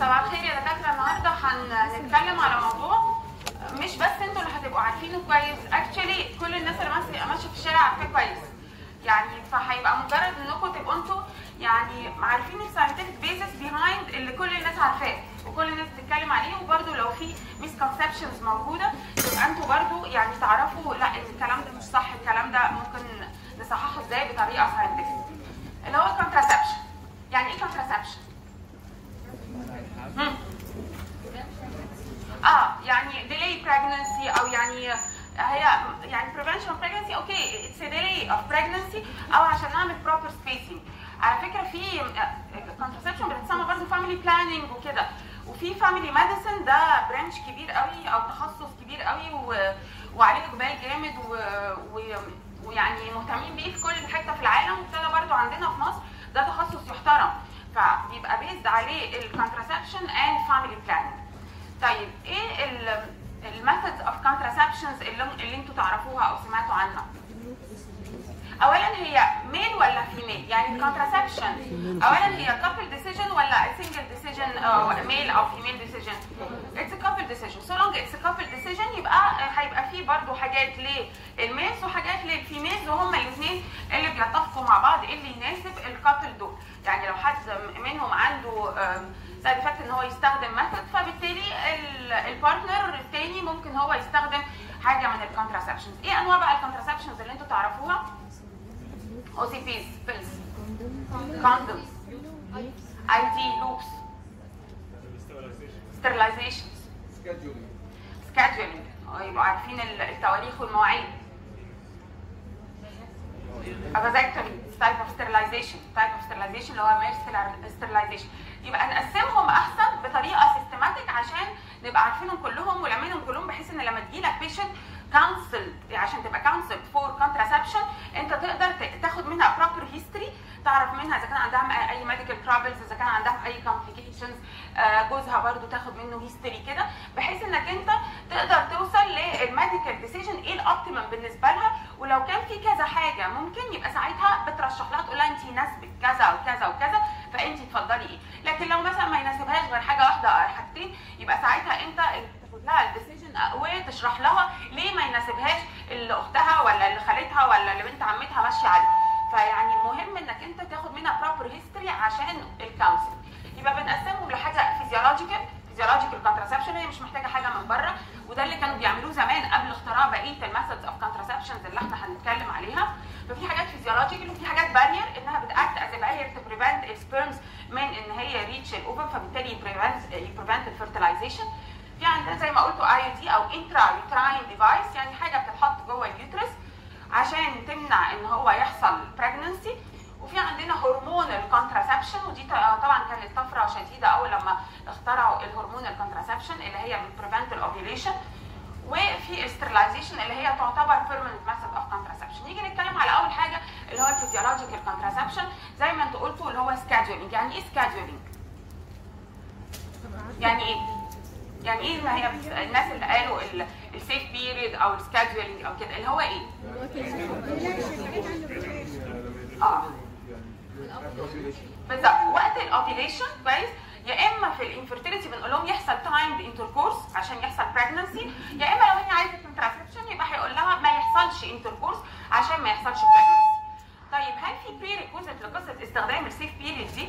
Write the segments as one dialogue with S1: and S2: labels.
S1: صباح الخير يا دكاتره النهارده هنتكلم على موضوع مش بس انتوا اللي هتبقوا عارفينه كويس اكشلي كل الناس اللي ماشيه ماشيه في الشارع عارفاه كويس يعني فهيبقى مجرد انكم تبقوا انتوا يعني عارفين الساينتفك بيزس بيهايند اللي كل الناس عارفاه وكل الناس بتتكلم عليه وبرده لو في مسكونسبشنز موجوده يبقى انتوا برده يعني تعرفوا لا الكلام ده مش صح الكلام ده ممكن نصححه ازاي بطريقه ساينتفك اللي هو contraception يعني ايه contraception؟ مم. اه يعني delay pregnancy او يعني هي يعني prevention of pregnancy اوكي it's a delay of pregnancy او عشان نعمل proper spacing على فكره في contraception بتتسمى برضه family planning وكده وفي family medicine ده برانش كبير قوي او تخصص كبير قوي و... وعليه اقبال جامد و... و... ويعني مهتمين بيه في كل حته في العالم وابتدى برضه عندنا في مصر ده تخصص يحترم فبيبقى بيزد عليه الكونتراسبشن اند فاميلي بلاننج طيب ايه الميثودز اوف كونتراسبشنز اللي, اللي انتوا تعرفوها او سمعتوا عنها اولا هي ميل ولا فيميل يعني الكونتراسبشن اولا هي كابل ديسيجن ولا سنجل ديسيجن ميل او فيميل ديسيجن اتس كابل ديسيجن سو لونج اتس كابل ديسيجن يبقى هيبقى فيه برضو حاجات للميلز وحاجات للفيميلز وهما الاثنين اللي بيتفقوا مع بعض اللي يناسب الكابل دول يعني لو حد منهم عنده سايد افكت ان هو يستخدم ميثود فبالتالي البارتنر الثاني ممكن هو يستخدم حاجه من الكونتراسبشنز ايه انواع بقى الكونتراسبشنز اللي انتوا تعرفوها او سي بيز بيلز كوندومز اي تي لوبس ستيرلايزيشن سكادجولينج يبقوا عارفين التواريخ والمواعيد افازاكتومي تايب اوف ستيرلايزيشن تايب اوف ستيرلايزيشن اللي هو مير ستيرلايزيشن يبقى نقسمهم احسن بطريقه سيستماتيك عشان نبقى عارفينهم كلهم ولمينهم كلهم بحيث ان لما تجي لك بيشنت كونسل عشان تبقى كونسل فور كونتراسبشن انت تقدر تاخد منها بروبر هيستوري تعرف منها اذا كان عندها اي ميديكال ترابلز اذا كان عندها اي كومبليكيشنز جوزها برضو تاخد منه هيستوري كده بحيث انك انت تقدر توصل للميديكال ديسيجن ايه الاوبتيمم بالنسبه لها ولو كان في كذا حاجه ممكن يبقى ساعتها بترشح لها تقول لها انت يناسبك كذا وكذا وكذا فانت تفضلي ايه لكن لو مثلا ما يناسبهاش غير حاجه واحده او حاجتين يبقى ساعتها انت تاخد لها الديسيجن وتشرح لها ليه ما يناسبهاش اللي اختها ولا اللي خالتها ولا اللي بنت عمتها ماشيه عليه فيعني مهم انك انت تاخد منها بروبر هيستوري عشان الكونسل يبقى بنقسمهم لحاجه فيزيولوجيكال فيزيولوجيكال كونتراسبشن هي مش محتاجه حاجه من بره وده اللي كانوا بيعملوه زمان قبل اختراع بقيه الميثودز اوف كونتراسبشنز اللي احنا هنتكلم عليها ففي حاجات فيزيولوجيكال وفي حاجات بارير انها بتاكت از بارير تو بريفنت السبيرمز من ان هي ريتش الاوفم فبالتالي يبريفنت يبريفنت الفيرتلايزيشن في عندنا زي ما قلتوا اي دي او انترا يوتراين ديفايس يعني حاجه بتتحط جوه اليوترس عشان تمنع ان هو يحصل بريجننسي وفي عندنا هرمون الكونتراسبشن ودي طبعا كانت طفره شديده اول لما اخترعوا الهرمون الكونتراسبشن اللي هي بتبريفنت الاوفيليشن وفي استرلايزيشن اللي هي تعتبر بيرمننت ميثود اوف كونتراسبشن نيجي نتكلم على اول حاجه اللي هو الفيزيولوجيكال كونتراسبشن زي ما انتوا قلتوا اللي هو سكادجولينج يعني ايه سكادجولينج يعني ايه يعني ايه ما هي الناس اللي قالوا السيف بيريد او السكادجولينج او كده اللي هو ايه اه بالظبط وقت الاوفيليشن كويس يا اما في الانفيرتيليتي بنقول لهم يحصل تايمد انتركورس عشان يحصل بريجنسي يا اما لو هي عايزه كونتراسبشن يبقى هيقول لها ما يحصلش انتركورس عشان ما يحصلش بريجنسي طيب هل في بري ريكوزيت لقصه استخدام السيف بيريد دي؟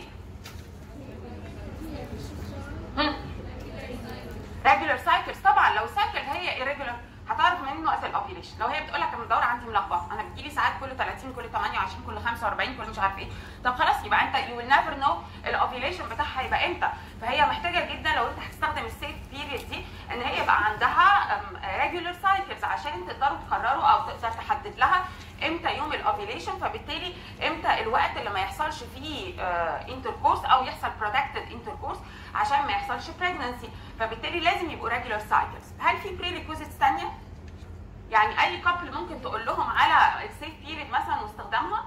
S1: ريجولار سايكلز طبعا لو سايكل هي irregular هتعرف منين وقت الاوفيليشن لو هي بتقول لك انا الدوره عندي ملخبطه انا بتجيلي ساعات كل 30 كل 28 كل 45 كل مش عارف ايه طب خلاص يبقى انت يو ويل نيفر نو الاوفيليشن بتاعها هيبقى امتى فهي محتاجه جدا لو انت هتستخدم السيف بيريد دي ان هي يبقى عندها ريجولار سايكلز عشان تقدروا تقرروا او تقدر تحدد لها امتى يوم الاوفيليشن فبالتالي امتى الوقت اللي ما يحصلش فيه انتركورس او يحصل بروتكتد انتركورس عشان ما يحصلش بريجنسي فبالتالي لازم يبقوا ريجولار سايكلز هل في بري ريكوزيتس ثانيه يعني اي كابل ممكن تقول لهم على السيف بيريد مثلا واستخدامها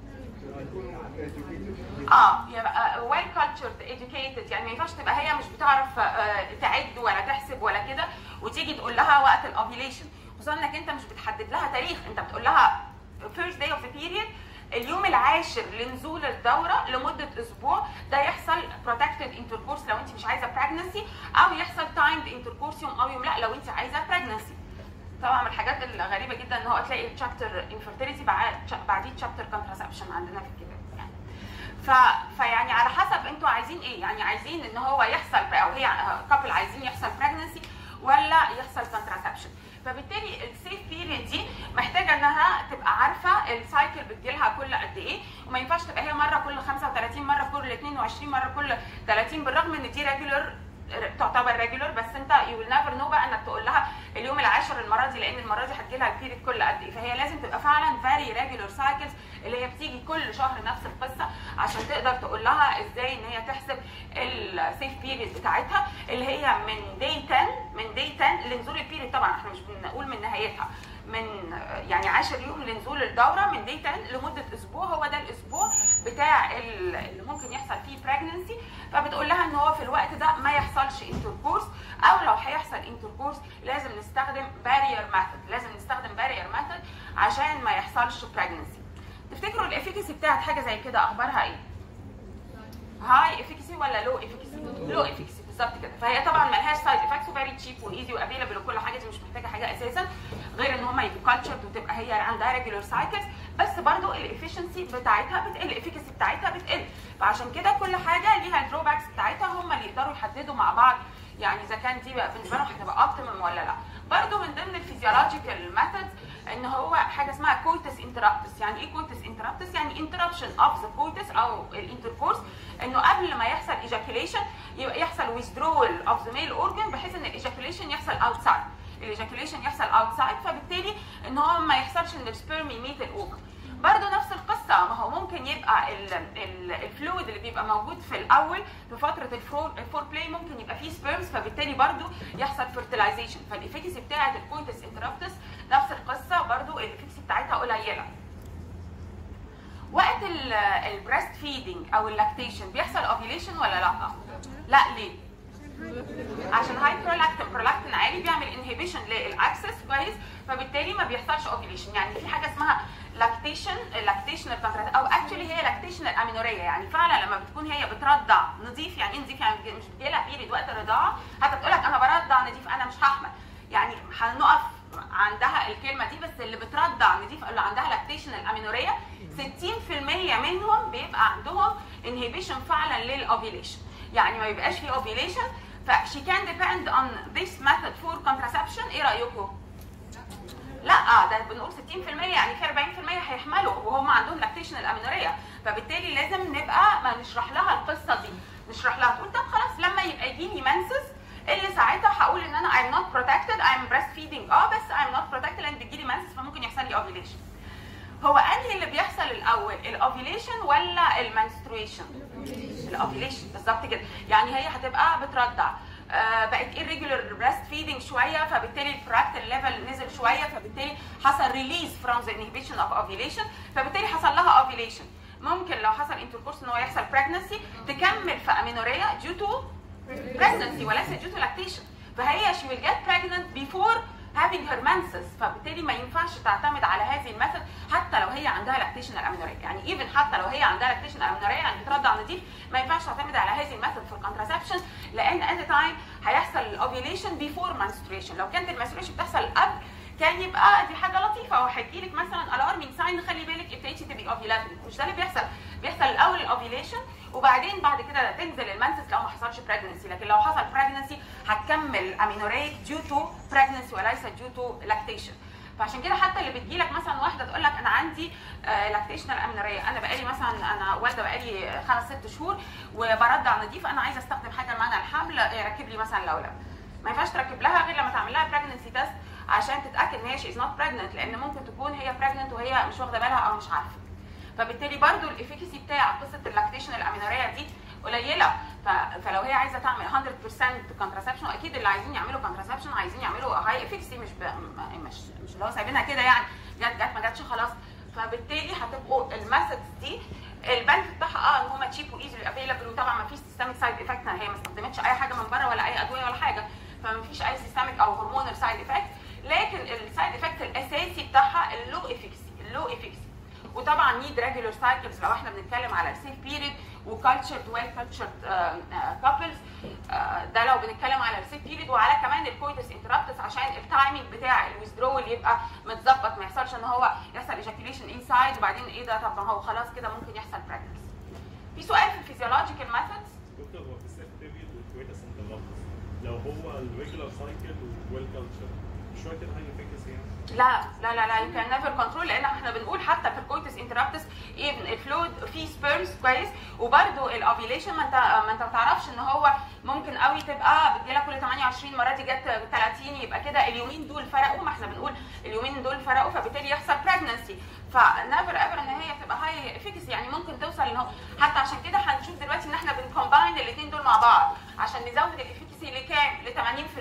S1: اه يبقى ويل كالتشرد educated يعني ما ينفعش تبقى هي مش بتعرف تعد ولا تحسب ولا كده وتيجي تقول لها وقت الاوفيليشن خصوصا انك انت مش بتحدد لها تاريخ انت بتقول لها first day of the period اليوم العاشر لنزول الدوره لمده اسبوع ده يحصل protected intercourse لو انت مش عايزه pregnancy او يحصل timed intercourse يوم او يوم لا لو انت عايزه pregnancy طبعا من الحاجات الغريبه جدا ان هو تلاقي تشابتر انفيرتيليتي بعديه تشابتر كونتراسبشن عندنا في الكتاب يعني ف... فيعني على حسب انتوا عايزين ايه يعني عايزين ان هو يحصل او هي كابل عايزين يحصل pregnancy ولا يحصل contraception فبالتالي السيف بيريد دي محتاجه انها تبقى عارفه السايكل بتجيلها كل قد ايه وما ينفعش تبقى هي مره كل 35 مره كل 22 مره كل 30 بالرغم ان دي ريجولر تعتبر ريجولر بس انت يو ويل نيفر نو بقى انك تقول لها اليوم العاشر المره دي لان المره دي هتجي لها البيريد كل قد ايه فهي لازم تبقى فعلا فيري ريجولر سايكلز اللي هي بتيجي كل شهر نفس القصه عشان تقدر تقول لها ازاي ان هي تحسب السيف بيريد بتاعتها اللي هي من داي 10 من داي 10 لنزول البيريد طبعا احنا مش بنقول من نهايتها من يعني 10 يوم لنزول الدوره من داي 10 لمده اسبوع هو ده الاسبوع بتاع اللي ممكن يحصل فيه بريجننسي فبتقول لها ان هو في الوقت ده ما يحصلش انتركورس او لو هيحصل انتركورس لازم نستخدم بارير ميثود لازم نستخدم بارير ميثود عشان ما يحصلش بريجننسي تفتكروا الافيكسي بتاعت حاجه زي كده اخبارها ايه؟ هاي افيكسي ولا لو افيكسي؟ لو افيكسي بالظبط كده فهي طبعا ملهاش سايد افكتس وفيري تشيب وايزي وافيلبل وكل حاجه دي مش محتاجه حاجه اساسا غير ان هم يبقوا كالتشرد وتبقى هي عندها ريجولار سايكلز بس برضو الافشنسي بتاعتها بتقل الافيكسي بتاعتها بتقل فعشان كده كل حاجه ليها الدروباكس بتاعتها هم اللي يقدروا يحددوا مع بعض يعني اذا كان دي بقى بالنسبه لهم هتبقى اوبتيمم ولا لا برضو من ضمن الفيزيولوجيكال ميثودز ان هو حاجه اسمها كويتس انترابتس يعني ايه كويتس انترابتس يعني انتربشن اوف ذا كويتس او الانتركورس انه قبل ما يحصل ايجاكيوليشن يبقى يحصل withdrawal اوف ذا ميل اورجن بحيث ان الايجاكيوليشن يحصل اوتسايد الايجاكيوليشن يحصل اوتسايد فبالتالي ان هو ما يحصلش ان السبيرم يميت الاوفر برضه نفس القصه ما هو ممكن يبقى الفلويد اللي بيبقى موجود في الاول في فتره الفور, الفور بلاي ممكن يبقى فيه سبيرمز فبالتالي برضه يحصل فيرتلايزيشن فالافيكسي بتاعه الكويتس انترابتس نفس القصه برضه الافيكسي بتاعتها قليله وقت البريست فيدنج او اللاكتيشن بيحصل اوفيليشن ولا لا؟ لا ليه؟ عشان هاي برولاكتين برولاكتين عالي بيعمل انهبيشن للاكسس كويس فبالتالي ما بيحصلش اوفيليشن يعني في حاجه اسمها لاكتيشن لاكتيشن او اكشولي هي لاكتيشن الامينوريه يعني فعلا لما بتكون هي بترضع نظيف يعني ايه نظيف يعني مش بتجيلها بيريد وقت الرضاعه حتى بتقول لك انا برضع نظيف انا مش هحمل يعني هنقف عندها الكلمه دي بس اللي بترضع نظيف اللي عندها لاكتيشن الامينوريه 60% منهم بيبقى عندهم انهبيشن فعلا للاوفيليشن يعني ما بيبقاش في اوفيليشن فشي كان depend on this method for contraception ايه رايكم؟ لا ده بنقول 60% يعني في 40% هيحملوا وهم عندهم لاكتيشن الامينوريه فبالتالي لازم نبقى ما نشرح لها القصه دي نشرح لها تقول طب خلاص لما يبقى يجيني منسس اللي ساعتها هقول ان انا I'm not protected I'm breastfeeding اه بس I'm not protected لان بتجيلي منسس فممكن يحصل لي ovulation هو انهي اللي بيحصل الاول الاوفيليشن ولا المنسترويشن الاوفيليشن بالظبط كده يعني هي هتبقى بترضع آه بقت irregular breast feeding شويه فبالتالي البراكتال ليفل نزل شويه فبالتالي حصل ريليز from the inhibition of ovulation فبالتالي حصل لها ovulation ممكن لو حصل انتركورس ان هو يحصل pregnancy تكمل في امينوريا due to pregnancy وليس due to lactation فهي she will get pregnant before having her menses فبالتالي ما ينفعش تعتمد على هذه الميثود حتى لو هي عندها لاكتيشن الامينوريه يعني ايفن حتى لو هي عندها لاكتيشن الامينوريه يعني بترضع نظيف ما ينفعش تعتمد على هذه الميثود في الكونتراسبشن لان ات تايم هيحصل الاوفيوليشن بيفور menstruation لو كانت المنستريشن بتحصل قبل كان يبقى دي حاجه لطيفه او هيجي لك مثلا الارمينج ساين خلي بالك ابتديتي تبقي اوفيلاتري مش ده اللي بيحصل بيحصل الاول الاوفيليشن وبعدين بعد كده تنزل المنسس لو ما حصلش بريجنسي لكن لو حصل بريجنسي هتكمل امينوريك ديو تو بريجنسي وليس ديو تو لاكتيشن فعشان كده حتى اللي بتجي لك مثلا واحده تقول لك انا عندي لاكتيشنال امينوريه انا بقالي مثلا انا والده بقالي خمس ست شهور وبرضع نظيف انا عايزه استخدم حاجه لمعنى الحمل ركب لي مثلا لولب ما ينفعش تركب لها غير لما تعمل لها بريجنسي تيست عشان تتاكد ان هي شي از نوت بريجننت لان ممكن تكون هي بريجننت وهي مش واخده بالها او مش عارفه فبالتالي برضو الافيكسي بتاع قصه اللاكتيشن الامينوريه دي قليله فلو هي عايزه تعمل 100% كونتراسبشن واكيد اللي عايزين يعملوا كونتراسبشن عايزين يعملوا هاي افيكسي مش ب... مش مش اللي هو سايبينها كده يعني جت جت ما جاتش خلاص فبالتالي هتبقوا الميثودز دي البنك بتاعها اه ان هم تشيب وايزي افيلبل وطبعا ما فيش سيستميك سايد افكت هي ما استخدمتش اي حاجه من بره ولا اي ادويه ولا حاجه فما فيش اي سيستميك او هرمونال سايد افكت لكن السايد افكت الاساسي بتاعها اللو افيكسي اللو افيكسي وطبعا نيد ريجولار سايكلز لو احنا بنتكلم على سيف بيريد وكالتشرد ويل كالتشرد كابلز ده بنتكلم على السيف بيريد وعلى كمان الكويتس انترابتس عشان التايمنج بتاع الويزدرول يبقى متظبط ما يحصلش ان هو يحصل ايجاكيوليشن انسايد وبعدين ايه ده طب ما هو خلاص كده ممكن يحصل براجنس في سؤال في الفيزيولوجيكال ميثودز
S2: دكتور هو في السيف بيريد والكويتس انترابتس لو هو الريجولار سايكل والويل كلتشر مش هو كده هاي افيكاسي يعني؟
S1: لا لا لا لا يو كان نيفر كنترول لان احنا بنقول حتى في الكويتس انترابتس ايفن الفلويد فيه سبيرمز كويس وبرده الاوفيليشن ما انت ما انت ما تعرفش ان هو ممكن قوي تبقى بتجيلك كل 28 مره دي جت 30 يبقى كده اليومين دول فرقوا ما احنا بنقول اليومين دول فرقوا فبالتالي يحصل بريجنسي فنيفر ايفر ان هي تبقى هاي افيكسي يعني ممكن توصل ان هو حتى عشان كده هنشوف دلوقتي ان احنا بنكومباين الاثنين دول مع بعض عشان نزود الافيكسي لكام؟ ل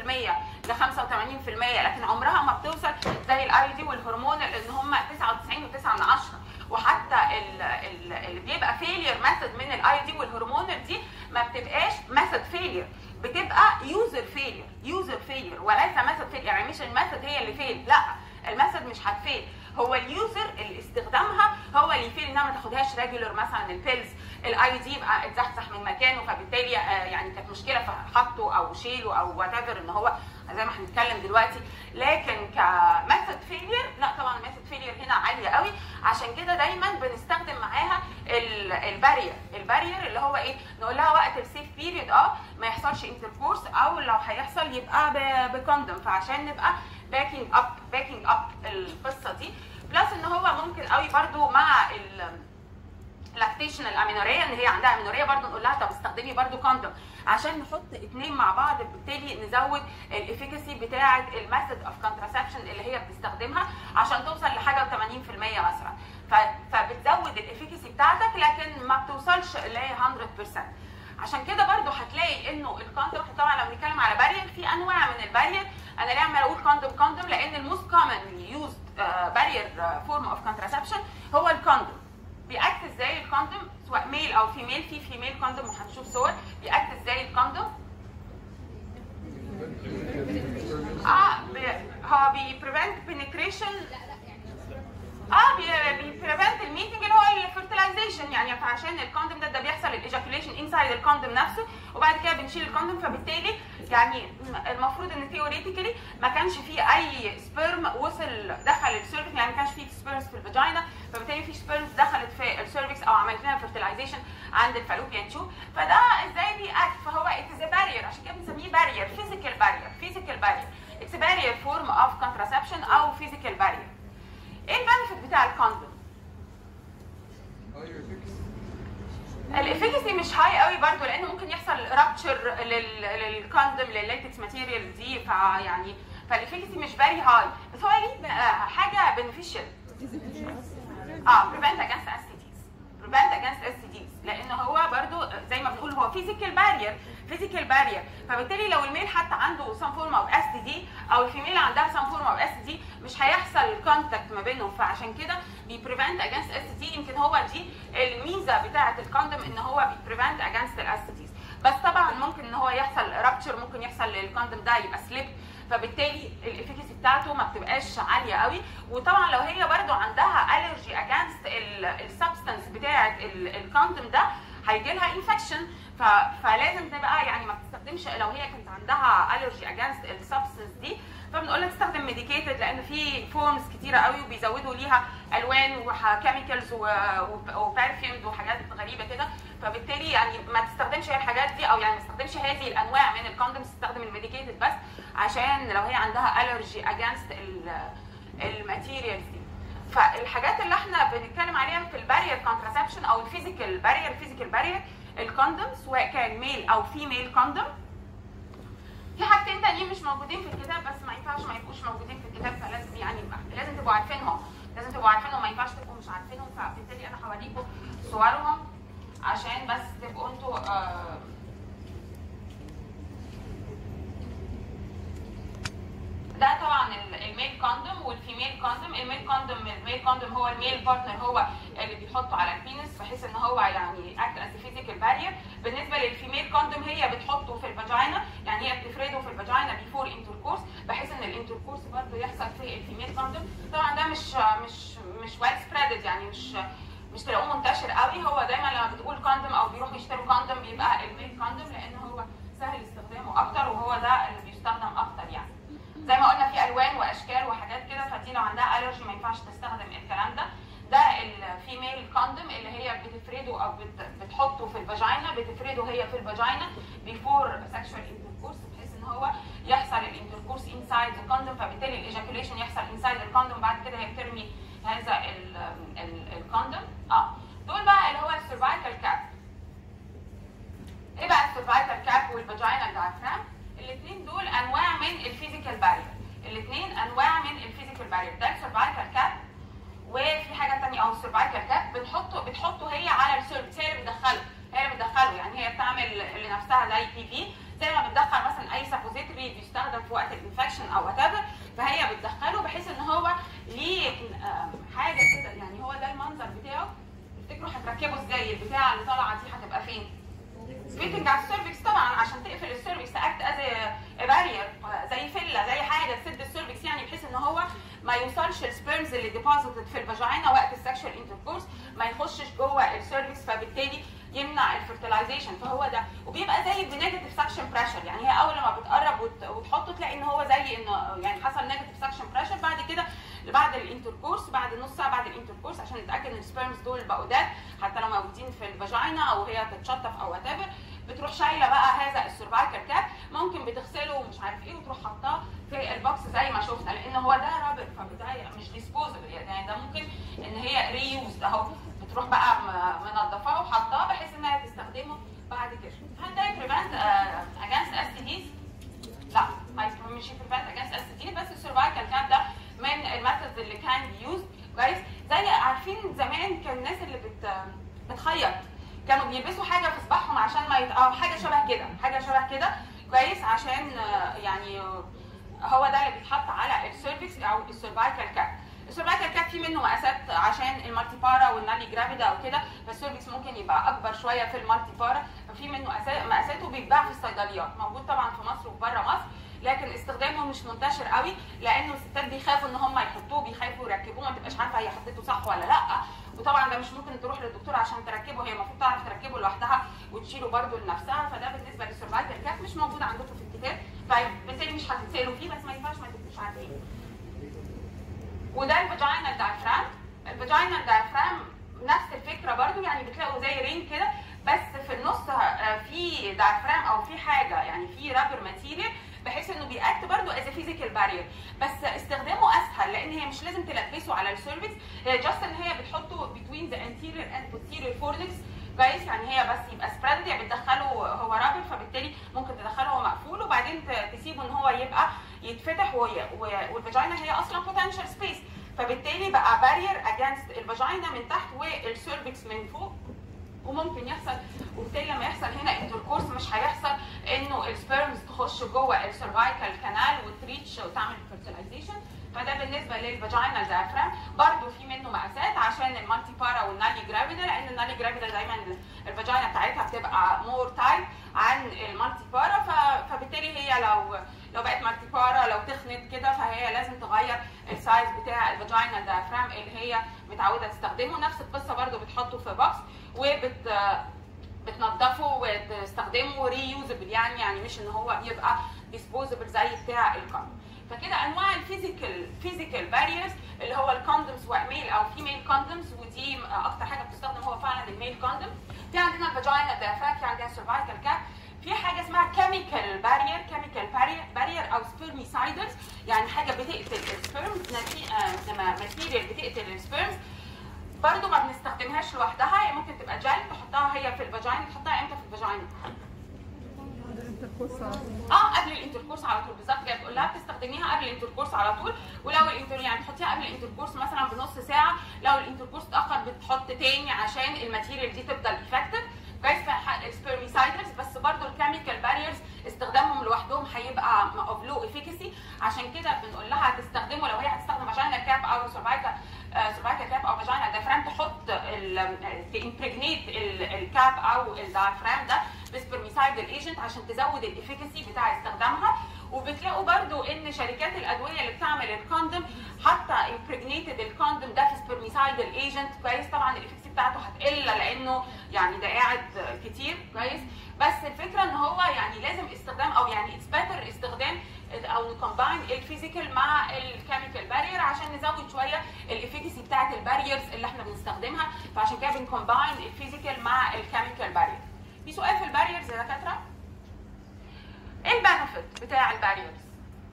S1: 80% ل 85% لكن عمرها ما بتوصل زي الاي دي والهرمون لان هم 99 و9 من 10 وحتى ال- ال- اللي بيبقى فيلير ميثود من الاي دي والهرمونال دي ما بتبقاش ميثود فيلير بتبقى يوزر فيلير يوزر فيلير وليس ميثود فيلير يعني مش الميثود هي اللي فيل لا الميثود مش هتفيل هو اليوزر اللي استخدامها هو اللي يفيل انها ما تاخدهاش ريجولر مثلا البيلز الاي دي يبقى اتزحزح من مكانه فبالتالي آه، يعني كانت مشكله فحطه او شيله او وات ايفر ان هو زي ما هنتكلم دلوقتي لكن كميثود فيلير لا طبعا الميثود فيلير هنا عاليه قوي عشان كده دايما بنستخدم معاها ال- البارير البارير اللي هو ايه نقول لها وقت السيف بيريد اه ما يحصلش انتركورس او لو هيحصل يبقى ب- بكوندوم فعشان نبقى باكينج اب باكينج اب القصه دي بلس ان هو ممكن قوي برضو مع ال لاكتيشن الامينوريه ان هي عندها امينوريه برضو نقول لها طب استخدمي برضو كوندوم عشان نحط اتنين مع بعض بالتالي نزود الافيكاسي بتاعه الميثود اوف كونتراسبشن اللي هي بتستخدمها عشان توصل لحاجه 80% مثلا ف- فبتزود الافيكاسي بتاعتك لكن ما بتوصلش ل 100% عشان كده برضو هتلاقي انه الكوندوم طبعا لو بنتكلم على بارير في انواع من البارير انا ليه عمال اقول كوندوم كوندوم لان الموست كومنلي يوزد بارير فورم اوف كونتراسبشن هو الكوندوم بيأكت ازاي الكوندوم سواء ميل او فيميل في فيميل كوندوم وهنشوف صور بيأكت ازاي الكوندوم اه بي هو بيبريفنت penetration اه بي بيبريفنت الميتنج اللي هو الفيرتلايزيشن يعني فعشان الكوندوم ده ده بيحصل الايجاكوليشن انسايد الكوندوم نفسه وبعد كده بنشيل الكوندوم فبالتالي يعني المفروض ان ثيوريتيكالي ما كانش فيه اي سبرم وصل دخل السيرفكس يعني ما كانش فيه سبيرمز في الفاجينا فبالتالي في سبيرمز دخلت في السيرفكس او عملت لها فيرتلايزيشن عند الفالوبيان تيوب فده ازاي بيأكت فهو اتس بارير عشان كده بنسميه بارير فيزيكال بارير فيزيكال بارير اتس بارير فورم اوف كونتراسبشن او فيزيكال بارير ايه البنفيت بتاع الكوندوم؟ الافيكسي مش هاي قوي برضو لان ممكن يحصل رابتشر للكوندوم لللاتكس ماتيريال دي فيعني فالافيكسي مش فيري هاي بس هو ليه بقى حاجه بنفيشال اه بريفنت اجينست اس تي ديز بريفنت اجينست اس تي ديز لان هو برضو زي ما بنقول هو فيزيكال بارير فيزيكال بارير فبالتالي لو الميل حتى عنده سام فورم اوف اس تي دي او الفيميل عندها سام فورم اوف اس تي دي مش هيحصل كونتاكت ما بينهم فعشان كده بيبريفنت اجينست اس تي يمكن هو دي الميزه بتاعه الكوندوم ان هو بيبريفنت اجينست الاس تيز بس طبعا ممكن ان هو يحصل رابتشر ممكن يحصل للكوندوم ده يبقى سليب فبالتالي الافيكاسي بتاعته ما بتبقاش عاليه قوي وطبعا لو هي برضو عندها الرجي اجينست السبستنس بتاعه الكوندوم ده هيجي لها انفكشن فلازم تبقى يعني ما بتستخدمش لو هي كانت عندها الرجي اجينست السبستنس دي فبنقول لها تستخدم ميديكيتد لان في فورمز كتيره قوي وبيزودوا ليها الوان وكيميكالز وبرفيومز وحاجات غريبه كده فبالتالي يعني ما تستخدمش هي الحاجات دي او يعني ما تستخدمش هذه الانواع من الكوندومز تستخدم الميديكيتد بس عشان لو هي عندها الرجي اجينست الماتيريالز دي فالحاجات اللي احنا بنتكلم عليها في البارير كونتراسبشن او الفيزيكال بارير الفيزيكال بارير الكوندوم سواء كان ميل او فيميل كوندوم في حاجتين تانيين مش موجودين في الكتاب بس ما ينفعش ما يبقوش موجودين في الكتاب فلازم يعني لازم تبقوا عارفينهم لازم تبقوا عارفينهم ما ينفعش تبقوا مش عارفينهم فبالتالي انا هوريكم صورهم عشان بس تبقوا انتوا آه ده طبعا الميل كوندوم والفيميل كوندوم الميل كوندوم الميل كوندوم هو الميل بارتنر هو اللي بيحطه على البينس بحيث ان هو يعني اكت از فيزيكال بارير بالنسبه للفيميل كوندوم هي بتحطه في الفاجينا يعني هي بتفرده في الفاجينا بيفور انتركورس بحيث ان الانتركورس برضه يحصل في الفيميل كوندوم طبعا ده مش مش مش ويل سبريدد يعني مش مش تلاقوه منتشر قوي هو دايما لما بتقول كوندوم او بيروحوا يشتروا كوندوم بيبقى الميل كوندوم لان هو سهل استخدامه اكتر ينفعش تستخدم الكلام ده ده الفيميل كوندوم اللي هي بتفرده او بت- بتحطه في الفاجينا بتفرده هي في الفاجينا بيفور سexual intercourse بحيث ان هو يحصل الانتركورس انسايد الكوندوم فبالتالي الايجاكوليشن يحصل انسايد الكوندوم بعد كده هي بترمي هذا ال- ال- الكوندوم اه دول بقى اللي هو السيرفايكال كاب ايه بقى السيرفايكال كاب والفاجينا دايفرام الاثنين دول انواع من الفيزيكال بارير الاثنين انواع من الفيزيكال بارير ده السيرفايكال كاب وفي حاجه ثانيه او السيرفايكال كاب بتحطه بتحطه هي على السيرفكس هي اللي بتدخله هي اللي بتدخله يعني هي بتعمل لنفسها زي بي في زي ما بتدخل مثلا اي سابوزيتري بيستخدم في وقت الانفكشن او وات فهي بتدخله بحيث ان هو ليه آم، حاجه كده يعني هو ده المنظر بتاعه تفتكروا هتركبه ازاي البتاعه اللي طالعه دي هتبقى فين؟ سبيتنج على السيرفكس طبعا عشان تقفل السيرفكس اكت از بارير زي فله زي حاجه تسد السيرفكس يعني بحيث ان هو ما يوصلش السبيرمز اللي ديبوزيتد في الفاجينا وقت السكشوال انتركورس ما يخشش جوه السيرفكس فبالتالي يمنع الفرتلايزيشن فهو ده وبيبقى زي بنيجاتيف سكشن بريشر يعني هي اول ما بتقرب وت- وتحطه تلاقي ان هو زي انه يعني حصل نيجاتيف سكشن بريشر بعد كده بعد الانتركورس بعد نص ساعه بعد الانتركورس عشان نتاكد ان السبيرمز دول بقوا داد حتى لو موجودين في الفاجينا او هي تتشطف او وات بتروح شايله بقى هذا السيرفايكال كاب ممكن بتغسله ومش عارف ايه وتروح حاطاه في البوكس زي ما شفنا لان هو ده رابر فبتاعي مش ديسبوزبل يعني ده ممكن ان هي ريوز اهو بتروح بقى م- منضفاه وحاطاه بحيث انها تستخدمه بعد كده هل ده بريفنت اجانست اس تي ديز؟ لا ما مش بريفنت اجانست اس تي بس السيرفايكال كاب ده من الميثودز اللي كان بيوز كويس زي عارفين زمان كان الناس اللي بت بتخيط كانوا بيلبسوا حاجه في صباعهم عشان ما يت... او حاجه شبه كده حاجه شبه كده كويس عشان آه، يعني آه، هو ده اللي بيتحط على السيرفكس او السيرفايكال كاب السيرفايكال كاب في منه مقاسات عشان المالتي بارا والنالي جرافيدا او كده فالسيرفكس ممكن يبقى اكبر شويه في المالتي بارا ففي منه أسا- مقاساته بيتباع في الصيدليات موجود طبعا في مصر وبره مصر لكن استخدامه مش منتشر قوي لانه الستات بيخافوا ان هم يحطوه بيخافوا يركبوه ما تبقاش عارفه هي حطيته صح ولا لا وطبعا ده مش ممكن تروح للدكتور عشان تركبه هي المفروض تعرف تركبه لوحدها وتشيله برده لنفسها فده بالنسبه للسرفايفل كاب مش موجود عندكم في الكتاب فبالتالي مش هتتسالوا فيه بس ما ينفعش ما تبقوش عارفين وده الفاجينال دايفرام الفاجينال دايفرام نفس الفكره برضو يعني بتلاقوا زي رين كده بس في النص آه، في دايفرام او في حاجه يعني في رابر ماتيريال بحيث انه بيأكت برضو از فيزيكال بارير بس استخدامه اسهل لان هي مش لازم تلبسه على السيرفكس هي جاست ان هي بتحطه بتوين ذا anterior and posterior fornix كويس يعني هي بس يبقى سبريد يعني بتدخله هو رابر فبالتالي ممكن تدخله هو مقفول وبعدين ت- تسيبه ان هو يبقى يتفتح وي- و- والفاجينا هي اصلا potential سبيس فبالتالي بقى بارير اجينست الفاجينا من تحت والسيرفكس من فوق وممكن يحصل وبالتالي لما يحصل هنا انتركورس مش هيحصل انه السبيرمز تخش جوه السيرفايكال كانال وتريتش وتعمل فيرتلايزيشن فده بالنسبه للفاجينال دايفرام برضو في منه مقاسات عشان المالتي بارا والنالي جرافيدا لان النالي جرافيدا دايما الفاجينا بتاعتها بتبقى مور تايت عن المالتي بارا ف- فبالتالي هي لو لو بقت مالتي بارا لو تخنت كده فهي لازم تغير السايز بتاع الفاجينال دايفرام اللي هي متعوده تستخدمه نفس القصه برضو بتحطه في بوكس وبت بتنضفه وتستخدمه ريوزبل يعني يعني مش ان هو يبقى ديسبوزبل زي بتاع الكوندوم فكده انواع الفيزيكال فيزيكال باريرز اللي هو الكوندومز وميل او فيميل كوندومز ودي اكتر حاجه بتستخدم هو فعلا الميل كوندوم في عندنا الفاجينا ديافراك في عندنا سيرفايكال كاب في حاجه اسمها كيميكال بارير كيميكال بارير او سبيرميسايدرز يعني حاجه بتقتل السبيرم ماتيريال بتقتل السبيرمز برضو ما بنستخدمهاش لوحدها هي ممكن تبقى جل تحطها هي في الفاجينا تحطها امتى في الفاجينا اه قبل الانتركورس على طول بالظبط كده بتقول لها بتستخدميها قبل الانتركورس على طول ولو الانتر يعني تحطيها قبل الانتركورس مثلا بنص ساعه لو الانتركورس اتاخر بتحط تاني عشان الماتيريال دي تفضل افكتيف كويس السبيرميسايدرز بس برضو الكيميكال باريرز استخدامهم لوحدهم هيبقى اوف لو افيكاسي عشان كده بنقول لها تستخدمه لو هي هتستخدم فاجينا كاب او سيرفايكال سيرفايكال كاب او فاجينا دايفرام تحط تمبريجنيت الكاب او الدايفرام ده بسبرميسايدال ايجنت عشان تزود الافيكاسي بتاع استخدامها وبتلاقوا برضو ان شركات الادويه اللي بتعمل الكوندوم حتى امبريجنيتد الكوندوم ده في سبرميسايدال ايجنت كويس طبعا الافكسي بتاعته هتقل لانه يعني ده قاعد كتير كويس بس الفكره ان هو يعني لازم استخدام او يعني اتس بيتر استخدام او نكومباين الفيزيكال مع الكيميكال بارير عشان نزود شويه الافيكسي بتاعت الباريرز اللي احنا بنستخدمها فعشان كده بنكومباين الفيزيكال مع الكيميكال بارير في سؤال في الباريرز يا دكاتره ايه البنفيت بتاع الباريرز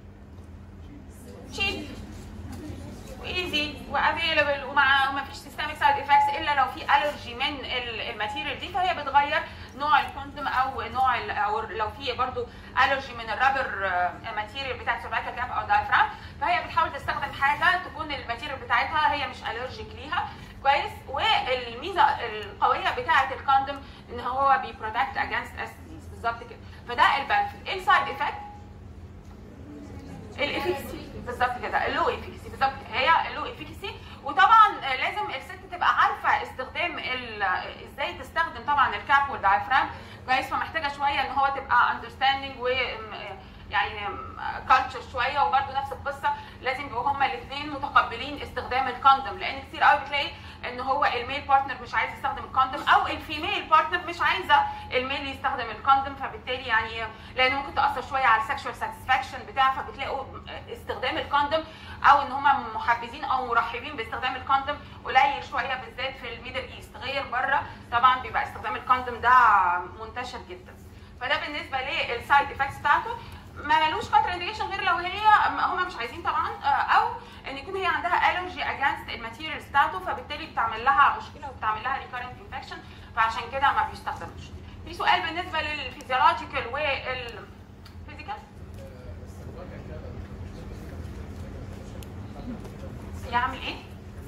S1: تشيب وايزي وافيلبل ومع وما فيش سيستميك سايد افكتس الا لو في الرجي من ال- الماتيريال دي فهي بتغير نوع الكوندوم او نوع ال- او لو في برضو الرجي من الرابر ماتيريال بتاعت سيرفايكال كاب او دايفرام فهي بتحاول تستخدم حاجه تكون الماتيريال بتاعتها هي مش الرجيك ليها كويس والميزه القويه بتاعه الكوندوم ان هو بيبروتكت اجينست اس بالظبط كده فده البنفيت ايه السايد افكت الافيكسي بالظبط كده اللو افيكسي بالظبط هي اللو افيكسي وطبعا لازم الست تبقى عارفه استخدام ال- ازاي تستخدم طبعا الكاب والدايفرام كويس فمحتاجه شويه ان هو تبقى اندرستاندنج و يعني كالتشر شويه وبرده نفس القصه لازم يبقوا هما الاثنين متقبلين استخدام الكوندوم لان كتير قوي بتلاقي ان هو الميل بارتنر مش عايز يستخدم الكوندوم او الفيميل بارتنر مش عايزه الميل يستخدم الكوندوم فبالتالي يعني لان ممكن تاثر شويه على السكشوال ساتسفاكشن بتاع فبتلاقوا استخدام الكوندوم او ان هم محبذين او مرحبين باستخدام الكوندوم قليل شويه بالذات في الميدل ايست غير بره طبعا بيبقى استخدام الكوندوم ده منتشر جدا فده بالنسبه للسايد افكتس بتاعته ما ملوش كونتر انديكيشن غير لو هي هم مش عايزين طبعا آه، او ان يكون هي عندها الرجي اجينست الماتيريالز بتاعته فبالتالي بتعمل لها مشكله وبتعمل لها ريكارنت انفكشن فعشان كده ما بيستخدموش في سؤال بالنسبه للفيزيولوجيكال والفيزيكال يعمل ايه؟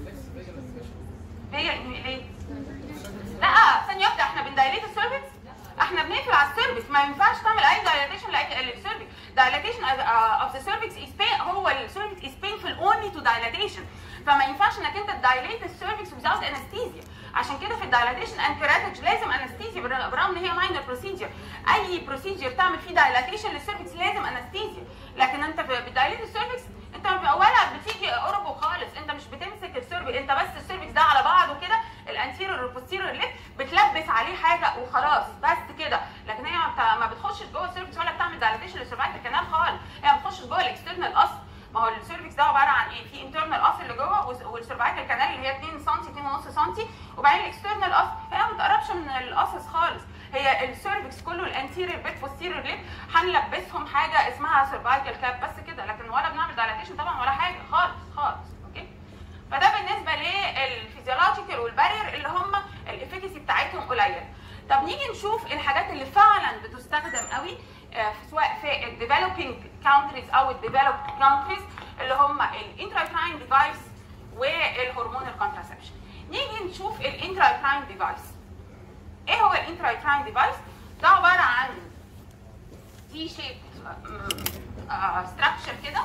S1: ليه ليه؟ لا ثانية واحدة احنا بندايليت السيرفكس احنا بنقفل على السيرفكس ما ينفعش تعمل اي دايليتيشن للسيرفكس دايليتيشن اوف ذا سيرفكس از بين هو السيرفكس از painful only to dilatation فما ينفعش انك انت تدايليت السيرفكس without anesthesia عشان كده في الدايلاتيشن انكراتج لازم انستيزيا برغم ان هي ماينر بروسيجر اي بروسيجر تعمل فيه دايلاتيشن للسيرفكس لازم انستيزيا لكن انت بتدايليت السيرفكس انت ولا بتيجي اوربو خالص انت مش بتمسك السيرفكس انت بس السيرفكس ده على بعضه كده الانتيريور والبوستيريور ليف بتلبس عليه حاجه وخلاص بس كده لكن هي ما بت- ما بتخشش جوه السيرفكس ولا بتعمل دايلاتيشن للسيرفايكال كانال خالص هي ما بتخشش جوه الاكسترنال اصل ما هو السيرفكس ده عباره عن ايه؟ في انترنال اصل اللي جوه والسيرفايكال كانال اللي هي 2 سم 2.5 سم وبعدين الاكسترنال اصل هي ما بتقربش من القصص خالص هي السيرفكس كله الانتيريور بيت بوستيريور ليب هنلبسهم حاجه اسمها سيرفايكال كاب بس كده لكن ولا بنعمل دايلاتيشن طبعا ولا حاجه خالص خالص اوكي فده بالنسبه للفيزيولوجيكال والبارير اللي هم الافيكسي بتاعتهم قليل طب نيجي نشوف الحاجات اللي فعلا بتستخدم قوي آه، في- سواء في الديفلوبينج كونتريز او الديفلوبد كونتريز اللي هم الانترايتراين ديفايس والهرمونال كونتراسبشن نيجي نشوف الانترايتراين ديفايس ايه هو الانترايتراين ديفايس ده عباره عن تي شيب ستراكشر كده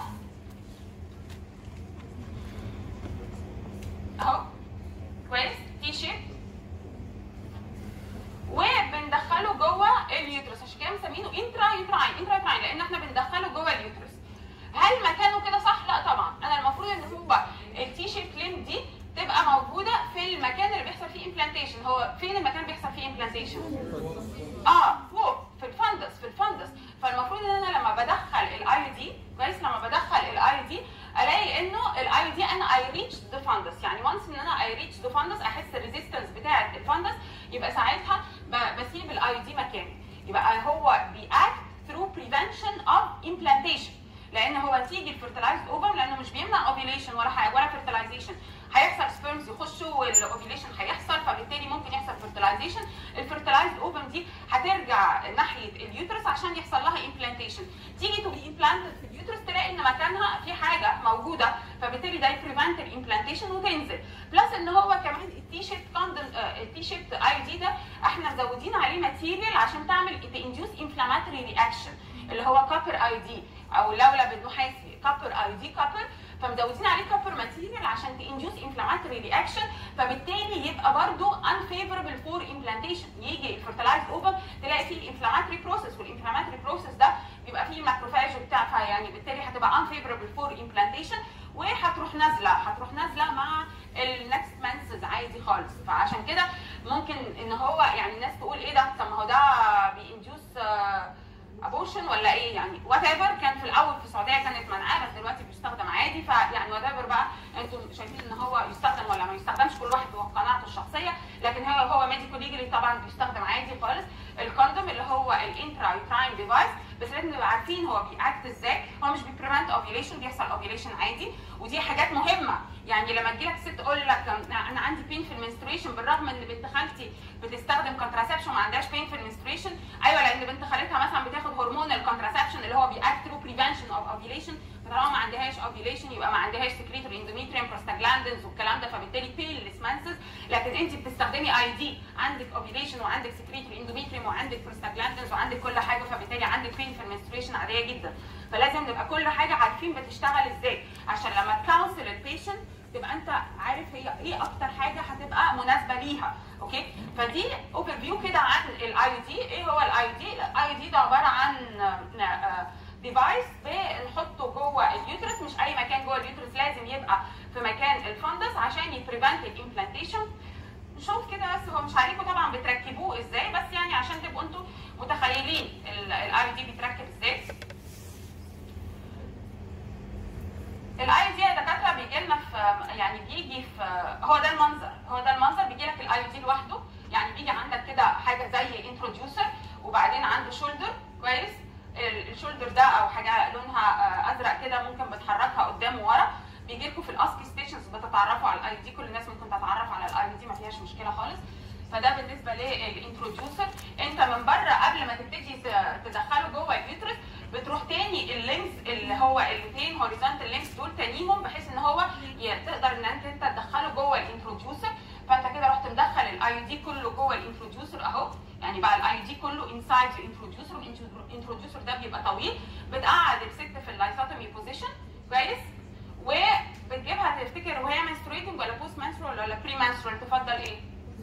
S1: اهو كويس تي شيب وبندخله جوه اليوترس عشان كده مسمينه انترا يوتراين انترا يوتراين لان احنا بندخله جوه اليوترس هل مكانه كده صح؟ لا طبعا انا المفروض ان هو التي شيب ليم دي تبقى موجوده في المكان اللي بيحصل فيه امبلانتيشن هو فين المكان اللي بيحصل فيه امبلانتيشن؟ اه فوق في الفندس في الفندس فالمفروض ان انا لما بدخل الاي دي كويس لما بدخل الاي دي الاقي انه الاي دي انا اي ريتش ذا فندس يعني وانس ان انا اي ريتش ذا فندس احس الريزيستنس بتاعه الفندس يبقى ساعتها ب- بسيب الاي دي مكانه يبقى هو بيأكت ثرو بريفنشن اوف امبلانتيشن لان هو تيجي الفيرتلايزد اوفم لانه مش بيمنع اوفيليشن ولا حاجه ولا فيرتلايزيشن هيحصل سبيرمز يخشوا والاوفيليشن هيحصل فبالتالي ممكن يحصل فيرتلايزيشن الفيرتلايزد اوفم دي هترجع ناحيه اليوترس عشان يحصل لها امبلانتيشن تيجي تو بي امبلانتد في اليوترس تلاقي ان مكانها في حاجه موجوده فبالتالي ده يبريفنت الامبلانتيشن وتنزل بلس ان هو كمان التي شيبت كوندن التي شيبت اي دي ده احنا مزودين عليه ماتيريال عشان تعمل تانديوس انفلاماتوري رياكشن اللي هو كابر اي دي او لولب النحاسي كابر اي دي كابر فمزودين عليه كابر ماتيريال عشان تانديوس انفلاماتوري رياكشن فبالتالي يبقى برضو unfavorable فور امبلانتيشن يجي الفيرتلايزد اوفر تلاقي فيه انفلاماتوري بروسيس والانفلاماتوري بروسيس ده بيبقى فيه ماكروفاج وبتاع فيعني بالتالي هتبقى unfavorable فور امبلانتيشن وهتروح نازله هتروح نازله مع النكست مانسز عادي خالص فعشان كده ممكن ان هو يعني الناس تقول ايه ده طب ما هو ده بينديوس ابوشن ولا ايه يعني وات ايفر كان في الاول في السعوديه كانت منعاه بس دلوقتي بيستخدم عادي فيعني وات ايفر بقى انتم شايفين ان هو يستخدم ولا ما يستخدمش كل واحد وقناعته الشخصيه لكن هو هو ميديكو ليجلي طبعا بيستخدم عادي خالص الكوندوم اللي هو الانترا يوتراين ديفايس بس لازم نبقى عارفين هو بيأكت ازاي هو مش بيبريفنت اوفيليشن بيحصل اوفيليشن عادي ودي حاجات مهمه يعني لما تجيلك ست تقول لك انا عندي بين في المنستريشن بالرغم ان بنت خالتي بتستخدم كونتراسبشن ما عندهاش بين في المنستريشن ايوه لان بنت خالتها مثلا بتاخد هرمون الكونتراسبشن اللي هو بيأكت ثرو بريفنشن اوف اوفيليشن فطالما ما عندهاش اوفيليشن يبقى ما عندهاش سكريتوري اندوميتريوم بروستاجلاندنز والكلام ده فبالتالي بيلس مانسز لكن انت بتستخدمي اي دي عندك اوفيليشن وعندك سكريتوري اندوميتريوم وعندك بروستاجلاندنز وعندك كل حاجه فبالتالي عندك بين في المنستريشن عاديه جدا فلازم نبقى كل حاجه عارفين بتشتغل ازاي عشان لما تكونسل البيشنت تبقى انت عارف هي ايه اكتر حاجه هتبقى مناسبه ليها اوكي فدي اوفر فيو كده عن الاي دي ايه هو الاي دي الاي دي ده عباره عن ديفايس بنحطه جوه اليوترس مش اي مكان جوه اليوترس لازم يبقى في مكان الفندس عشان يبريفنت الامبلانتيشن نشوف كده بس هو مش عليكم طبعا بتركبوه ازاي بس يعني عشان تبقوا انتوا متخيلين الاي دي بيتركب ازاي الاي دي يا دكاتره بيجي لنا في يعني بيجي في هو ده المنظر هو ده المنظر بيجي لك الاي دي لوحده يعني بيجي عندك كده حاجه زي انتروديوسر وبعدين عنده شولدر كويس الشولدر ده او حاجه لونها ازرق كده ممكن بتحركها قدام وورا بيجي لكم في الاسكي ستيشنز بتتعرفوا على الاي دي كل الناس ممكن تتعرف على الاي دي ما فيهاش مشكله خالص فده بالنسبه للانتروديوسر انت من بره قبل ما تبتدي تدخله جوه اليوترس بتروح تاني اللينكس اللي هو الاثنين هوريزونتال لينكس دول تانيهم بحيث ان هو تقدر ان انت انت تدخله جوه الانتروديوسر فانت كده رحت مدخل الاي دي كله جوه الانتروديوسر اهو يعني بقى الاي دي كله انسايد الانتروديوسر الانتروديوسر ده بيبقى طويل بتقعد الست في اللايسوتومي بوزيشن كويس وبتجيبها تفتكر وهي منستريتنج ولا بوست منسترال ولا بري منسترال تفضل ايه؟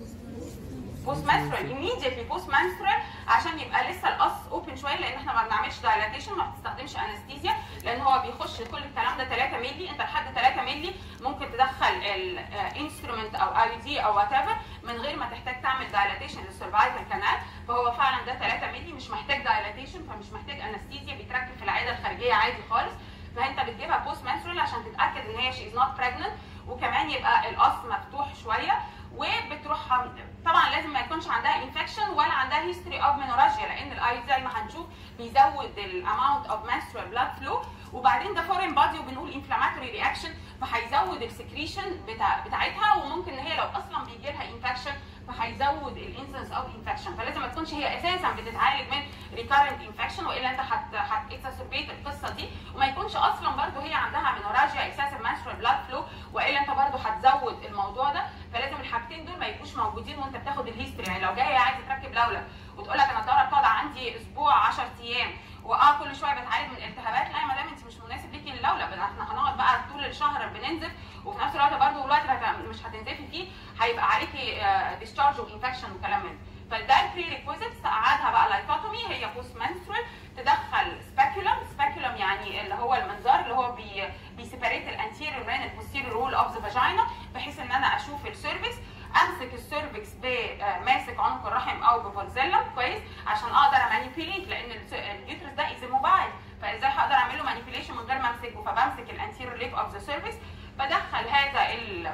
S1: بوست منسترال immediately بوست منسترال عشان يبقى لسه القص اوبن شويه لان احنا ما بنعملش دايلاتيشن ما بتستخدمش انستيزيا لان هو بيخش كل الكلام ده 3 مللي انت لحد 3 مللي ممكن تدخل الانسترومنت او اي دي او وات ايفر من غير ما تحتاج تعمل دايلاتيشن للسرفايفل كانال فهو فعلا ده 3 مللي مش محتاج دايلاتيشن فمش محتاج انستيزيا بيتركب في العياده الخارجيه عادي خالص فانت بتجيبها بوست منسترال عشان تتاكد ان هي شي از نوت بريجننت وكمان يبقى القص مفتوح شويه وبتروح طبعا لازم ما يكونش عندها انفكشن ولا عندها هيستوري اوف مينوراجيا لان الاي زي ما هنشوف بيزود الاماونت اوف menstrual بلاد فلو وبعدين ده فورين بادي وبنقول انفلاماتوري رياكشن فهيزود السكريشن بتاع بتاعتها وممكن ان هي لو اصلا بيجي لها انفكشن فهيزود الانسنس اوف انفكشن فلازم ما تكونش هي اساسا بتتعالج من ريكارنت انفكشن والا انت هت هتكسربيت القصه دي وما يكونش اصلا برضو هي عندها مينوراجيا اكسسيف menstrual بلاد فلو والا انت برضو هتزود الموضوع ده فلازم الحاجتين دول ما يبقوش موجودين وانت بتاخد الهيستوري يعني لو جايه عايزه تركب لولب وتقول لك انا الدوره بتقعد عندي اسبوع 10 ايام واه كل شويه بتعالج من التهابات لا يا مدام انت مش مناسب ليكي اللولب احنا هنقعد بقى طول الشهر بننزف وفي نفس الوقت برضه الوقت اللي مش هتنزفي فيه هيبقى عليكي ديscharge وانفكشن وكلام من فده البري ريكويزيتس قعدها بقى لايكوتومي هي بوست منسترال تدخل سباكيولم سباكيولم يعني اللي هو المنظار اللي هو بي بيسيبريت الانتيريور من البوستيريور رول اوف ذا فاجينا بحيث ان انا اشوف السيرفكس امسك السيرفكس بماسك عنق الرحم او بفولزيلا كويس عشان اقدر امانيبيليت لان اليوترس ده از موبايل فازاي هقدر اعمل له مانيبيليشن من غير ما امسكه فبمسك الانتيريور ليب اوف ذا سيرفكس بدخل هذا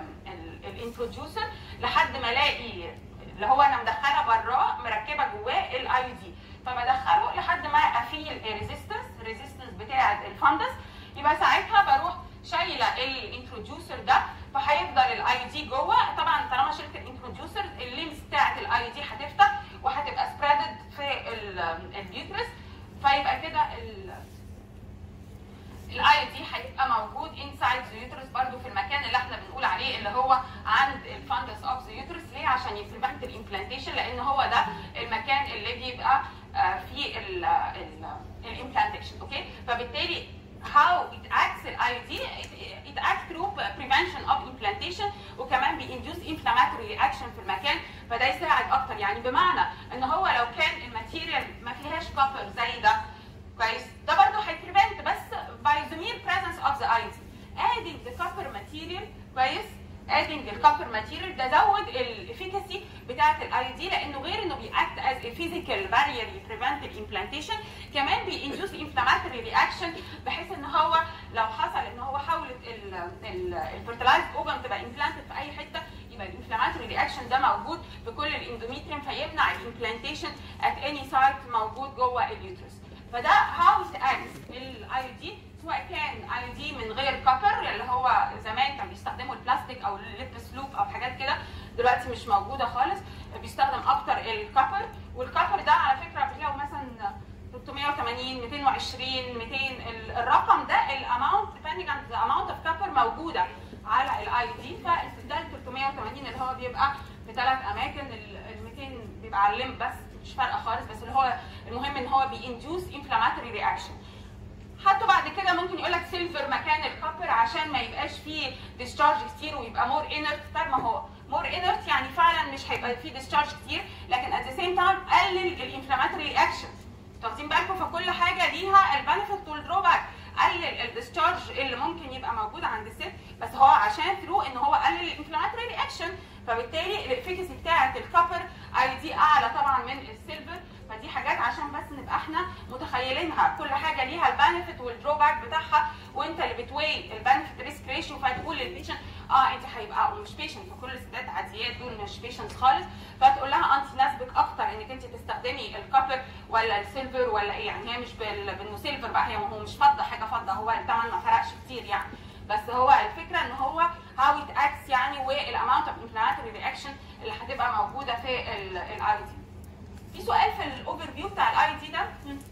S1: الانتروديوسر لحد ما الاقي اللي هو انا مدخله براه مركبه جواه الاي دي فبدخله لحد ما افيل الريزيستنس الريزيستنس بتاعه الفندس يبقى ساعتها بروح شايله الانتروديوسر ده فهيفضل الاي دي جوه طبعا طالما شلت الانتروديوسر الليمس بتاعه الاي دي هتفتح وهتبقى سبريدد في اليوترس فيبقى كده الاي دي هيبقى موجود انسايد ذا يوترس برضو في المكان اللي احنا بنقول عليه اللي هو عند الفندس اوف ذا يوترس ليه عشان يبريفنت الامبلانتيشن لان هو ده المكان اللي بيبقى فيه الامبلانتيشن اوكي فبالتالي how it acts ال IUD it, it acts through prevention of implantation وكمان بيinduce inflammatory reaction في المكان فده يساعد اكتر يعني بمعنى ان هو لو كان الماتيريال ما فيهاش كوبر زي ده كويس ده برضه هيبريفنت بس by the mere presence of the IUD adding the copper material كويس adding الكوبر ماتيريال ده زود الافيكاسي بتاعه الاي دي لانه غير انه بيأكت از فيزيكال بارير يبريفنت الامبلانتيشن كمان بيندوس انفلاماتوري رياكشن بحيث ان هو لو حصل ان هو حولت الفيرتلايز اوفم تبقى امبلانتد في اي حته يبقى الانفلاماتوري رياكشن ده موجود في كل الاندوميتريوم فيمنع الامبلانتيشن ات اني سايت موجود جوه اليوترس فده هاو اكت الاي دي سواء كان اي دي من غير كابر اللي هو زمان كان بيستخدموا البلاستيك او الليب سلوب او حاجات كده دلوقتي مش موجوده خالص بيستخدم اكتر الكابر والكابر ده على فكره بتلاقوا مثلا 380 220 200 ال- الرقم ده الاماونت depending on the amount of copper موجوده على الاي دي فده ال 380 اللي هو بيبقى في ثلاث اماكن ال 200 بيبقى على الليمب بس مش فارقه خالص بس اللي هو المهم ان هو بيندوس انفلاماتوري رياكشن حتى بعد كده ممكن يقول لك سيلفر مكان الكوبر عشان ما يبقاش فيه ديسشارج كتير ويبقى مور انرت طيب ما هو مور انرت يعني فعلا مش هيبقى فيه ديسشارج كتير لكن ات ذا سيم تايم قلل الانفلاماتوري رياكشن واخدين بالكم فكل حاجه ليها البنفيت والدروباك قلل الديسشارج اللي ممكن يبقى موجود عند الست بس هو عشان ثرو ان هو قلل الانفلاماتوري رياكشن فبالتالي الافيكاسي بتاعه الكوبر اي دي اعلى طبعا من السيلفر فدي حاجات عشان بس نبقى احنا متخيلينها كل حاجه ليها البنفيت والدروباك بتاعها وانت اللي بتوي البنفيت ريسك ريشيو فتقول للبيشنت اه انت هيبقى مش بيشنت وكل الستات عاديات دول مش بيشنت خالص فتقول لها انت ناسبك اكتر انك انت تستخدمي الكوبر ولا السيلفر ولا ايه يعني هي مش بال- بانه سيلفر بقى هي هو مش فضه حاجه فضه هو الثمن ما فرقش كتير يعني بس هو الفكره ان هو هاو ات اكتس يعني والاماونت اوف انفلاماتوري رياكشن اللي هتبقى موجوده في الاي دي في سؤال في الاوفر فيو بتاع الاي دي ده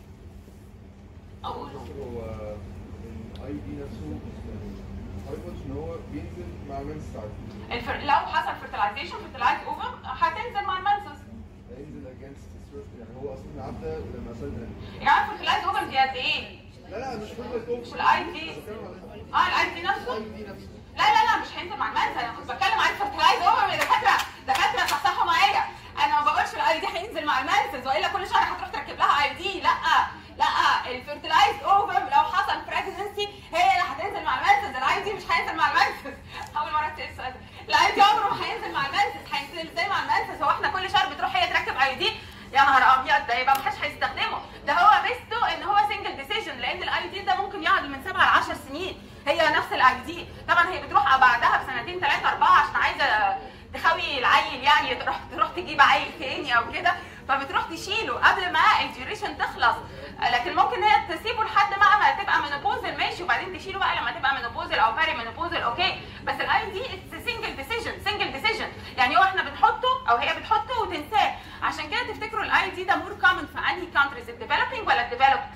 S1: اقول
S3: هو الاي دي نفسه هايبوتش ان هو بينزل مع المنس ساعات
S1: الفر... لو حصل فيرتلايزيشن فيرتلايز اوفر هتنزل مع المنسس
S3: هينزل اجينست يعني هو اصلا عدى لما سال
S1: يعني فيرتلايز اوفر دي قد ايه؟
S3: لا لا مش فكره
S1: مش الاي دي اه الاي دي نفسه
S3: الاي دي نفسه
S1: لا لا لا مش هينزل مع المنسى انا كنت بتكلم عن الفيرتلايز اوفر يا دكاتره دكاتره صحصحوا معايا انا ما بقولش الاي دي هينزل مع المنسز والا كل شهر هتروح تركب لها اي دي لا لا الفيرتلايز اوفر لو حصل بريجنسي هي اللي هتنزل مع المنسز الاي دي مش هينزل مع المنسز اول مره تسال السؤال ده الاي دي عمره ما هينزل مع المنسز هينزل ازاي مع المنسز هو احنا كل شهر بتروح هي تركب اي دي يا نهار ابيض ده يبقى محدش هيستخدمه ده هو بيسته ان هو سنجل ديسيجن لان الاي دي ده ممكن يقعد من 7 ل 10 سنين هي نفس الاي دي طبعا هي بتروح بعدها بسنتين ثلاثه اربعه عشان عايزه تخوي العيل يعني تروح تروح تجيب عيل تاني او كده فبتروح تشيله قبل ما الديوريشن تخلص لكن ممكن هي تسيبه لحد ما ما تبقى منوبوزل ماشي وبعدين تشيله بقى لما تبقى منوبوزل او باري منوبوزل اوكي بس الاي دي اتس سنجل ديسيجن سنجل ديسيجن يعني هو احنا بنحطه او هي بتحطه وتنساه عشان كده تفتكروا الاي دي ده مور كومن في انهي كانتريز الديفلوبينج ولا الديفلوبد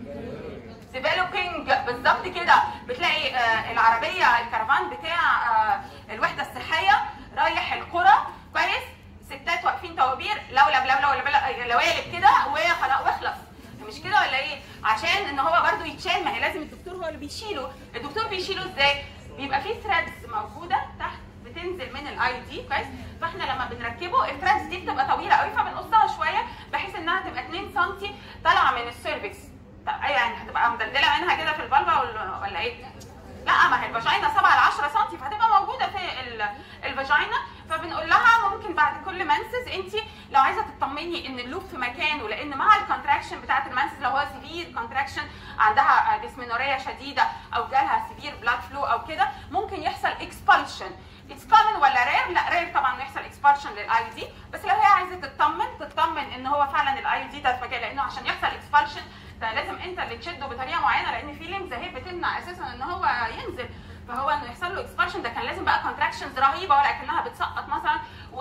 S1: ديفلوبينج بالظبط كده بتلاقي آه، العربيه الكرفان بتاع آه، الوحده الصحيه رايح القرى كويس ستات واقفين طوابير لولب لولب لولب لوالب كده وخلاص واخلص مش كده ولا ايه عشان ان هو برده يتشال ما هي لازم الدكتور هو اللي بيشيله الدكتور بيشيله ازاي بيبقى فيه ثريدز موجوده تحت بتنزل من الاي دي كويس فاحنا لما بنركبه الثريدز دي بتبقى طويله قوي فبنقصها شويه بحيث انها تبقى 2 سم طالعه من السيرفكس طب ايه يعني هتبقى مدلدله منها كده في البلبه ولا ولا ايه؟ لا ما هي الفاجينا 7 ل 10 سم فهتبقى موجوده في ال- الفاجينا فبنقول لها ممكن بعد كل منسز انت لو عايزه تطمني ان اللوب في مكانه لان مع الكونتراكشن بتاعت المنسز لو هو سيفير كونتراكشن عندها ديسمينوريا شديده او جالها سيفير بلاد فلو او كده ممكن يحصل اكسبالشن اتس كومن ولا رير؟ لا رير طبعا انه يحصل اكسبالشن للاي دي بس لو هي عايزه تطمن تطمن ان هو فعلا الاي دي ده في مكان لانه عشان يحصل اكسبالشن ده لازم انت اللي تشده بطريقه معينه لان في ليمز اهي بتمنع اساسا ان هو ينزل فهو انه يحصل له اكسبالشن ده كان لازم بقى كونتراكشنز رهيبه ولكنها بتسقط مثلا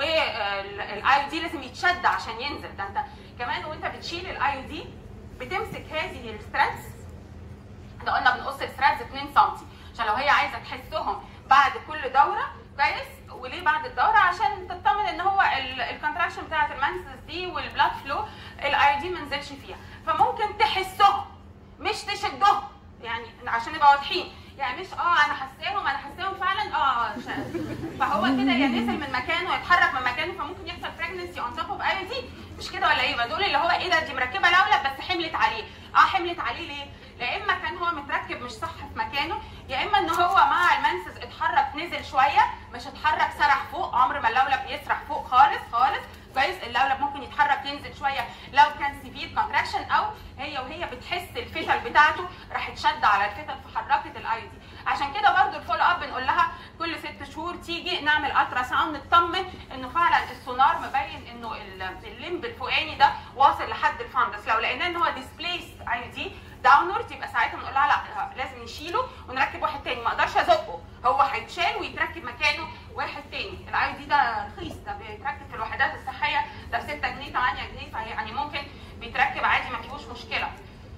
S1: والاي دي لازم يتشد عشان ينزل ده انت كمان وانت بتشيل الاي دي بتمسك هذه الستراتس احنا قلنا بنقص الثريدز 2 سم عشان لو هي عايزه تحسهم بعد كل دوره كويس وليه بعد الدوره عشان تطمن ان هو الكونتراكشن بتاعت المنسس دي والبلاد فلو الاي دي ما نزلش فيها فممكن تحسهم مش تشدهم يعني عشان نبقى واضحين يعني مش اه انا حاساهم انا حاساهم فعلا اه ش- فهو كده يا نزل من مكانه يتحرك من مكانه فممكن يحصل بريجنسي اون توب اوف اي دي مش كده ولا ايه يبقى دول اللي هو ايه ده دي مركبه لولب بس حملت عليه اه حملت عليه ليه؟ يا اما كان هو متركب مش صح في مكانه يا اما ان هو مع المنسز اتحرك نزل شويه مش اتحرك سرح فوق عمر ما اللولب يسرح فوق خالص خالص كويس اللولب ممكن يتحرك ينزل شويه لو كان سيفير كونتراكشن او هي وهي بتحس الفتل بتاعته راح تشد على الفتل فحركت الاي دي عشان كده برضو الفولو اب بنقول لها كل ست شهور تيجي نعمل الترا ساوند نطمن انه فعلا السونار مبين انه ال- الليمب الفوقاني ده واصل لحد الفندس لو لقيناه ان هو ديسبليس اي دي داونورد يبقى ساعتها بنقول لها لا لازم نشيله ونركب واحد تاني ما اقدرش ازقه هو هيتشال ويتركب مكانه واحد تاني الاي دي ده رخيص ده بيتركب في الوحدات الصحيه ده ب 6 جنيه 8 جنيه فيعني ممكن بيتركب عادي ما فيهوش مشكله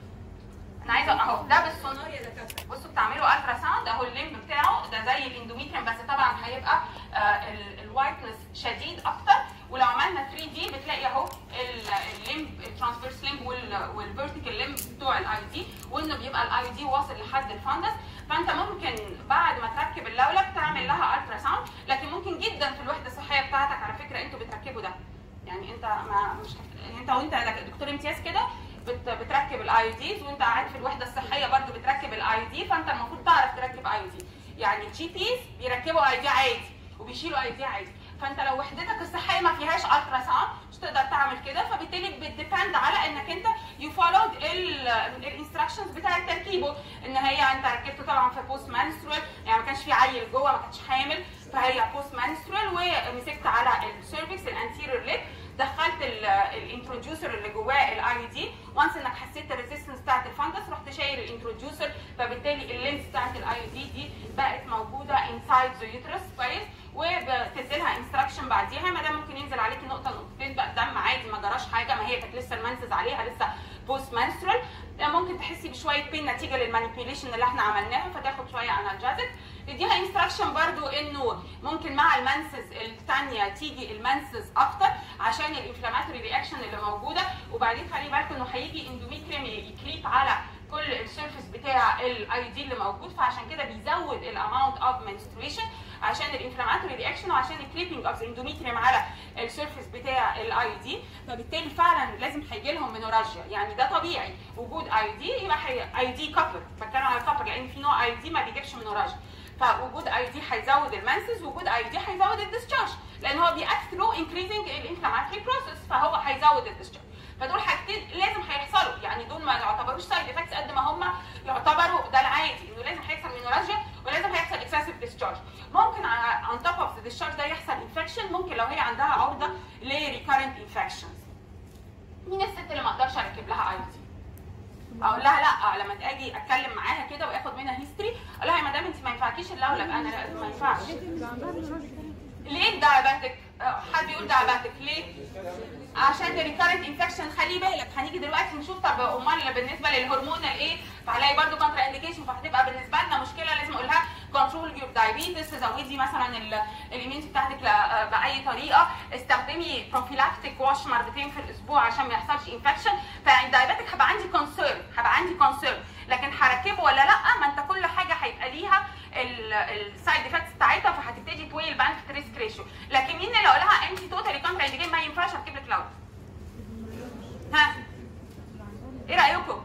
S1: انا عايزه اهو ده بالسونار يا دكاتره بصوا بتعملوا الترا ساوند اهو الليمب بتاعه ده زي الاندوميتريم بس طبعا هيبقى الوايتنس شديد اكتر ولو عملنا 3 دي بتلاقي اهو ال- الليمب الترانسفيرس ليمب والفيرتيكال ليمب بتوع الاي دي وانه بيبقى الاي دي واصل لحد الفندس فانت ممكن بعد ما تركب اللولب تعمل لها الترا ساوند لكن ممكن جدا في الوحده الصحيه بتاعتك على فكره انتوا بتركبوا ده يعني انت ما مش انت وانت دكتور امتياز كده بت بتركب الاي ديز وانت قاعد في الوحده الصحيه برضو بتركب الاي دي فانت المفروض تعرف تركب اي دي يعني الجي بيز بيركبوا اي دي عادي وبيشيلوا اي دي عادي فانت لو وحدتك الصحيه ما فيهاش الترا ساوند مش تقدر تعمل كده فبالتالي بتديبند على انك انت يو فولود الانستراكشنز بتاعه تركيبه ان هي انت ركبته طبعا في بوست مانسترول يعني ما كانش في عيل جوه ما كانش حامل فهي بوست مانسترول ومسكت على السيرفكس الانتيريور ليب دخلت الانتروديوسر اللي جواه الاي دي وانس انك حسيت الريزيستنس بتاعت الفندس رحت شايل الانتروديوسر فبالتالي اللينس بتاعت الاي دي دي بقت موجوده انسايد ذا يوترس كويس وبتديلها انستراكشن بعديها ما دام ممكن ينزل عليكي نقطه نقطتين بقى دم عادي ما جراش حاجه ما هي كانت لسه المنسز عليها لسه بوست مانسترال ممكن تحسي بشويه بين نتيجه للمانيبيوليشن اللي احنا عملناها فتاخد شويه انالجازيك تديها انستراكشن برضو انه ممكن مع المنسز الثانيه تيجي المنسز اكتر عشان الانفلاماتوري رياكشن اللي موجوده وبعدين خلي بالكم انه هيجي اندوميتريم يكريب على كل السيرفيس بتاع الاي دي اللي موجود فعشان كده بيزود الاماونت اوف menstruation عشان الانفلاماتوري رياكشن وعشان الكريبنج اوف اندوميتريم على السيرفيس بتاع الاي دي فبالتالي فعلا لازم هيجي لهم منوراجيا يعني ده طبيعي وجود اي دي يبقى اي دي كابر بتكلم على كابر لان في نوع اي دي ما بيجيبش منوراجيا فوجود اي دي هيزود المنسز وجود اي دي هيزود الديسشارج لان هو بيأكت ثرو انكريزنج الانفلاماتوري بروسيس فهو هيزود الديسشارج فدول حاجتين لازم هيحصلوا يعني دول ما يعتبروش سايد افكتس قد ما هم يعتبروا ده العادي انه لازم هيحصل منوراجيا ولازم هيحصل اكسسيف ديسشارج ممكن on top of the discharge ده يحصل انفكشن ممكن لو هي عندها عرضه لريكارنت انفكشنز مين الست اللي ما اقدرش اركب لها اي دي اقول لها لا لما اجي اتكلم معاها كده واخد منها هيستوري اقول لها يا مدام انت ما ينفعكيش اللولب انا لا ما ينفعش ليه داياباتيك حد يقول داياباتيك ليه عشان الريكارنت انفكشن خلي بالك هنيجي دلوقتي نشوف طب امال بالنسبه للهرمون الايه فهلاقي برضو كونترا انديكيشن فهتبقى بالنسبه لنا مشكله لازم اقول لها كنترول يور دايابيتس زودي مثلا الاميونتي بتاعتك ل- باي طريقه استخدمي بروفيلاكتيك واش مرتين في الاسبوع عشان ما يحصلش انفكشن فالدايابيتك هبقى عندي كونسيرن هبقى عندي كونسيرن لكن هركبه ولا لا ما انت كل حاجه هيبقى ليها السايد افكتس بتاعتها فهتبتدي توي البنفيت ريسك ريشيو لكن مين اللي اقول لها انت توتالي كونترا انديكيشن ما ينفعش اركب لك لود ها ايه رايكم؟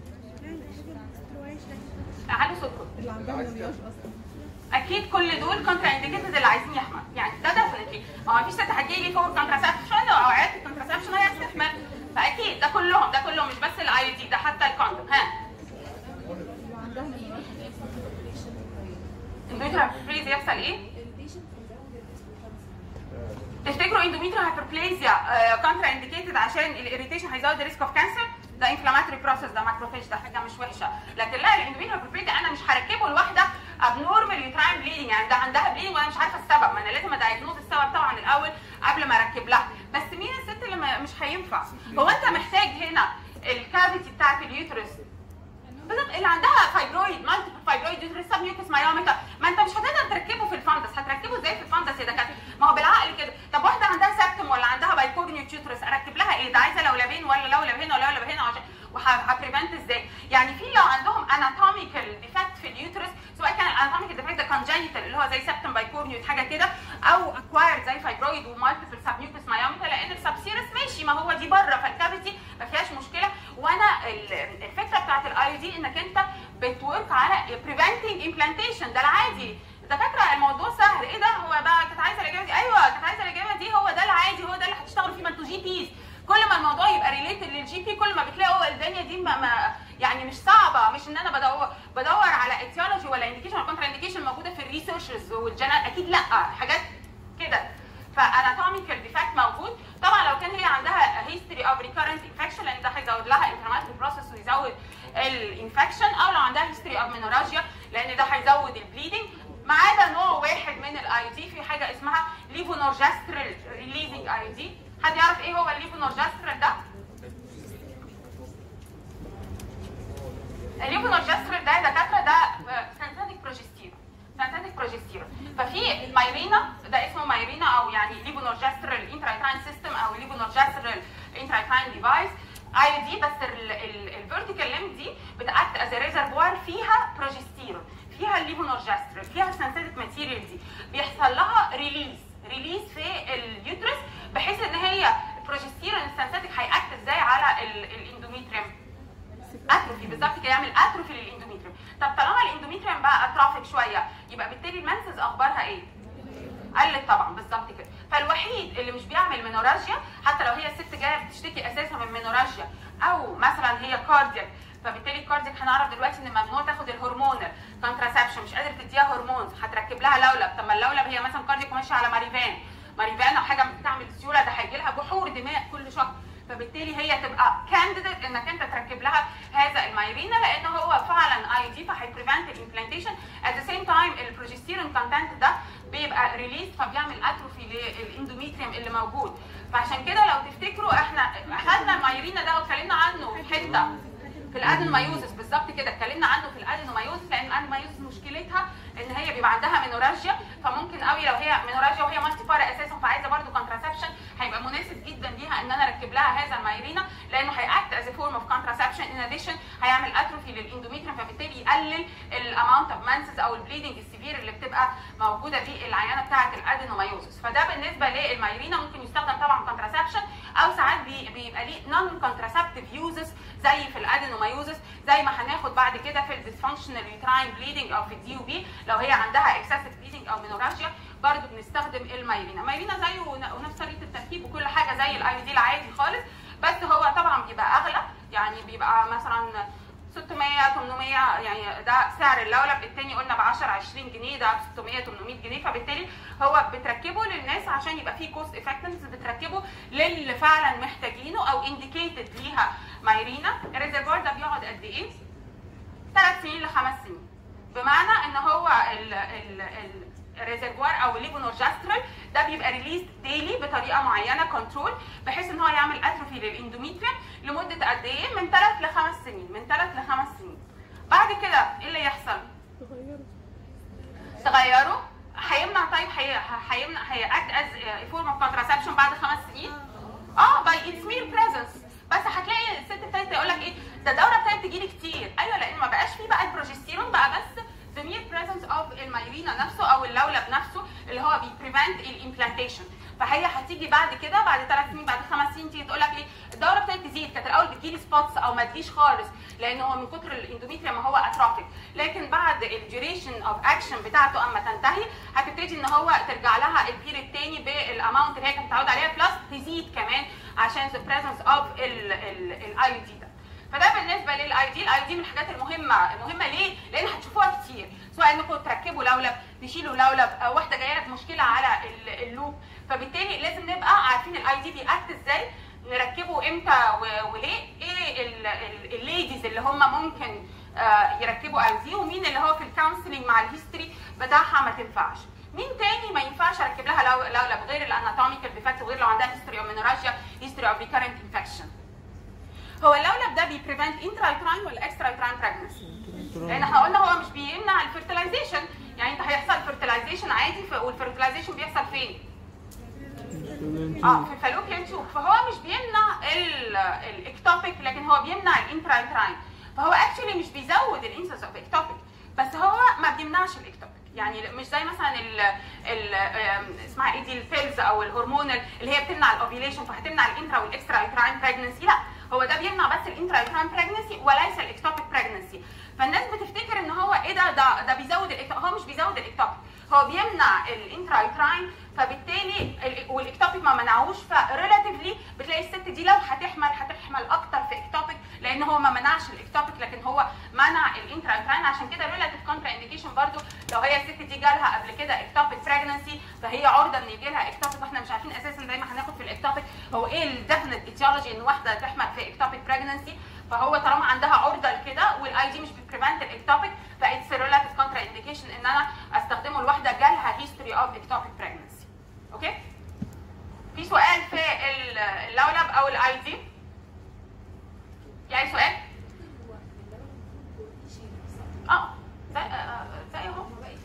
S1: علوا صوتكم
S4: اللي عندها ملياش اصلا
S1: اكيد كل دول كونترا انديكيتد اللي عايزين يحمل يعني ده ديفنتلي ما هو مفيش ست هتجي لي فور كونتراسبشن لو اوقات الكونتراسبشن هيستحمل فاكيد ده كلهم ده كلهم مش بس الاي دي ده حتى الكوندوم ها
S4: اللي عندها ملياش
S1: اندوميتريال فريز يحصل ايه؟ تفتكروا اندوميتريال هايبربليزيا كونترا انديكيتد عشان الاريتيشن هيزود الريسك اوف كانسر ده انفلاماتوري بروسيس ده ماكروفيج ده حاجه مش وحشه لكن لا الاندوميتريال هايبربليزيا انا مش هركبه لواحده ابنورمال يوتراين بليدنج يعني ده عندها بليدنج وانا مش عارفه السبب ما انا لازم ادايجنوز السبب طبعا الاول قبل ما اركب لها بس مين الست اللي ما- مش هينفع هو انت محتاج هنا الكافيتي بتاعت اليوترس بالظبط اللي عندها فايبرويد مالتيبل فايبرويد يوترس سب ميوكس مايوميتا ما انت مش هتقدر تركبه في الفندس هتركبه ازاي في الفندس يا دكاتره ما هو بالعقل كده طب واحده عندها سبتم ولا عندها بايكورنيوت يوترس اركب لها ايه ده عايزه لولبين ولا لولب هنا ولا لولب هنا عشان وهبريفنت ازاي يعني في لو عندهم اناتوميكال ديفكت في اليوترس سواء كان الاناتوميكال ديفكت ده كونجنيتال اللي هو زي سبتم بايكورنيوت حاجه كده او اكوايرد زي فايبرويد ومالتيبل سب ميوكس مايوميتا لان السبسيرس ماشي ما هو دي بره فالكافيتي ما فيهاش مشكله وانا ال- الفكره بتاعت الاي دي انك انت بتورك على بريفنتنج امبلانتيشن ده العادي دكاتره الموضوع سهل ايه ده هو بقى كانت عايزه الاجابه دي ايوه كانت عايزه الاجابه دي هو ده العادي هو ده اللي هتشتغلوا فيه ما انتوا جي بيز كل ما الموضوع يبقى ريليتد للجي بي كل ما بتلاقوا الدنيا دي ما, ما يعني مش صعبه مش ان انا بدور بدور على اتيولوجي ولا انديكيشن ولا كونترا انديكيشن موجوده في الريسيرشز والجنرال اكيد لا حاجات كده فاناتوميكال ديفكت موجود طبعا لو كان هي عندها هيستوري اوف ريكارنت انفكشن لان ده هيزود لها انفلاماتوري بروسيس ويزود الانفكشن او لو عندها هيستوري اوف مينوراجيا لان ده هيزود البليدنج ما عدا نوع واحد من الاي دي في حاجه اسمها ليفونورجسترال ريليزنج اي دي حد يعرف ايه هو الليفونورجسترال ده؟ الليفونورجسترال ده يا دكاتره ده سنتاتيك بروجستيرون سنتاتيك بروجستيرون ففي المايرينا ده اسمه مايرينا او يعني ليفونورجسترال انترايتراين سيستم او ليفونورجسترال انترايتراين ديفايس اي دي بس الفيرتيكال ليم دي بتاكت از ريزرفوار فيها بروجستيرون فيها الليفونورجسترال فيها السنتاتيك ماتيريال دي بيحصل لها ريليز ريليز في اليوترس بحيث ان هي البروجستيرون السنتاتيك هيأكت ازاي على الاندوميتريم اتروفي بالظبط كده يعمل اتروفي للاندوميتريوم طب طالما الاندوميتريوم بقى اترافيك شويه يبقى بالتالي المنسز اخبارها ايه قلت طبعا بالظبط كده فالوحيد اللي مش بيعمل مينوراجيا حتى لو هي الست جايه بتشتكي اساسا من مينوراجيا او مثلا هي كاردياك فبالتالي الكاردياك هنعرف دلوقتي ان ممنوع تاخد الهرمونال كونتراسبشن مش قادر تديها هرمونز هتركب لها لولب طب ما اللولب هي مثلا كاردياك وماشيه على ماريفان ماريفان او حاجه بتعمل سيوله ده هيجي لها بحور دماء كل شهر فبالتالي هي تبقى كانديديت انك انت تركب لها هذا المايرينا لان هو فعلا اي دي فهيبريفنت الامبلانتيشن ات ذا سيم تايم البروجستيرون كونتنت ده بيبقى ريليز فبيعمل اتروفي للاندوميتريوم اللي موجود فعشان كده لو تفتكروا احنا اخذنا المايرينا ده واتكلمنا عنه في حته في الادينومايوزس بالظبط كده اتكلمنا عنه في الادينومايوزس لان الادينومايوزس مشكلتها ان هي بيبقى عندها مينوراجيا فممكن قوي لو هي مينوراجيا وهي مالتي بارا اساسا فعايزه برضو كونتراسبشن هيبقى مناسب جدا ليها ان انا اركب لها هذا المايرينا لانه هيأكت از فورم اوف كونتراسبشن ان اديشن هيعمل اتروفي للاندوميتريوم فبالتالي يقلل الاماونت اوف مانسز او البليدنج السيفير اللي بتبقى موجوده في العيانه بتاعه الادينومايوزس فده بالنسبه للمايرينا ممكن يستخدم طبعا كونتراسبشن او ساعات بي بيبقى ليه نون كونتراسبتيف يوزز زي في الادينومايوزس زي ما هناخد بعد كده في الديسفانكشنال يوتراين بليدنج او في الدي او بي لو هي عندها اكسسيف بليدنج او مينوراجيا برضو بنستخدم المايرينا مايرينا زيه ونفس طريقه التركيب وكل حاجه زي الاي دي العادي خالص بس هو طبعا بيبقى اغلى يعني بيبقى مثلا 600 800 يعني ده سعر اللولب التاني قلنا ب 10 20 جنيه ده ب 600 800 جنيه فبالتالي هو بتركبه للناس عشان يبقى فيه كوست افكتنس بتركبه للي فعلا محتاجينه او انديكيتد ليها مايرينا الريزرفوار ده بيقعد قد ايه؟ ثلاث سنين لخمس سنين بمعنى ان هو ال ال ال الريزرفوار او الليفونورجسترال ده بيبقى ريليز ديلي بطريقه معينه كنترول بحيث ان هو يعمل اتروفي للاندوميتريوم لمده قد ايه؟ من ثلاث لخمس سنين من ثلاث لخمس سنين بعد كده ايه اللي يحصل؟ تغيره هيمنع طيب هي- هيمنع هيأكت از فورم اوف كونتراسبشن بعد خمس سنين اه باي اتس مير بريزنس بس هتلاقي الست ابتدت تقول لك ايه ده الدوره ابتدت تجيلي كتير ايوه لان ما بقاش فيه بقى البروجستيرون بقى بس the mere presence of المايرينا نفسه او اللولب نفسه اللي هو بيبريفنت الامبلانتيشن فهي هتيجي بعد كده بعد ثلاث سنين بعد خمس سنين تيجي تقول لك ايه الدوره ابتدت تزيد كانت الاول بتجيلي سبوتس او ما تجيش خالص لان هو من كتر الاندوميتريوم ما هو اترافيك لكن بعد الديوريشن اوف اكشن بتاعته اما تنتهي هتبتدي ان هو ترجع لها البيريد تاني بالاماونت اللي هي كانت متعوده عليها بلس تزيد كمان عشان the presence of الاي دي ده فده بالنسبه للاي دي الاي دي من الحاجات المهمه المهمه ليه لان هتشوفوها كتير سواء انكم تركبوا لولب تشيلوا لولب او واحده جايه لك مشكله على ال- اللوب فبالتالي لازم نبقى عارفين الاي دي بيأكت ازاي نركبه امتى و- وليه ايه ال- ال- الليديز اللي هم ممكن آه، يركبوا اي دي ومين اللي هو في الكونسلنج مع الهيستوري بتاعها ما تنفعش مين تاني ما ينفعش اركب لها لو- لولب غير الاناتوميكال ديفكت وغير لو عندها هيستوري اوف مينوراجيا هيستوري اوف ريكارنت انفكشن هو اللولب ده بيبريفنت انترايتراين ولا اكسترايتراين بريجنسي لان احنا قلنا هو مش بيمنع الفيرتلايزيشن يعني انت هيحصل فيرتلايزيشن عادي ف- والفيرتلايزيشن بيحصل فين؟ اه في الفالوبيان تيوب فهو مش بيمنع الاكتوبيك لكن هو بيمنع الانترايتراين فهو اكشولي مش بيزود الانسنس اوف اكتوبيك بس هو ما بيمنعش الاكتوبيك يعني مش زي مثلا ال ال آم، اسمها ايه دي البيلز او الهرمونال اللي هي بتمنع الاوفيليشن فهتمنع الانترا والاكسترا يوتراين بريجنسي لا هو ده بيمنع بس الانترا يوتراين بريجنسي وليس الاكتوبيك بريجنسي فالناس بتفتكر ان هو ايه ده ده ده بيزود الاكتوبيك هو مش بيزود الاكتوبيك هو بيمنع الانترايتراين فبالتالي ال- والاكتوبيك ما منعوش فريلاتيفلي بتلاقي الست دي لو هتحمل هتحمل اكتر في اكتوبيك لان هو ما منعش الاكتوبيك لكن هو منع الانترايتراين عشان كده ريلاتيف كونترا انديكيشن برضو لو هي الست دي جالها قبل كده اكتوبيك بريجنسي فهي عرضه ان يجي لها اكتوبيك واحنا مش عارفين اساسا زي ما هناخد في الاكتوبيك هو ايه الديفينيت ايتيولوجي ان واحده تحمل في اكتوبيك بريجنسي فهو طالما عندها عرضه لكده والاي دي مش بتبريفنت الاكتوبيك فايتس ريلاتيف كونترا انديكيشن ان انا استخدمه لواحده جالها هيستوري اوف اكتوبيك بريجنسي اوكي في سؤال في ال- اللولب او الاي دي يعني سؤال اه زي آه، زي اهو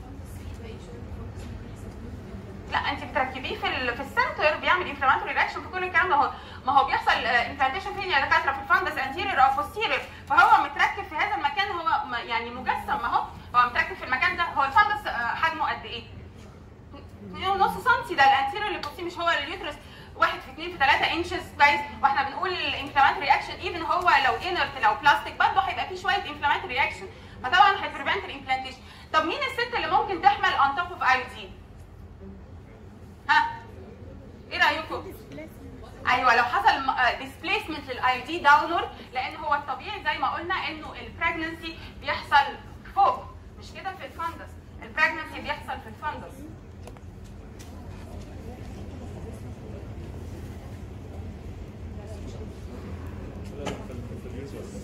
S1: لا انت بتركبيه في ال... في السنتر بيعمل انفلاماتوري رياكشن في كل الكلام ده هو ما هو بيحصل انفلاميشن فين يا دكاتره في الفندس انتيرير او بوستيرير فهو متركب في هذا المكان هو م- يعني مجسم اهو هو متركب في المكان ده هو الفندس آه، حجمه قد ايه؟ 2.5 سم ده الانتيرير اللي بصي مش هو اليوترس واحد في 2 في 3 انشز كويس واحنا بنقول الانفلاماتوري رياكشن ايفن هو لو انرت لو بلاستيك برضه هيبقى فيه شويه انفلاماتوري رياكشن فطبعا هيبريفنت الامبلانتيشن طب مين الست اللي ممكن تحمل اون توب اوف اي دي؟ ها ايه رايكم؟ ايوه لو حصل ديسبيسمنت للاي دي داونورد لان هو الطبيعي زي ما قلنا انه البريجنسي بيحصل فوق مش كده في الفندس البريجنسي بيحصل في الفندس
S2: لا لا في ال- في اليوزر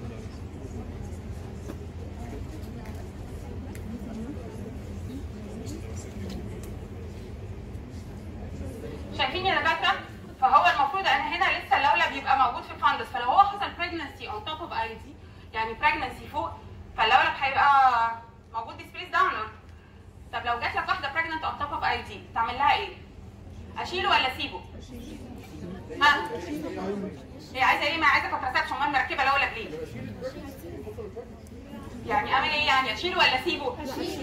S1: شايفين يا دكاتره فهو المفروض ان هنا لسه اللولب بيبقى موجود في الفندس فلو هو حصل بريجنسي اون توب اوف اي دي يعني بريجنسي فوق فاللولب هيبقى موجود ديسبيس داونورد طب لو جات لك واحده بريجننت اون توب اوف اي دي تعمل لها ايه؟ اشيله ولا اسيبه؟ ها؟ هي عايزه ايه؟ ما عايزه كونتراسبشن امال مركبه لولب ليه؟ يعني اعمل ايه يعني اشيله ولا اسيبه؟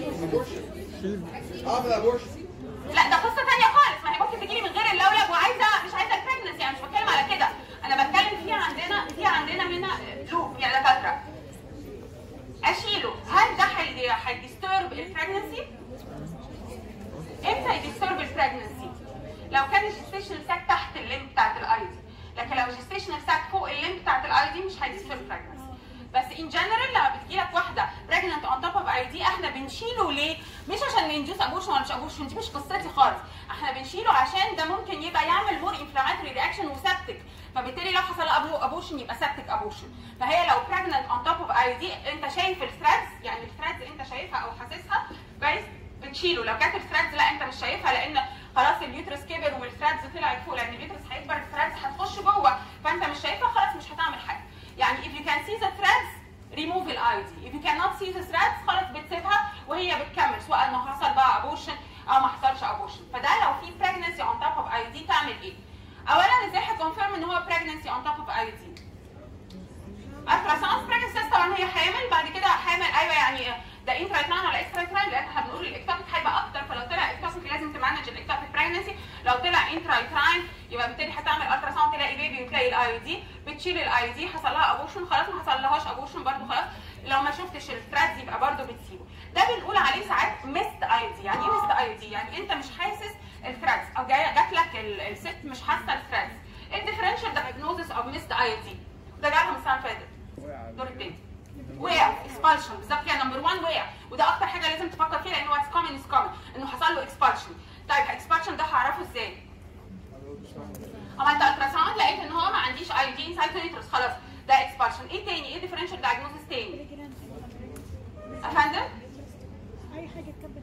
S3: اعمل ابورشن
S1: لا ده قصه ثانيه خالص ما هي ممكن تجيلي من غير اللولب وعايزه مش عايزه البريجنسي يعني مش بتكلم على كده انا بتكلم في عندنا في عندنا هنا لوب يعني دكاتره اشيله هل ده هيدي- هيديسترب البريجنسي؟ امتى يديسترب البريجنسي؟ لو كان الجستيشنال ساك تحت الليمب بتاعت الاي دي لكن لو الجستيشنال ساك فوق الليمب بتاعت الاي دي مش هيديسترب البريجنسي بس ان جنرال لما بتجيلك واحده بريجننت اون توب اوف اي دي احنا بنشيله ليه؟ مش عشان انديوس ابورشن ولا مش ابورشن دي مش قصتي خالص احنا بنشيله عشان ده ممكن يبقى يعمل مور انفلاماتوري رياكشن وسبتك فبالتالي لو حصل له ابورشن يبقى سبتك ابورشن فهي لو بريجننت اون توب اوف اي دي انت شايف الثريدز يعني الثريدز انت شايفها او حاسسها كويس بتشيله لو كانت الثريدز لا انت مش شايفها لان خلاص اليوترس كبر والثريدز طلعت فوق لان اليوترس هيكبر الثريدز هتخش جوه فانت مش شايفها خلاص مش هتعمل حاجه يعني if you can see the threads remove ال ID if you cannot see the threads خلاص بتسيبها وهي بتكمل سواء انه حصل بقى abortion او ما حصلش abortion فده لو في pregnancy on top of ID تعمل ايه؟ اولا ازاي هتكونفيرم ان هو pregnancy on top of ID؟ التراساوند بريجنسي طبعا هي حامل بعد كده حامل ايوه يعني ده انتراتران ولا اكستراتران لان احنا بنقول الاكتوبيك هيبقى اكتر فلو طلع اكتوبيك لازم تمانج الاكتوبيك بريجنسي لو طلع انتراتران يبقى بالتالي هتعمل التراساوند تلاقي بيبي وتلاقي الاي دي بتشيل الاي دي حصل لها ابورشن خلاص ما حصلهاش ابورشن برده خلاص لو ما شفتش الثريدز يبقى برده بتسيبه ده بنقول عليه ساعات ميست اي دي يعني ايه ميست اي دي يعني انت مش حاسس الثريدز او جايه جات لك ال- الست مش حاسه الثريدز الديفرنشال دايجنوزس اوف ميست اي دي ده جالهم السنه اللي فاتت الدور التاني وقع اكسبالشن بالظبط كده نمبر 1 وقع وده اكتر حاجه لازم تفكر فيها لان هو اتس كومن از كومن انه حصل له اكسبالشن طيب الاكسبالشن ده هعرفه ازاي؟ عملت التراساوند لقيت ان هو ما عنديش اي دي سايتويترس خلاص ده اكسبالشن ايه تاني ايه ديفرنشال دايجنوستس تاني؟ افندم؟
S5: اي حاجه تكبر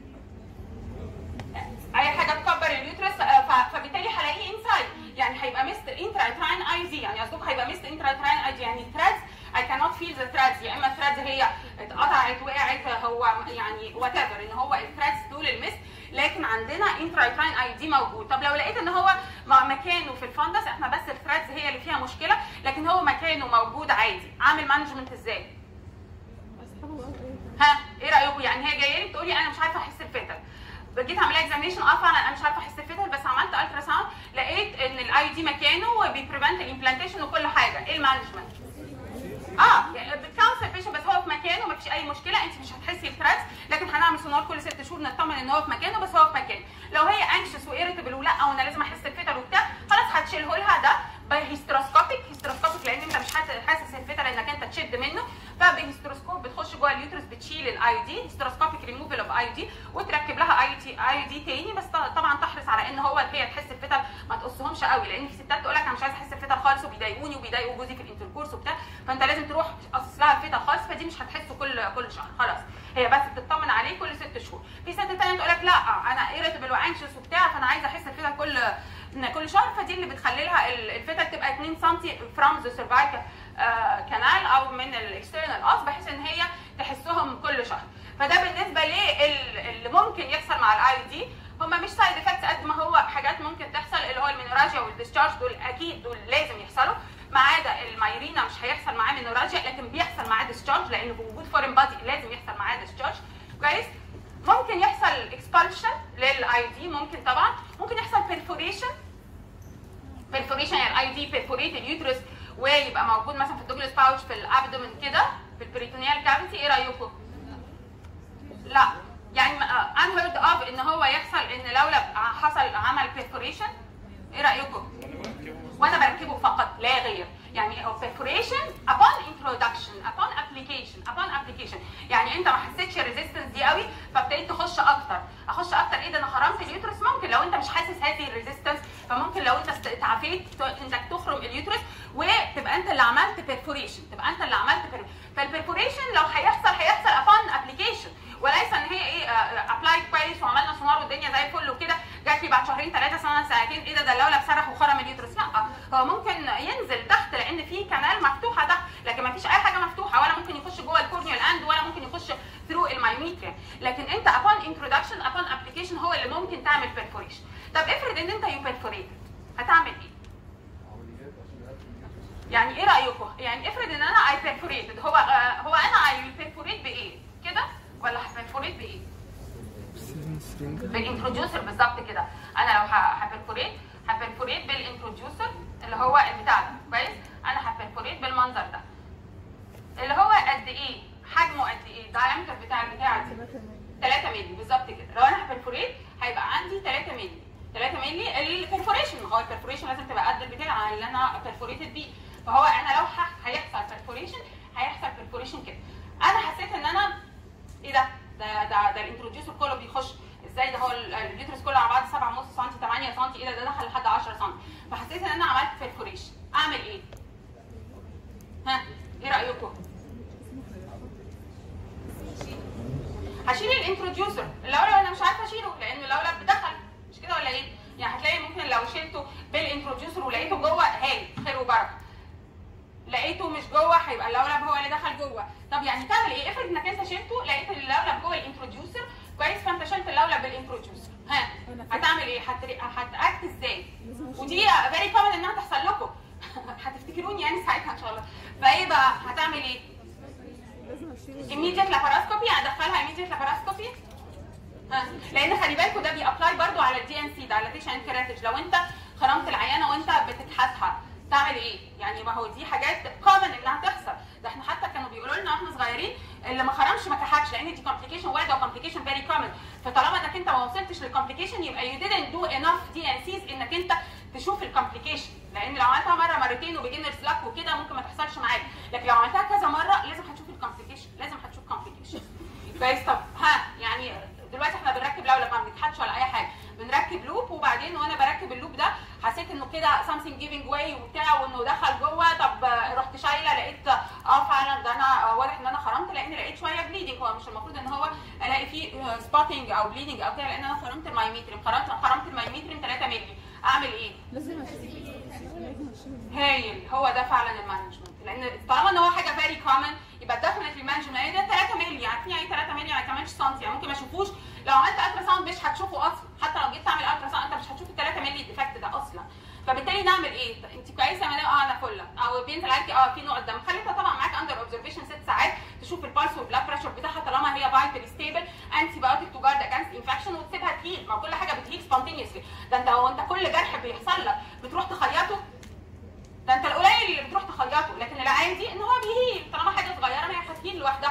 S1: اي حاجه تكبر اليوترس آه، ف- فبالتالي هلاقيه انسايد يعني هيبقى مست انتراتراين اي دي يعني قصدك هيبقى مست انتراتراين اي دي يعني ثريدز I cannot feel the threads يا اما الثريدز هي اتقطعت وقعت هو يعني وات ايفر ان هو الثريدز دول المست لكن عندنا انتراتراين اي دي موجود طب لو لقيت ان هو م- مكانه في الفندس احنا بس الثريدز هي اللي فيها مشكله لكن هو مكانه موجود عادي عامل مانجمنت ازاي؟
S4: اسحبه بقى ايه
S1: ها ايه رايكم يعني هي جايه لي بتقول لي انا مش عارفه احس الفتل جيت اعمل اكزامينشن اه فعلا انا مش عارفه احس الفتل بس عملت الترا ساوند لقيت ان الاي دي مكانه وبيبريفنت الامبلانتيشن وكل حاجه ايه المانجمنت اه يعني بتكونسل بيشن بس هو في مكانه مكانه مفيش اي مشكله انت مش هتحسي بتراكس لكن هنعمل سونار كل ست شهور نطمن ان هو في مكانه بس هو في مكانه لو هي انكشس وايريتبل ولا وانا لازم احس بفتر وبتاع خلاص هتشيله لها ده بهيستروسكوبيك هيستروسكوبيك لان انت مش حاسس- حاسس الفتر انك انت تشد منه فبهيستروسكوب بتخش جوه اليوترس بتشيل الاي دي هيستروسكوبيك ريموفال اوف اي دي وتركب لها اي تي اي دي تاني بس ط- طبعا تحرص على ان هو هي تحس بفتر ما تقصهمش قوي لان في ستات تقول لك انا مش عايزه احس بفتر خالص وبيضايقوني وبيضايقوا جوزي في الانتركورس وبتاع فانت لازم تروح تقصص لها الفتر خالص فدي مش هتحسه كل كل شهر خلاص هي بس بتطمن عليه كل ست شهور في ست تانية تقول لك لا انا ايريتبل وانكشس وبتاع فانا عايزه احس الفتر كل إن كل شهر فدي اللي بتخلي لها ال- الفتر تبقى 2 سم فروم ذا سيرفايكال كانال او من الاكسترنال اس بحيث ان هي تحسهم كل شهر فده بالنسبه للي ممكن يحصل مع الاي دي هما مش سايد افكتس قد ما هو حاجات ممكن تحصل اللي هو المينوراجيا والديسشارج دول اكيد دول لازم يحصلوا ما عدا المايرينا مش هيحصل معاه مينوراجيا لكن بيحصل معاه ديسشارج لان بوجود فورين بادي لازم يحصل معاه ديسشارج كويس ممكن يحصل اكسبالشن للاي دي ممكن طبعا ممكن يحصل بيرفوريشن بيرفوريشن يعني الاي دي بيرفوريت اليوترس ويبقى موجود مثلا في الدوجلاس باوتش في الابدومن كده في البريتونيال كافيتي ايه رايكم؟ لا يعني ان هيرد اوف ان هو يحصل ان لو حصل عمل بيرفوريشن ايه رايكم؟ وانا بركبه فقط لا غير يعني perforation upon introduction upon application upon application يعني انت ما حسيتش الريزيستنس دي قوي فابتديت تخش اكتر اخش اكتر ايه ده انا خرمت اليوترس ممكن لو انت مش حاسس هذه الريزيستنس فممكن لو انت است- اتعافيت ت- انك تخرم اليوترس وتبقى انت اللي عملت perforation تبقى انت اللي عملت per- فالبرفوريشن لو هيحصل هيحصل upon application وليس ان هي ايه ابلايد كويس وعملنا سونار والدنيا زي الفل وكده جات لي بعد شهرين ثلاثه سنه سنتين ايه ده ده اللولب سرح وخرم اليوترس لا هو ممكن ينزل تحت لان في كانال مفتوحه تحت لكن ما فيش اي حاجه مفتوحه ولا ممكن يخش جوه الكورنيال اند ولا ممكن يخش ثرو المايوميتريا لكن انت upon introduction upon application هو اللي ممكن تعمل perforation طب افرض ان انت يو perforated هتعمل ايه؟
S3: عمليات عشان نقفل اليوترس.
S1: يعني ايه رايكم؟ يعني افرض ان انا اي perforated هو آه هو انا اي perforate بايه؟ كده ولا هبرفوريت بايه؟ بالانتروديوسر بالظبط كده انا لو هبرفوريت هبرفوريت بالانتروديوسر اللي هو البتاع ده كويس انا هبرفوريت بالمنظر ده اللي هو قد ايه حجمه قد ايه الدايمتر بتاع البتاع دي 3 مللي بالظبط كده لو انا هبرفوريت هيبقى عندي 3 مللي 3 مللي البرفوريشن هو البرفوريشن لازم تبقى قد البتاع اللي انا برفوريتد بيه فهو انا لو ه- هيحصل برفوريشن هيحصل برفوريشن كده انا حسيت ان انا ايه ده ده ده ده الانتروديوسر كله بيخش ازاي ده هو ال- اليوترس كله على بعض 7 ونص سم 8 سم ايه ده ده دخل لحد 10 سم فحسيت ان انا عملت بيرفوريشن اعمل ايه؟ ها ايه رايكم؟ هشيل الانتروديوسر اللولب انا مش عارفه اشيله لان اللولب دخل مش كده ولا ايه؟ يعني هتلاقي ممكن لو شلته بالانتروديوسر ولقيته جوه هاي خير وبركه لقيته مش جوه هيبقى اللولب هو اللي دخل جوه طب يعني تعمل ايه افرض انك انت شلته لقيت اللولب جوه الانتروديوسر كويس فانت شلت اللولب بالانتروديوسر ها هتعمل ايه هتري... هتاكت ازاي ودي فيري كومن انها تحصل لكم هتفتكروني يعني ساعتها ان شاء الله فايه بقى هتعمل ايه
S4: لازم اشيل
S1: immediate laparoscopy هدخلها immediate laparoscopy ها لان خلي بالكوا ده بيابلاي برضو على الدي ان سي dilatation and keratosis لو انت خرمت العيانه وانت بتكحتها تعمل ايه؟ يعني ما هو دي حاجات كومن انها تحصل ده احنا حتى كانوا بيقولوا لنا واحنا صغيرين اللي ما خرمش ما كحتش لان دي كومبليكيشن وارده وكومبليكيشن فيري كومن فطالما انك انت ما وصلتش للكومبليكيشن يبقى يو didn't دو enough دي ان سيز انك انت تشوف الكومبليكيشن لان لو عملتها مره مرتين وبيجنرز لاك وكده ممكن ما تحصلش معاك لكن لو عملتها كذا مره لازم هتشوف الكومبليكيشن لازم هتشوف كومبليكيشن كويس طب ها يعني دلوقتي احنا بنركب لولب ما بنتحدش ولا اي حاجه بنركب لوب وبعدين وانا بركب اللوب ده حسيت انه كده something giving way وبتاع وانه دخل جوه طب آه، رحت شايله لقيت اه فعلا ده انا آه، واضح ان انا خرمت لان لقيت شويه بليدنج هو مش المفروض ان هو الاقي فيه سبوتنج او بليدنج او كده لان انا خرمت المايميتريم خرمت خرمت المايميتريم 3 مللي اعمل ايه؟
S4: لازم اشيل لازم اشيل
S1: هايل هو ده فعلا المانجمنت لان طالما ان هو حاجه فيري كومن يبقى ديفنتلي مانجمنت لان ده 3 مللي عارفين يعني 3 مللي ما كملش سنتي يعني ممكن ما اشوفوش لو عملت الترا ساوند مش هتشوفه اصلا حتى لو جيت تعمل الترا ساوند انت مش هتشوف ال 3 مللي الديفكت ده اصلا فبالتالي نعمل ايه؟ انت كويسه يا مدام اه انا فله او بينزل عليكي اه في نوع دم خليتها طبعا معاك اندر اوبزرفيشن ست ساعات تشوف البالس والبلاد بريشر بتاعها طالما هي فايتال ستيبل انتي بايوتيك تو جارد اجانست انفكشن وتسيبها تهيل ما كل حاجه بتهيل سبونتينيوسلي ده انت هو انت كل جرح بيحصل لك بتروح تخيطه ده انت القليل اللي بتروح تخيطه لكن العادي ان هو بيهيل طالما حاجه صغيره ما هي هتهيل لوحدها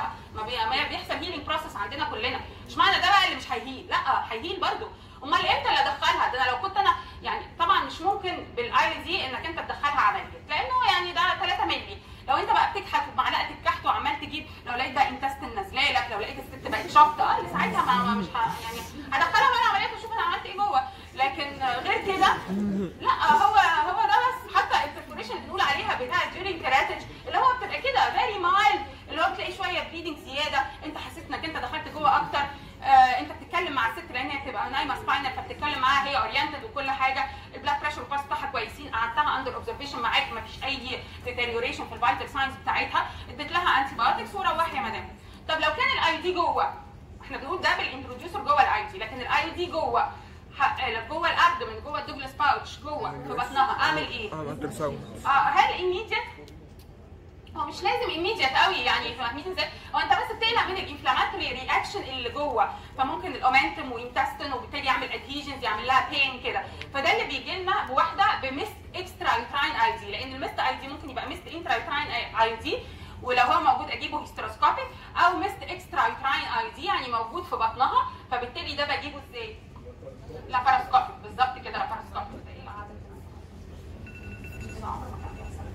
S1: ما بي- ما بيحصل هيلينج بروسس عندنا كلنا مش معنى ده بقى اللي مش هيهيل لا هيهيل برضو امال امتى اللي ادخلها ده انا لو كنت انا يعني طبعا مش ممكن بالاي دي انك انت تدخلها عمليا لانه يعني ده 3 مللي لو انت بقى بتكحت بمعلقه الكحت وعمال تجيب لو لقيت بقى انتستين نازله لك لو لقيت الست بقت شفطه اه ساعتها ما ما مش ه... يعني هدخلها بقى العمليات واشوف انا عملت ايه جوه لكن غير كده لا هو هو ده بس حتى البرفوريشن اللي بنقول عليها بتاعه during كراتج اللي هو بتبقى كده فيري مايلد اللي هو بتلاقي شويه بليدنج زياده انت حسيت انك انت دخلت جوه اكتر آه انت بتتكلم مع الست لان هي بتبقى نايمه سباينال فبتتكلم معاها هي اورينتد وكل حاجه البلاد بريشر والباس بتاعها كويسين قعدتها اندر اوبزرفيشن معاك ما فيش اي ديتيريوريشن في الفايتال ساينس بتاعتها اديت لها انتي بايوتكس وروح يا مدام طب لو كان الاي دي جوه احنا بنقول ده بالانتروديوسر جوه الاي دي لكن الاي دي جوه ح- جوه الابدومن جوه الدوبلس باوتش جوه في بطنها اعمل ايه؟
S6: اه التر ساوند
S1: آه هل immediate هو مش لازم immediate قوي يعني فاهمين ازاي؟ هو انت بس بتقلق من الانفلاماتوري رياكشن اللي جوه فممكن الاومنتم وينتستن وبالتالي يعمل ادهيجنز يعمل لها بين كده فده اللي بيجي لنا بواحده بمست اكسترا يوتراين اي دي لان المست اي دي ممكن يبقى مست انترا يوتراين اي دي ولو هو موجود اجيبه هيستروسكوبيك او مست اكسترا يوتراين اي دي يعني موجود في بطنها فبالتالي ده بجيبه ازاي؟ لاباراسكوبيك بالظبط كده لاباراسكوبيك ده ايه القعده كده؟ ده عمره ما كان بيحصل.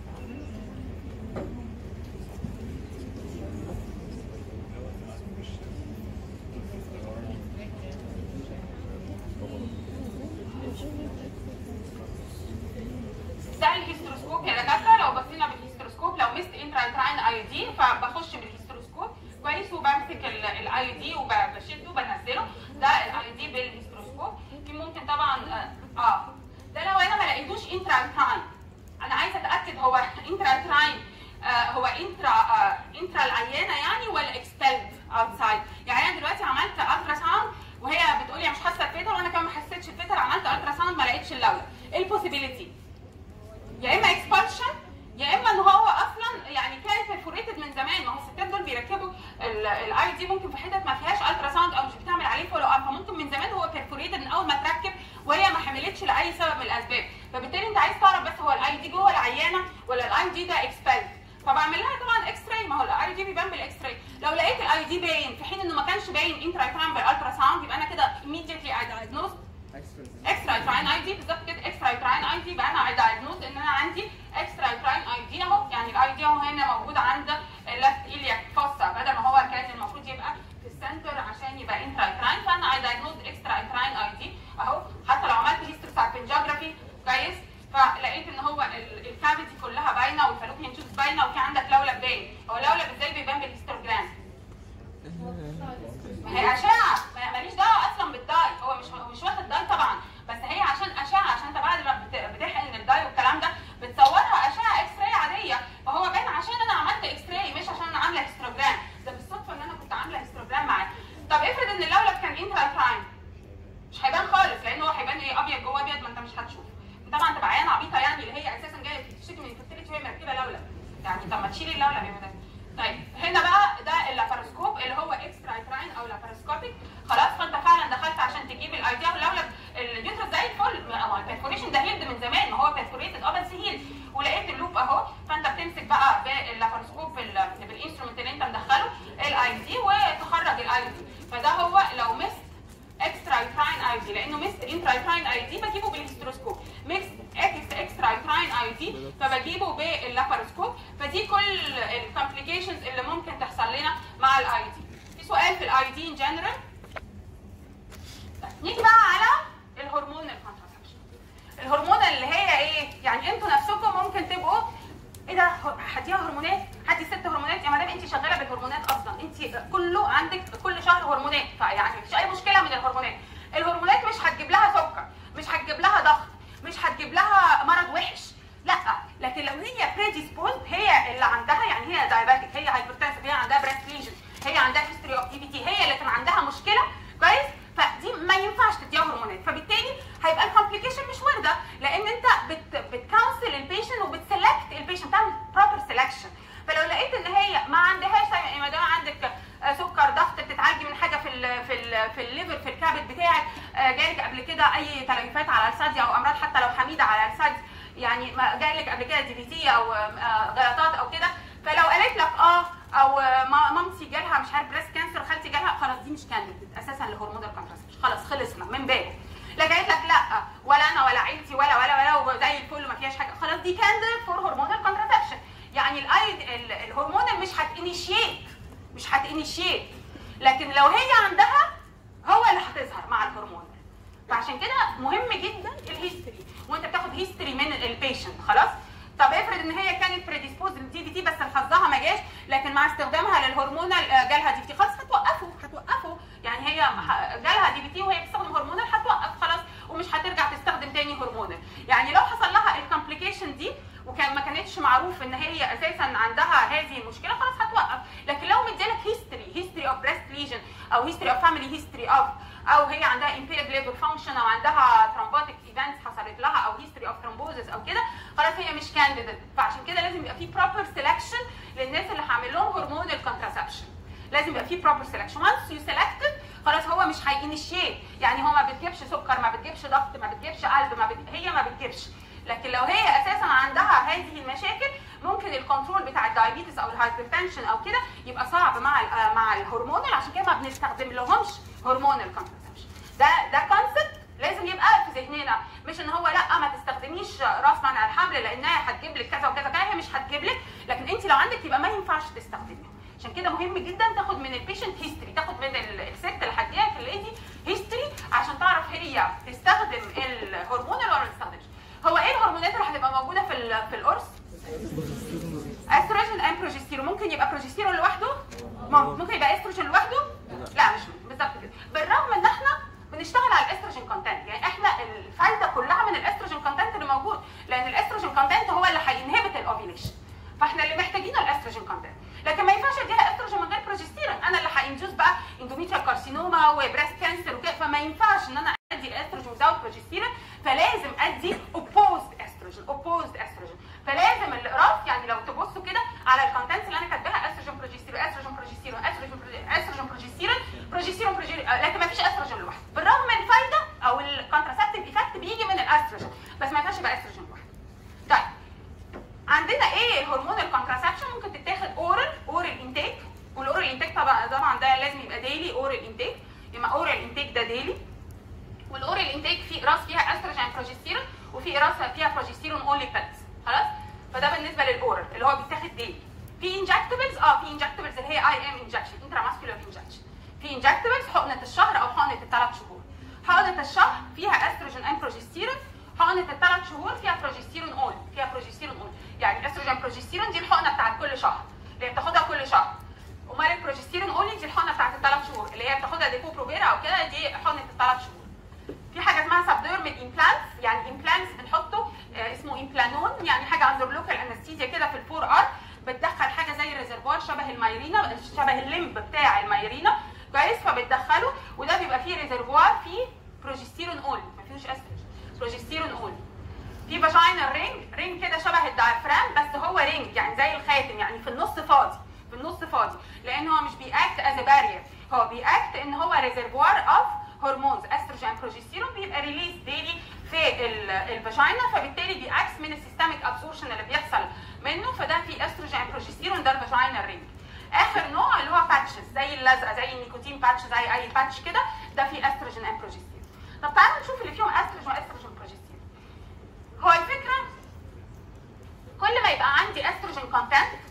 S1: ده الهيستروسكوب يا دكاتره لو بصينا بالهيستروسكوب لو مست انترايتراين اي دي فبخش بالهيستروسكوب كويس وبمسك الاي دي وبشده وبنزله ده الاي دي بالهيستروسكوب في ممكن طبعا اه, آه. ده لو انا ما لقيتوش انترايتراين انا عايزه اتاكد هو انترايتراين آه هو انترا آه انترا العيانه يعني ولا اكسبلد اوتسايد يعني انا دلوقتي عملت الترا ساوند وهي بتقول لي مش حاسه الفيتر وانا كمان ما حسيتش الفيتر عملت الترا ساوند ما لقيتش اللولب ايه البوسيبيليتي يا اما اكسبانشن يا اما ان هو اصلا يعني كان بيرفوريتد من زمان ما هو الستات دول بيركبوا الاي دي ممكن في حتت ما فيهاش الترا ساوند او مش بتعمل عليه فولو اب فممكن من زمان هو بيرفوريتد من اول ما تركب وهي ما حملتش لاي سبب من الاسباب فبالتالي انت عايز تعرف بس هو الاي دي جوه العيانه ولا الاي دي ده اكسبلد فبعمل لها طبعا اكس راي ما هو الاي دي بيبان بالاكس راي لو لقيت الاي دي باين في حين انه ما كانش باين انترا بالالترا ساوند يبقى انا كده immediately I diagnosed اكسترا يوتراين اي دي بالظبط كده اكسترا يوتراين اي دي يبقى انا دايجنوز ان انا عندي اكسترا يوتراين اي دي اهو يعني الاي دي اهو هنا موجود عند اللفت ايلياك فوسا بدل ما هو كان المفروض يبقى في السنتر عشان يبقى انترا يوتراين فانا اي دايجنوز اكسترا يوتراين اي دي اهو حتى لو عملت هيستروساربنجوجرافي كويس فلقيت ان هو الكافيتي كلها باينه والفالوبيان تيوبس باينه وفي عندك لولب باين هو اللولب ازاي بيبان بالهيستوجرام ما هي اشعه ما- ماليش دعوه اصلا بالداي هو مش مش واخد داي طبعا بس هي عشان اشعه عشان انت بعد ما بت- بتحقن الداي والكلام ده بتصورها اشعه اكس راي عاديه فهو باين عشان انا عملت اكس راي مش عشان انا عامله هيستوجرام ده بالصدفه ان انا كنت عامله هيستوجرام معاه طب افرض ان اللولب كان انترا برايم مش هيبان خالص لان هو هيبان ايه ابيض جوه ابيض ما انت مش هتشوف طبعا تبقى عيانه عبيطه يعني اللي هي اساسا جايه تشتكي من الفرتيليتي وهي مركبه لولب يعني طب ما تشيلي اللولب يا مدام طيب هنا بقى ده اللاباروسكوب اللي هو اكسترا يتراين او لاباروسكوبيك خلاص فانت فعلا دخلت عشان تجيب الايديا واللولب اليوترس زي الفل ما هو البرفوريشن ده هيلد من زمان ما هو برفوريتد اه بس هيل ولقيت اللوب اهو فانت بتمسك بقى باللاباروسكوب بال- بالانسترومنت اللي انت مدخله الاي دي وتخرج الاي دي فده هو لو مست اكسترا يوتراين اي دي لانه ميكس انترا يوتراين اي دي بجيبه بالهيستروسكوب ميكس اكس اكسترا يوتراين اي دي فبجيبه باللاباروسكوب فدي كل الكومبليكيشنز اللي ممكن تحصل لنا مع الاي دي في سؤال في الاي دي ان جنرال نيجي بقى على الهرمون الكونتراسبشن الهرمون اللي هي ايه يعني انتوا نفسكم ممكن تبقوا ايه ده هديها هرمونات هدي ست هرمونات يا مدام انت شغاله بالهرمونات اصلا انت كله عندك كل شهر هرمونات فيعني مفيش اي مشكله من الهرمونات الهرمونات مش هتجيب لها سكر مش هتجيب لها ضغط مش هتجيب لها مرض وحش لا لكن لو هي بريديسبوز هي اللي عندها يعني هي دايابيتك هي هايبرتنسف هي عندها بريست ليجن هي عندها هيستوري اوف دي بي تي هي اللي كان عندها مشكله كويس فدي ما ينفعش تديها هرمونات فبالتالي هيبقى الكومبليكيشن مش وارده لان انت بت بتكونسل البيشنت وبتسلكت البيشنت تعمل بروبر سelection فلو لقيت ان هي ما عندهاش زي ما دام عندك آه، سكر ضغط بتتعالجي من حاجه في ال في ال في الليفر في الكبد بتاعك آه، جالك قبل كده اي تليفات على الثدي او امراض حتى لو حميده على الثدي يعني ما جالك قبل كده دي بي تي او آه، غلطات او كده فلو قالت لك اه او آه، ما- مامتي جالها مش عارف بريست كانسر خالتي جالها خلاص دي مش كانديديت اساسا لهرمونال كونتراسبشن خلاص خلصنا من بابه لكن قالت لك لا ولا انا ولا عيلتي ولا ولا ولا وزي الفل ما فيهاش حاجه خلاص دي كانديديت فور هرمونال كونتراسبشن يعني الاي ال- الهرمونال مش هتانيشيت مش هتانيشيت لكن لو هي عندها هو اللي هتظهر مع الهرمون فعشان كده مهم جدا الهيستوري وانت بتاخد هيستوري من البيشنت خلاص طب افرض ان هي كانت بريديسبوز للدي في تي بس حظها ما جاش لكن مع استخدامها للهرمونال آه، جالها دي في تي خلاص هتوقفه هتوقفه يعني هي ح- جالها دي في تي وهي بتستخدم هرمونال هتوقف خلاص ومش هترجع تستخدم تاني هرمونال يعني لو حصل لها الكومبليكيشن دي وكان ما كانتش معروف ان هي اساسا عندها هذه المشكله خلاص هتوقف لكن لو مديلك هيستوري هيستوري اوف بريست ليجن او هيستوري اوف فاميلي هيستوري اوف او هي عندها impaired liver function او عندها thrombotic events حصلت لها او history of thrombosis او كده خلاص هي مش candidate فعشان كده لازم يبقى في proper selection للناس اللي هعمل لهم هرمونال contraception لازم يبقى في proper selection once you selected خلاص هو مش هينيشيت يعني هو ما بتجيبش سكر ما بتجيبش ضغط ما بتجيبش قلب ما بت... هي ما بتجيبش لكن لو هي اساسا عندها هذه المشاكل ممكن الكنترول بتاع الدايابيتس او الهايبرتنشن او كده يبقى صعب مع ال- آه مع الهرمونال عشان كده ما بنستخدم لهمش هرمونال كونترسبشن ده ده كونسبت لازم يبقى في ذهننا مش ان هو لا ما تستخدميش راس منع الحمل لانها هتجيب لك كذا وكذا كذا هي مش هتجيب لك لكن انت لو عندك يبقى ما ينفعش تستخدميها عشان كده مهم جدا تاخد من البيشنت هيستوري تاخد من ال- الست اللي هتجيلك الليدي هيستوري عشان تعرف هي تستخدم الهرمونال ولا ما تستخدمش هو ايه الهرمونات اللي هتبقى موجوده في ال- في القرص استروجين ام بروجستيرون ممكن يبقى بروجستيرون لوحده ممكن ممكن يبقى استروجين لوحده لا مش ممكن. بالظبط كده بالرغم ان احنا بنشتغل على الاستروجين كونتنت يعني احنا الفايده كلها من الاستروجين كونتنت اللي موجود لان الاستروجين كونتنت هو اللي هينهبت الاوفيليشن فاحنا اللي محتاجينه الاستروجين كونتنت لكن ما ينفعش اديها استروجين من غير بروجستيرون انا اللي هيندوس بقى اندوميتريال كارسينوما وبريست كانسر وكده فما ينفعش ان انا ادي الاستروجين without بروجستيرون فلازم ادي opposed استروجين opposed استروجين فلازم الاقراص يعني لو تبصوا كده على الكونتنتس اللي انا كاتباها استروجين بروجستيرون استروجين بروجستيرون استروجين بروجستيرون استروجين بروجستيرون بروجستيرون بروجستيرون آه، لكن ما فيش استروجين لوحده بالرغم من الفايده او الكونتراسبتيف ايفكت بيجي من الاستروجين بس ما ينفعش يبقى استروجين لوحده طيب عندنا ايه الهرمون الكونتراسبشن ممكن تتاخد اورال اورال انتيك والاورال انتيك طبعا طبعا ده لازم يبقى ديلي اورال انتيك يبقى اورال انتيك ده ديلي والاورال انتيك في اقراص فيها استروجين بروجستيرون وفي اقراص فيها بروجستيرون اونلي بيلز خلاص فده بالنسبه للاورال اللي هو بيتاخد ديلي في انجكتبلز اه في انجكتبلز اللي هي اي ام انجكشن انتراماسكولار انجكشن في انجكتبلز حقنه الشهر او حقنه الثلاث شهور حقنه الشهر فيها استروجين ام بروجستيرون حقنه الثلاث شهور فيها بروجستيرون اون فيها بروجستيرون اون يعني الاستروجين بروجستيرون دي الحقنه بتاعت كل شهر اللي هي بتاخدها كل شهر امال البروجستيرون اونلي دي الحقنه بتاعت الثلاث شهور اللي هي بتاخدها ديبو بروفيرا او كده دي حقنه الثلاث شهور في حاجه اسمها سبديرمال امبلانتس يعني امبلانتس بنحطه آه، اسمه امبلانون يعني حاجه اندر لوكال انستيزيا كده في الفور ار بتدخل حاجه زي الريزرفوار شبه المايرينا شبه الليمب بتاع المايرينا كويس فبتدخله وده بيبقى فيه ريزرفوار فيه بروجستيرون اول ما فيهوش استروجين بروجستيرون اول في فاجينال رينج رينج كده شبه الدايفرام بس هو رينج يعني زي الخاتم يعني في النص فاضي في النص فاضي لان هو مش بيأكت از بارير هو بيأكت ان هو ريزرفوار اوف هرمونز استروجين بروجستيرون بيبقى ريليز ديلي في ال- الفاجينا فبالتالي بيعكس من السيستميك ابسورشن اللي بيحصل منه فده في استروجين بروجستيرون ده الفاجينال رينج اخر نوع اللي هو باتشز زي اللزقه زي النيكوتين باتش زي اي باتش كده ده فيه استروجين اند بروجستيرون طب تعالوا نشوف اللي فيهم استروجين واستروجين بروجستيرون هو الفكره كل ما يبقى عندي استروجين كونتنت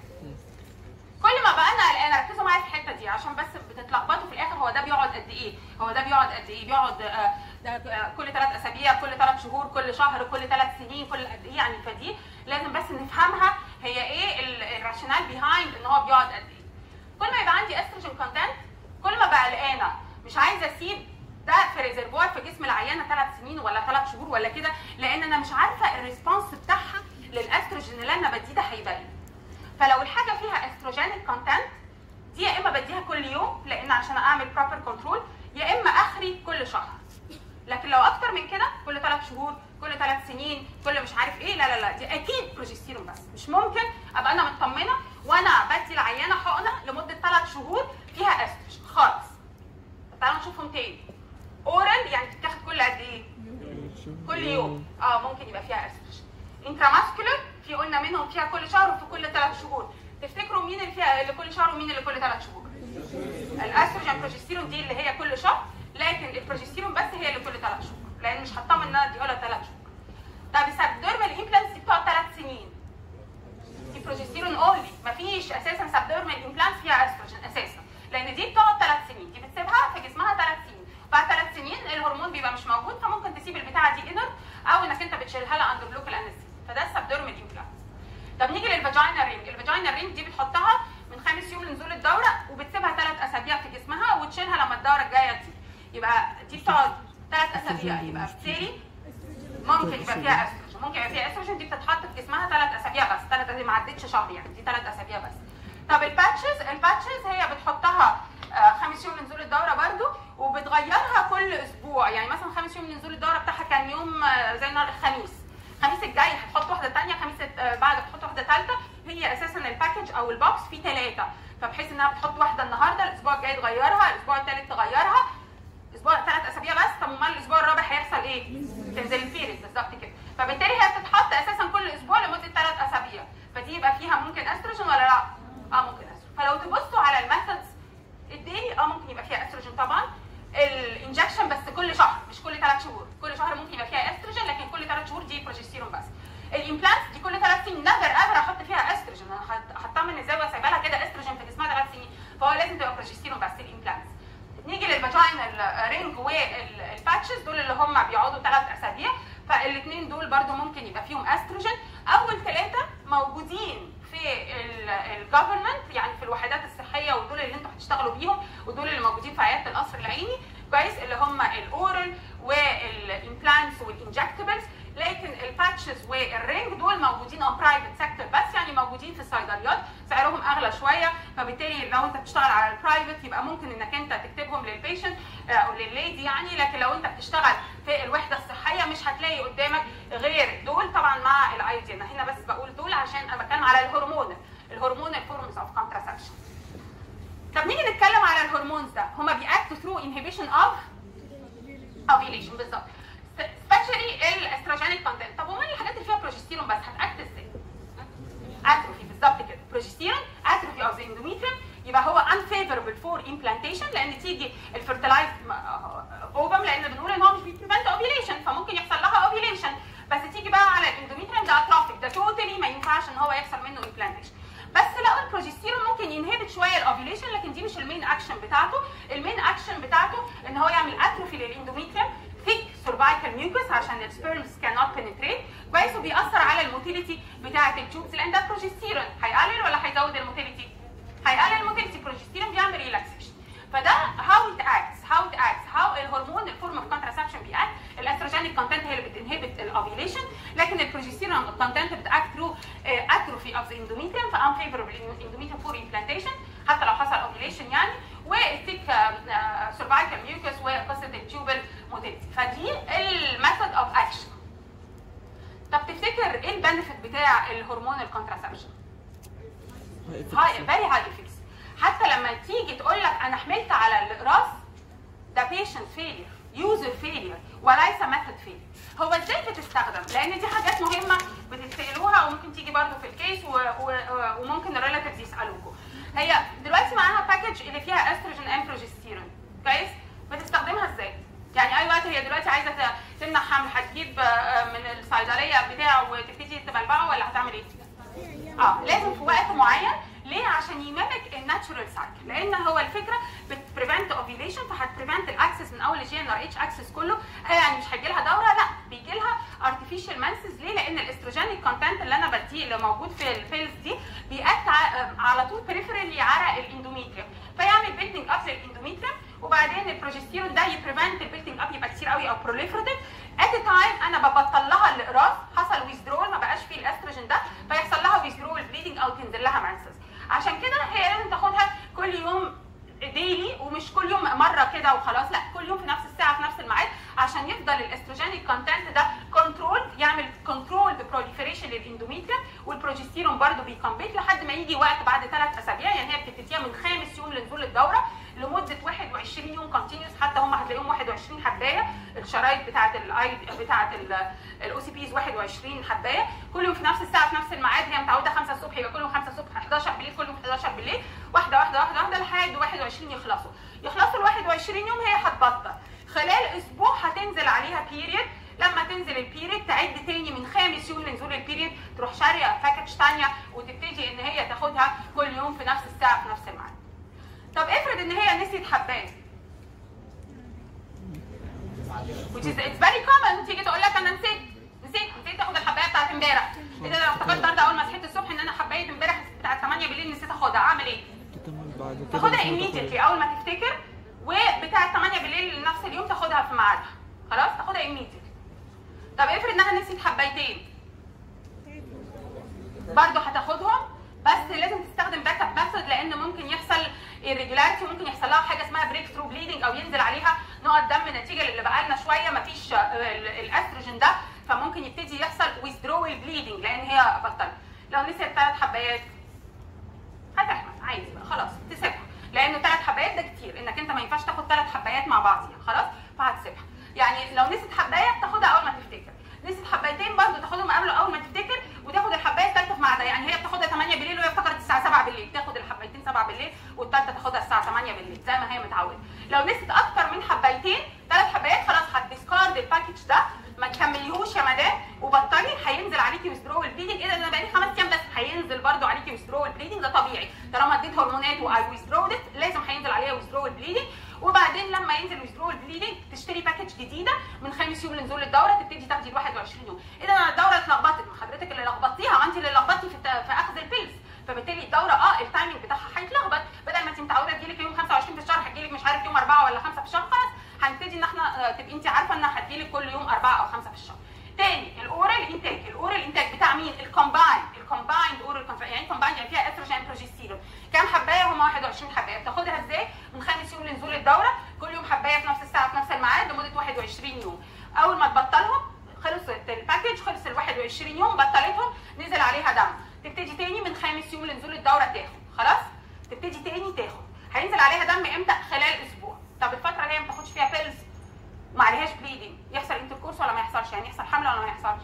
S1: كل ما بقى انا قلقانه ركزوا معايا في الحته دي عشان بس بتتلخبطوا في الاخر هو ده بيقعد قد ايه؟ هو ده بيقعد قد ايه؟ بيقعد آه، ده آه، كل ثلاث اسابيع، كل ثلاث شهور، كل شهر، كل ثلاث سنين، كل قد ايه يعني فدي لازم بس نفهمها هي ايه الراشونال بيهايند ان هو بيقعد قد ايه. كل ما يبقى عندي استروجين كونتنت كل ما بقى قلقانه مش عايزه اسيب ده في ريزرفوار في جسم العيانه ثلاث سنين ولا ثلاث شهور ولا كده لان انا مش عارفه الريسبونس بتاعها للاستروجين اللي انا بديه ده هيبقى ايه. فلو الحاجه فيها استروجينيك كونتنت دي يا اما بديها كل يوم لان عشان اعمل بروبر كنترول يا اما اخري كل شهر لكن لو اكتر من كده كل ثلاث شهور كل ثلاث سنين كل مش عارف ايه لا لا لا دي اكيد بروجستيرون بس مش ممكن ابقى انا مطمنه وانا بدي العيانه حقنه لمده ثلاث شهور فيها استروجين خالص تعالوا نشوفهم تاني اورال يعني بتتاخد كل قد ايه كل يوم اه ممكن يبقى فيها استروجين انتراماسكولار في قلنا منهم فيها كل شهر وفي كل ثلاث شهور تفتكروا مين اللي فيها اللي كل شهر ومين اللي كل ثلاث شهور الاستروجين بروجستيرون دي اللي هي كل شهر لكن البروجستيرون بس هي اللي كل ثلاث شهور لان مش هطمن ان انا اديها لها ثلاث شهور طب السبدورمال امبلانتس دي بتقعد ثلاث سنين دي بروجستيرون اونلي مفيش اساسا سبدورمال امبلانت فيها استروجين اساسا لان دي بتقعد ثلاث سنين دي بتسيبها في جسمها ثلاث سنين بعد ثلاث سنين الهرمون بيبقى مش موجود فممكن تسيب البتاعه دي انر او انك انت بتشيلها لها اندر لوكال انستيزيا فده السبدورمال امبلانت طب نيجي للفاجينا رينج الفاجينا رينج دي بتحطها من خامس يوم لنزول الدوره وبتسيبها ثلاث اسابيع في جسمها وتشيلها لما الدوره الجايه تيجي يبقى دي بتقعد ثلاث اسابيع يبقى بالتالي ممكن يبقى فيها استروجين ممكن يبقى فيها استروجين دي بتتحط في جسمها ثلاث اسابيع بس ثلاث اسابيع ما عدتش شهر يعني دي ثلاث اسابيع بس طب الباتشز الباتشز هي بتحطها آه، خامس يوم لنزول الدوره برضو وبتغيرها كل اسبوع يعني مثلا خامس يوم لنزول الدوره بتاعها كان يوم آه، زي النهار الخميس الخميس الجاي هتحط واحده ثانيه خميس آه، بعد هتحط واحده ثالثه هي اساسا الباكج او البوكس فيه ثلاثه فبحيث انها بتحط واحده النهارده الاسبوع الجاي تغيرها الاسبوع الثالث تغيرها اسبوع ثلاث اسابيع بس طب امال الاسبوع الرابع هيحصل ايه؟ تنزل البيريد بالظبط كده فبالتالي هي بتتحط اساسا كل اسبوع لمده ثلاث اسابيع فدي يبقى فيها ممكن استروجين ولا لا؟ اه ممكن استروجين فلو تبصوا على الميثودز الديلي اه ممكن يبقى فيها استروجين طبعا الانجكشن بس كل شهر مش كل ثلاث شهور كل شهر ممكن يبقى فيها استروجين لكن كل ثلاث شهور دي بروجستيرون بس الامبلانت دي كل ثلاث سنين نذر ايفر احط فيها استروجين انا هت- هطمن ازاي واسيبها لها كده استروجين في جسمها ثلاث سنين فهو لازم تبقى بروجستيرون بس الامبلانت نيجي للفاجينال رينج والباتشز دول اللي هم بيقعدوا ثلاث اسابيع فالاثنين دول برضو ممكن يبقى فيهم استروجين اول ثلاثه موجودين في الجفرمنت يعني في الوحدات الصحيه ودول اللي انتوا هتشتغلوا بيهم ودول اللي موجودين في عياده القصر العيني كويس اللي هم الاورال والامبلانتس والانجكتبلز لكن الباتشز والرينج دول موجودين اون برايفت سيكتور بس يعني موجودين في الصيدليات سعرهم اغلى شويه فبالتالي لو انت بتشتغل على البرايفت يبقى ممكن انك انت تكتبهم للبيشنت او للليدي يعني لكن لو انت بتشتغل في الوحده الصحيه مش هتلاقي قدامك غير دول طبعا مع الاي دي انا هنا بس بقول دول عشان انا بتكلم على الهرمون الهرمون الفورمز اوف كونتراسبشن طب نيجي نتكلم على الهرمونز ده هما بيأكتوا ثرو انهبيشن اوف اوفيليشن بالظبط سبيشالي الاستروجينيك كونتنت طب امال الحاجات اللي فيها بروجستيرون بس هتاكت ازاي؟ اتروفي بالظبط كده بروجستيرون اتروفي اوف ذا اندوميتريوم يبقى هو unfavorable فور implantation لان تيجي الفيرتلايز اوفم لان بنقول ان هو مش بيبريفنت اوفيليشن فممكن يحصل لها اوفيليشن بس تيجي بقى على الاندوميتريوم ده اتروفيك ده توتالي ما ينفعش ان هو يحصل منه implantation بس لقوا البروجستيرون ممكن ينهبت شويه الاوفيليشن لكن دي مش المين اكشن بتاعته المين اكشن بتاعته ان هو يعمل اتروفي للاندوميتريوم ثيك سيرفايكال ميوكس عشان السبيرمز كان نوت بنتريت كويس وبيأثر على الموتيليتي بتاعه التيوبز لان ده بروجستيرون هيقلل ولا هيزود الموتيليتي؟ هيقلل الموتيليتي بروجستيرون بيعمل ريلاكسيشن فده هاو ات اكتس هاو ات اكتس هاو الهرمون الفورم اوف كونتراسبشن بيأكت الاستروجينيك كونتنت هي اللي بتنهبت الاوفيليشن لكن البروجستيرون كونتنت بتاكت ثرو اتروفي اوف ذا اندوميتريوم فان فيفوربل اندوميتريوم فور امبلانتيشن حتى لو حصل اوفيليشن يعني والثيك سيرفايكال ميوكس وقصه التيوبل موتيليتي فدي الميثود اوف اكشن طب تفتكر ايه البنفيت بتاع الهرمون الكونتراسبشن؟ هاي فيري هاي افكس حتى لما تيجي تقول لك انا حملت على الاقراص ده بيشنت فيلير يوزر فيلير وليس ميثود فيلير هو ازاي بتستخدم لان دي حاجات مهمه بتتسالوها وممكن تيجي برضو في الكيس و... و... وممكن الريلاتيفز يسالوكم هي دلوقتي معاها باكج اللي فيها استروجين اند بروجستيرون كويس بتستخدمها ازاي يعني اي وقت هي دلوقتي عايزه ت- تمنع حمل هتجيب آه، من الصيدليه بتاعه وتبتدي تبلبعه ولا هتعمل ايه؟ اه لازم في وقت معين ليه عشان يمامك الناتشورال سايكل لان هو الفكره بتبريفنت اوفيليشن فهتبريفنت الاكسس من اول الجي ان ار اتش اكسس كله آه يعني مش هيجي لها دوره لا بيجي لها ارتفيشال مانسز ليه لان الاستروجينيك كونتنت اللي انا بديه اللي موجود في البيلز دي بيأكت ع- على طول بريفرالي على الاندوميتريوم فيعمل بيلدنج اب للاندوميتريوم وبعدين البروجستيرون ده يبريفنت البيلدنج اب يبقى كتير قوي او بروليفريتيف ات تايم انا ببطل لها الاقراص حصل ويزدرول ما بقاش فيه الاستروجين ده فيحصل لها ويزدرول بليدنج او تنزل لها مانسز عشان كده هي لازم تاخدها كل يوم ديلي ومش كل يوم مره كده وخلاص لا كل يوم في نفس الساعه في نفس الميعاد عشان يفضل الاستروجينيك كونتنت ده كنترول يعمل كنترول ببروليفريشن للاندوميتريوم والبروجستيرون برده بيكمبيت لحد ما يجي وقت بعد ثلاث اسابيع يعني هي بتبتديها من خامس يوم لنزول الدوره لمده 21 21 يوم كونتينيوس حتى هم هتلاقيهم 21 حبايه الشرايط بتاعه الاي بتاعه الاو سي بيز 21 حبايه كل يوم في نفس الساعه في نفس الميعاد هي متعوده 5 الصبح يبقى كل يوم 5 الصبح 11 بالليل كل يوم 11 بالليل واحده واحده واحده واحده لحد 21 يخلصوا يخلصوا ال 21 يوم هي هتبطل خلال اسبوع هتنزل عليها بيريد لما تنزل البيريد تعد تاني من خامس يوم لنزول البيريد تروح شاريه باكج ثانيه وتبتدي ان هي تاخدها كل يوم في نفس الساعه في نفس الميعاد. طب افرض ان هي نسيت حبايه which is it's very common تيجي تقول لك انا نسيت نسيت نسيت اخد الحبايه بتاعت امبارح ايه ده لو افتكرت النهارده اول ما صحيت الصبح ان انا حبايه امبارح بتاعت 8 بالليل نسيت اخدها اعمل ايه؟
S6: تكمل بعد كده
S1: تاخدها
S6: مش هتاخد-
S1: immediately اول ما تفتكر وبتاعه 8 بالليل نفس اليوم تاخدها في ميعادها خلاص تاخدها immediately طب افرض انها نسيت حبايتين برضه هتاخدهم بس لازم تستخدم باك اب ميثود لان ممكن يحصل irregularity ممكن يحصل لها حاجه اسمها بريك ثرو بليدنج او ينزل عليها نقط دم نتيجه اللي بقالنا شويه مفيش آه، ال- الاستروجين ده فممكن يبتدي يحصل withdrawal bleeding لان هي بطلت لو نسيت ثلاث حبايات هتحمل عادي بقى خلاص تسيبها لانه ثلاث حبايات ده كتير انك انت ما ينفعش تاخد ثلاث حبايات مع بعض يعني خلاص فهتسيبها يعني لو نسيت حبايه بتاخدها اول ما تفتكر نسيت حبايتين برضه تاخدهم قبل اول ما تفتكر وتاخد الحبايه الثالثه في ميعادها يعني هي بتاخدها 8 بالليل وهي افتكرت الساعه 7 بالليل تاخد الحبايتين 7 بالليل والثالثه تاخدها الساعه 8 بالليل زي ما هي متعوده لو نسيت اكتر من حبايتين ثلاث حبايات خلاص هتديسكارد الباكج ده ما تكمليهوش يا مدام وبطلي هينزل عليكي ويزدرول بليدنج ايه ده انا بقالي خمس ايام بس هينزل برده عليكي ويزدرول بليدنج ده طبيعي طالما اديت هرمونات واي ويزدرود لازم هينزل عليها ويزدرول بليدنج وبعدين لما ينزل ويزدرول بليدنج تشتري باكج جديده من خامس يوم لنزول الدوره تبتدي تاخدي ال 21 يوم ايه ده انا الدوره اتلخبطت ما حضرتك اللي لخبطتيها ما انت اللي لخبطتي في, الت- في اخذ البيلز فبالتالي الدوره اه التايمنج بتاعها هيتلخبط بدل ما انت متعوده تجيلك يوم 25 في الشهر هتجيلك مش عارف يوم 4 ولا 5 في الشهر خلاص هنبتدي ان احنا آه، تبقي انت عارفه انها هتجيلك كل يوم 4 او 5 في الشهر تاني الاورال انتاج الاورال انتاج بتاع مين الكومباين الكومبايند اورال يعني كومبايند يعني فيها استروجين بروجستيرون كام حبايه هم 21 حبايه بتاخدها ازاي من خامس يوم لنزول الدوره كل يوم حبايه في نفس الساعه في نفس الميعاد لمده 21 يوم اول ما تبطلهم خلصت الباكج خلص ال 21 يوم بطلتهم نزل عليها دم تبتدي تاني من خامس يوم لنزول الدوره تاخد خلاص تبتدي تاني تاخد هينزل عليها دم امتى خلال اسبوع طب الفتره اللي هي ما بتاخدش فيها بيلز ما عليهاش بليدنج يحصل انتركورس ولا ما يحصلش يعني يحصل حمل ولا ما يحصلش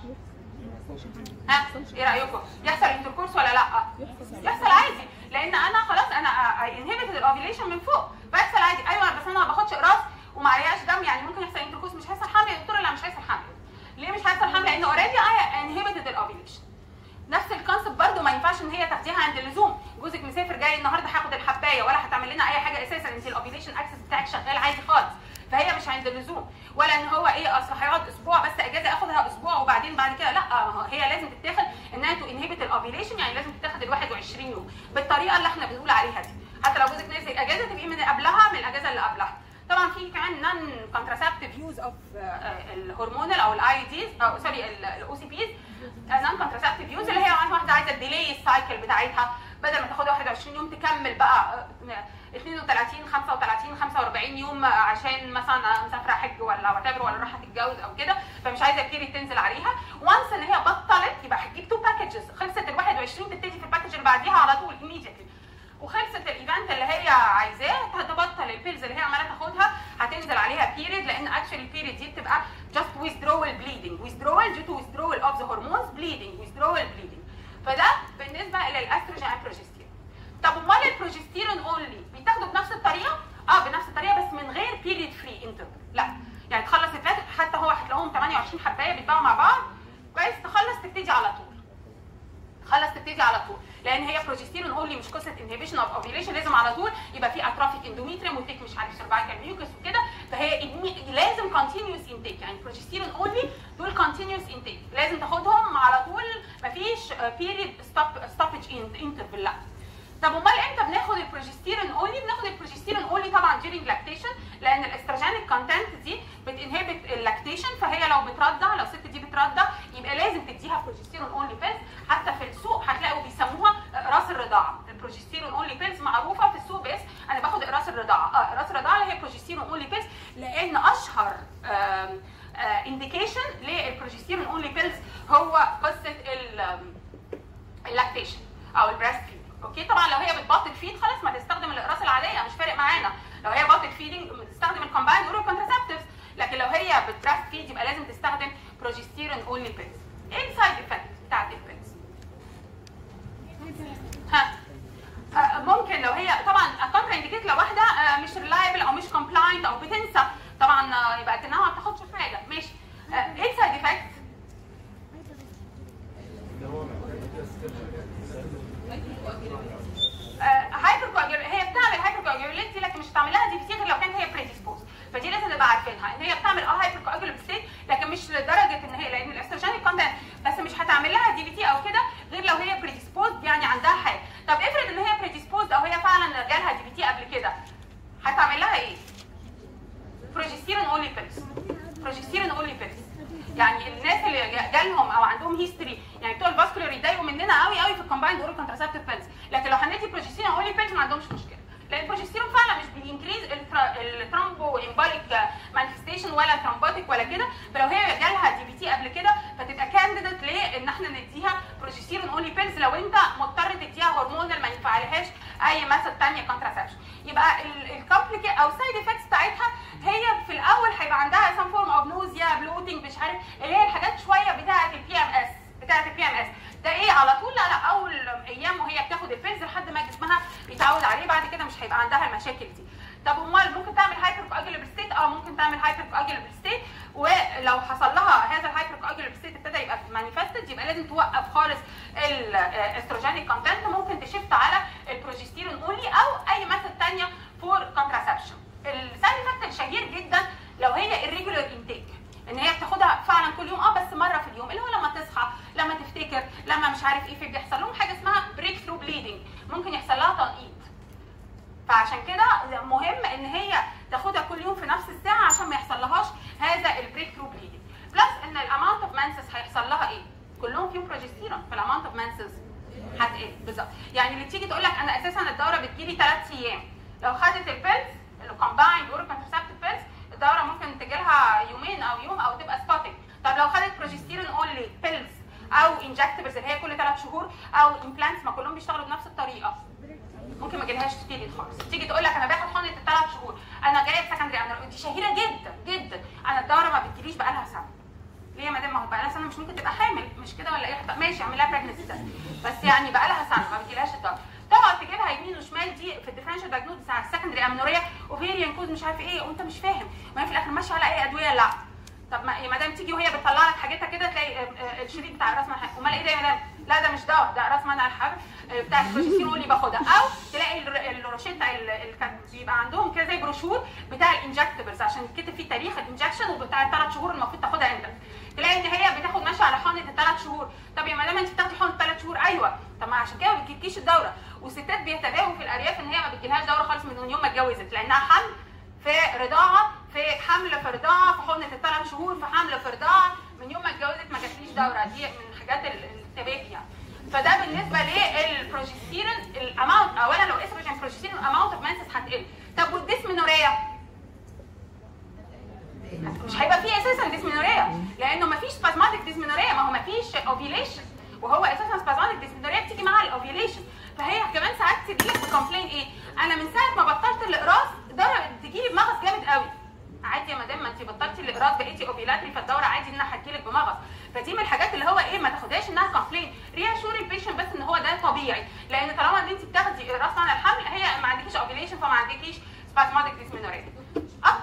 S1: ها ايه رايكم يحصل انتركورس ولا لا يحصل عادي لان انا خلاص انا انهبيتد الاوفيليشن من فوق فيحصل عادي ايوه بس انا ما باخدش قراص وما عليهاش دم يعني ممكن يحصل انتركورس مش هيحصل حمل يا دكتوره لا مش هيحصل حمل ليه مش هيحصل حمل لان اوريدي اي انهبيتد الاوفيليشن نفس الكونسيبت برضو ما ينفعش ان هي تاخديها عند اللزوم جوزك مسافر جاي النهارده هاخد الحبايه ولا هتعمل لنا اي حاجه اساسا انت الاوفيليشن اكسس بتاعك شغال عادي خالص فهي مش عند اللزوم ولا ان هو ايه اصل هيقعد اسبوع بس اجازه اخدها اسبوع وبعدين بعد كده لا ما هو هي لازم تتاخد انها تو انهبت الاوفيليشن يعني لازم تتاخد ال 21 يوم بالطريقه اللي احنا بنقول عليها دي حتى لو جوزك نازل اجازه تبقي من قبلها من الاجازه اللي قبلها طبعا في كمان نون كونتراسبتيف يوز اوف الهرمونال او الاي ديز او سوري الاو سي بيز نون كونتراسبتيف يوز اللي هي مثلا واحده عايزه تديلي السايكل بتاعتها بدل ما تاخد 21 يوم تكمل بقى آه، 32 35 45 يوم عشان مثلا مسافره حج ولا وات ولا رايحه تتجوز او كده فمش عايزه البيريد تنزل عليها وانس ان هي بطلت يبقى هتجيب تو باكجز خلصت ال 21 تبتدي في الباكج اللي بعديها على طول immediately وخلصت الايفنت اللي هي عايزاه هتبطل البيلز اللي هي عماله تاخدها هتنزل عليها بيريد لان اكشلي البيريد دي بتبقى just withdrawal bleeding withdrawal due to withdrawal of the hormones bleeding withdrawal bleeding فده بالنسبه للاستروجين والبروجستيرون طب امال البروجستيرون اونلي بيتاخدوا بنفس الطريقه اه بنفس الطريقه بس من غير بيريد فري انترفال لا يعني تخلص الفات حتى هو هتلاقوهم 28 حبايه بيتباعوا مع بعض كويس تخلص تبتدي على طول خلص تبتدي على طول لان هي بروجستيرون اونلي مش قصه انهبيشن اوف اوفيليشن لازم على طول يبقى في اترافيك اندوميتريوم وتيك مش عارف سيرفايكال ميوكس وكده فهي إدمي- لازم كونتينيوس انتيك يعني بروجستيرون اونلي دول كونتينيوس انتيك لازم تاخدهم على طول مفيش بيريد ستوب ستوبج انترفال لا طب امال امتى بناخد البروجستيرون اونلي بناخد البروجستيرون اونلي طبعا during lactation لان الاستروجينيك كونتنت دي بتنهبت اللاكتيشن فهي لو بترضع لو الست دي بترضع يبقى لازم تديها بروجستيرون اونلي بيلز حتى في السوق هتلاقوا بيسموها راس الرضاعه البروجستيرون اونلي بيلز معروفه في السوق باسم انا باخد راس الرضاعه اه راس الرضاعه اللي هي بروجستيرون اونلي بيلز لان اشهر انديكيشن للبروجستيرون اونلي بيلز هو قصه ال اللاكتيشن او البريست فيد اوكي طبعا لو هي بتبطل فيد خلاص ما تستخدم الاقراص العاديه مش فارق معانا لو هي بطل فيدنج تستخدم الكومبايند اورال كونتراسبتيفز لكن لو هي بتبريست فيد يبقى لازم تستخدم بروجستيرون اونلي بيلز ايه السايد افكت بتاعت البيلز؟ ها آه، ممكن لو هي طبعا كونترا انديكيت لو واحده آه، مش ريلايبل او مش كومبلاينت او بتنسى طبعا آه، يبقى كانها ما بتاخدش حاجه ماشي آه، ايه السايد افكت؟
S3: ان هو محتاج
S1: هايبر كواجول هي بتعمل هايبر كواجوليتي لكن مش هتعمل لها دي بي تي غير لو كانت هي بريديسبوز فدي لازم نبقى عارفينها ان هي بتعمل اه هايبر كواجول ستيت لكن مش لدرجه ان هي لان الاستروجينيك كونتنت بس مش هتعمل لها دي بي تي او كده غير لو هي بريديسبوز يعني عندها حاجه طب افرض ان هي بريديسبوز او هي فعلا جالها دي بي تي قبل كده هتعمل لها ايه؟ بروجستيرون اونلي بيلز بروجستيرون اونلي بيلز يعني الناس اللي جا- جالهم او عندهم هيستوري يعني بتوع الفاسكولار يتضايقوا مننا قوي قوي في الكومبايند اورال كونتراسبتيف بيلز لكن لو هندي بروجستيرون اونلي بيلز ما عندهمش مشكله لان البروجستيرون فعلا مش بينكريز الترامبو امباريك مانيفستيشن ولا ترامبوتيك ولا كده فلو هي جالها دي بي تي قبل كده فتبقى كانديديت ليه ان احنا نديها بروجستيرون اونلي بيلز لو انت مضطر تديها هرمونال ما ينفعلهاش اي ميثود ثانيه كونتراسبشن يبقى الكومبليكي او سايد افكتس بتاعتها هي في الاول هيبقى عندها سم فورم اوف نوزيا بلوتنج مش عارف اللي هي الحاجات شويه بتاعه البي ام اس بتاعه البي ام اس ده ايه على طول لا لا اول ايام وهي بتاخد البيلز لحد ما جسمها بيتعود عليه بعد كده مش هيبقى عندها المشاكل دي طب امال ممكن تعمل هايبر كواجولابل ستيت اه ممكن تعمل هايبر كواجولابل ستيت ولو حصل لها هذا الهايبر كواجولابل ستيت ابتدى يبقى مانيفستد يبقى لازم توقف خالص الاستروجينيك كونتنت ممكن تشفت على البروجستيرون اونلي او اي ميثود ثانيه فور كونتراسبشن السايد افكت الشهير جدا لو هي الريجولار انتيك ان هي بتاخدها فعلا كل يوم اه بس مره في اليوم اللي هو لما تصحى لما تفتكر لما مش عارف ايه في بيحصل لهم حاجه اسمها بريك ثرو بليدنج ممكن يحصل لها تنقيط فعشان كده مهم ان هي تاخدها كل يوم في نفس الساعه عشان ما يحصل لهاش هذا البريك ثرو بليدنج بلس ان الاماونت اوف مانسس هيحصل لها ايه كلهم فيهم بروجستيرون فالاماونت اوف مانسس هتقل بالظبط يعني اللي تيجي تقول لك انا اساسا الدوره بتجيلي 3 ايام لو خدت البيلز الكومبايند اورال كونترسبتيف بيلز الدوره ممكن تجي لها يومين او يوم او تبقى سبوتنج طب لو خدت بروجستيرون اونلي بيلز او انجكتبلز اللي هي كل 3 شهور او امبلانتس ما كلهم بيشتغلوا بنفس الطريقه ممكن ما يجيلهاش بيريد خالص تيجي تقول لك انا باخد حقنه الثلاث شهور انا جايه في سكندري انا دي شهيره جدا جدا انا الدوره ما بتجيليش بقالها سنه ليه يا مدام ما هو بقالها سنه مش ممكن تبقى حامل مش كده ولا ايه طب ماشي اعمل لها بريجنسي تيست بس يعني بقالها سنه ما بتجيلهاش الدوره تقعد تجيبها يمين وشمال دي في الديفرنشال دايجنوز بتاع السكندري امنوريه اوفيريان كوز مش عارف ايه وانت مش فاهم ما هي في الاخر ماشيه على اي ادويه لا طب ما يا مدام تيجي وهي بتطلع لك حاجتها كده تلاقي آه، آه، الشريط بتاع راس منع امال ايه ده يا مدام لا ده مش دواء ده راس منع الحمل آه، بتاع البروجستيرون اللي باخدها او تلاقي الر- الروشته ال- ال- كان بيبقى عندهم كده زي بروشور بتاع الانجكتبلز عشان يتكتب فيه تاريخ الانجكشن وبتاع الثلاث شهور المفروض تاخدها امتى تلاقي ان هي بتاخد ماشيه على حقنه الثلاث شهور طب يا مدام انت بتاخدي حقنه الثلاث شهور ايوه طب ما عشان كده ما بتجيلكيش الدوره والستات بيتداووا في الارياف ان هي ما بتجيلهاش دوره خالص من يوم ما اتجوزت لانها حمل في رضاعه في حمل في رضاعه في حقنه الثلاث شهور في حمل في رضاعه من يوم ما اتجوزت ما جاتليش دوره دي من حاجات ال- التباكي يعني فده بالنسبه للبروجستيرون الاماونت اولا لو استروجين بروجستيرون الاماونت اوف مانسس هتقل طب والديسمينوريا مش هيبقى فيه اساسا ديسمينوريا لانه مفيش سبازماتيك ديسمينوريا ما هو مفيش اوفيليشن وهو اساسا سبازماتيك ديسمينوريا بتيجي مع الاوفيليشن فهي كمان ساعات تجي لك كومبلين ايه انا من ساعه ما بطلت الاقراص الدوره تجي لي بمغص جامد قوي عادي يا مدام ما انت بطلتي الاقراص بقيتي اوفيلاتري فالدوره عادي انها هتجيلك بمغص فدي من الحاجات اللي هو ايه ما تاخدهاش انها كومبلين رياشور البيشنت بس ان هو ده طبيعي لان طالما ان انت بتاخدي اقراص عن الحمل هي ما عندكيش اوفيليشن فما عندكيش سبازماتيك ديسمينوريا اه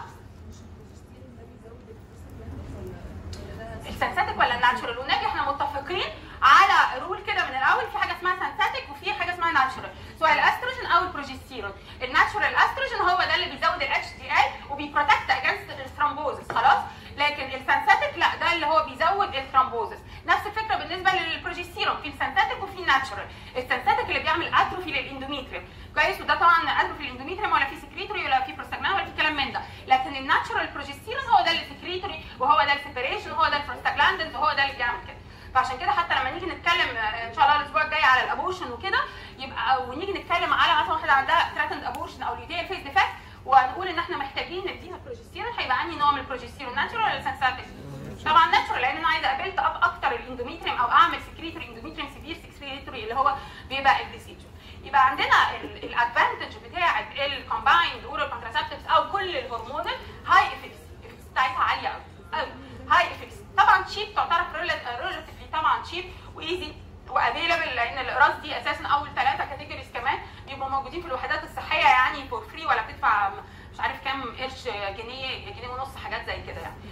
S1: السنساتيك ولا الناتشورال ونجي احنا متفقين على رول كده من الاول في حاجه اسمها سنساتيك وفي حاجه اسمها ناتشورال سواء الاستروجين او البروجستيرون الناتشورال استروجين هو ده اللي بيزود الاتش دي ال وبيبروتكت اجينست الثرومبوزس خلاص لكن السنساتيك لا ده اللي هو بيزود الثرومبوزس نفس الفكره بالنسبه للبروجستيرون في السنساتيك وفي الناتشورال السنساتيك اللي بيعمل اتروفي للاندوميتريوم كويس وده طبعا اتروفي للاندوميتريوم ولا في سكريتوري ولا في بروستاجلاند ولا في كلام من ده لكن الناتشورال بروجستيرون هو ده اللي سكريتوري وهو ده السيبريشن وهو ده البروستاجلاندز وهو ده اللي بيعمل كده فعشان كده حتى لما نيجي نتكلم آه، ان شاء الله الاسبوع الجاي على الابوشن وكده يبقى ونيجي نتكلم على مثلا واحده عندها ثريتند ابوشن او ليديا فيز ديفكت وهنقول ان احنا محتاجين نديها بروجستيرون هيبقى انهي نوع من البروجستيرون ناتشورال ولا سنساتيك؟ طبعا ناتشورال لان انا عايزه ابيلت اب اكتر الاندوميتريم او اعمل سكريتوري اندوميتريم سيفير سكريتوري اللي هو بيبقى الديسيجن يبقى عندنا الادفانتج بتاعه الكومبايند اورال كونتراسبتيفز او كل الهرمونال هاي افكتس بتاعتها عاليه قوي قوي هاي افكتس طبعا تشيب تعترف ريلاتيفلي طبعا تشيب وايزي وافيلبل لان الاقراص دي اساسا اول ثلاثه كاتيجوريز كمان بيبقوا موجودين في الوحدات الصحيه يعني فور فري ولا بتدفع مش عارف كام قرش جنيه جنيه ونص حاجات زي كده يعني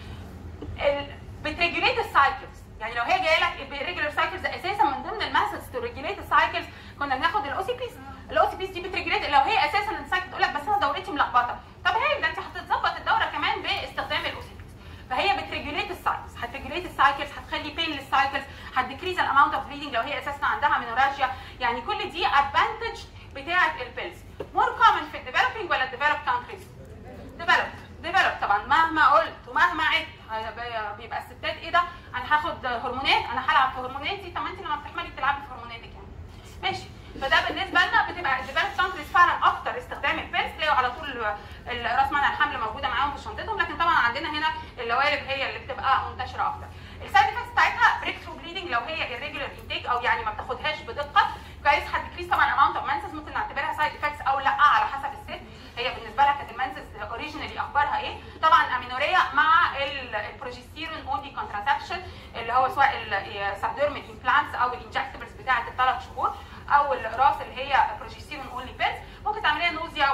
S1: ال- بتريجوليت السايكلز يعني لو هي جايه لك الريجولار سايكلز اساسا من ضمن الميثودز تو ريجوليت السايكلز كنا بناخد الاو سي بيز الاو سي بيز دي بتريجوليت لو هي اساسا السايكل تقول لك بس انا دورتي ملخبطه طب هي ده انت هتتظبط الدوره كمان باستخدام الاو سي بيز فهي بتريجوليت السايكلز هتريجوليت السايكلز هتخلي بين للسايكلز هتديكريز الاماونت اوف بليدنج لو هي اساسا عندها مينوراجيا يعني كل دي ادفانتج بتاعه البيلز مور كومن في الديفلوبينج ولا الديفلوب كونتريز ديفلوب ديفلوب طبعا مهما قلت ومهما عدت هيبقى- بيبقى الستات ايه ده انا هاخد هرمونات انا هلعب في هرموناتي طب ما انت لما بتحملي بتلعبي في هرموناتك يعني ماشي فده بالنسبه لنا بتبقى الديفلوب كونتريز فعلا اكتر استخدام البيلز تلاقوا على طول ال- راس منع الحمل موجوده معاهم في شنطتهم لكن طبعا عندنا هنا اللوالب هي اللي بتبقى منتشره اكتر السايد افكتس بتاعتها بريك ثرو بليدنج لو هي irregular انتيك او يعني ما بتاخدهاش بدقه كويس هتكريس طبعا اماونت اوف منسز ممكن نعتبرها سايد افكتس او لا على حسب الست هي بالنسبه لها كانت المنسز اوريجينالي اخبارها ايه طبعا امينوريا مع ال- البروجستيرون اونلي كونتراسبشن اللي هو سواء السبديرمال امبلانتس او الانجكتبلز بتاعه الثلاث شهور او الاقراص اللي هي بروجستيرون اونلي بيلز ممكن تعمل لها نوزيا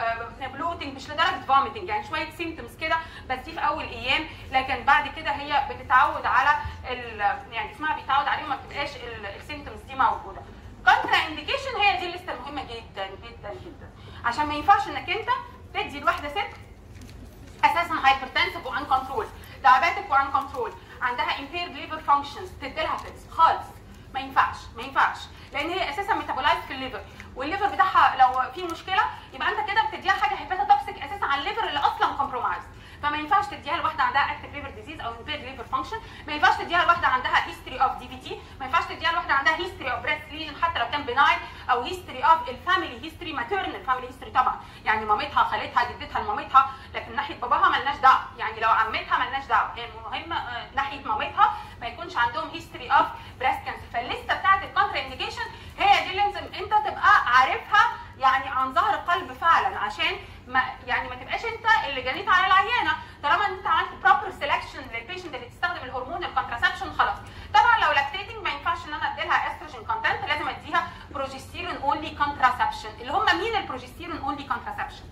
S1: وبلوتنج مش لدرجه فوميتنج يعني شويه سيمتومز كده بس دي في اول ايام لكن بعد كده هي بتتعود على ال- يعني جسمها بيتعود عليه وما بتبقاش السيمتومز دي موجوده كونترا انديكيشن هي دي الليسته المهمه جدا جدا جدا عشان ما ينفعش انك انت تدي لواحده ست اساسا هايبرتنسف وان كنترول دايابيتك وان كنترول عندها impaired liver functions تدي لها بيلز خالص ما ينفعش ما ينفعش لان هي اساسا ميتابولايز في الليفر والليفر بتاعها لو في مشكله يبقى انت كده بتديها حاجه هيبقى توكسيك اساسا على الليفر اللي اصلا كومبرومايز فما ينفعش تديها لواحده عندها اكتف ليفر ديزيز او impaired liver function ما ينفعش تديها لواحده عندها هيستوري اوف دي بي تي ما ينفعش تديها لواحده عندها هيستوري اوف بريست ليجن حتى لو كان بناين او هيستوري اوف الفاميلي هيستوري ماتيرنال فاميلي هيستوري طبعا يعني مامتها خالتها جدتها لمامتها لكن ناحيه باباها ملناش دعوه يعني لو عمتها ملناش دعوه هي المهم آه، ناحيه مامتها ما يكونش عندهم هيستوري اوف بريست كانسر فالليسته بتاعت الكونترا انديكيشن هي دي اللي لازم انت تبقى عارفها يعني عن ظهر قلب فعلا عشان ما يعني ما تبقاش انت اللي جنيت على العيانه طالما انت عملت بروبر سelection للبيشنت اللي تستخدم الهرمون الكونتراسبشن خلاص طبعا لو لاكتيتنج ما ينفعش ان انا ادي لها استروجين كونتنت لازم اديها بروجستيرون اونلي كونتراسبشن اللي هم مين البروجستيرون اونلي كونتراسبشن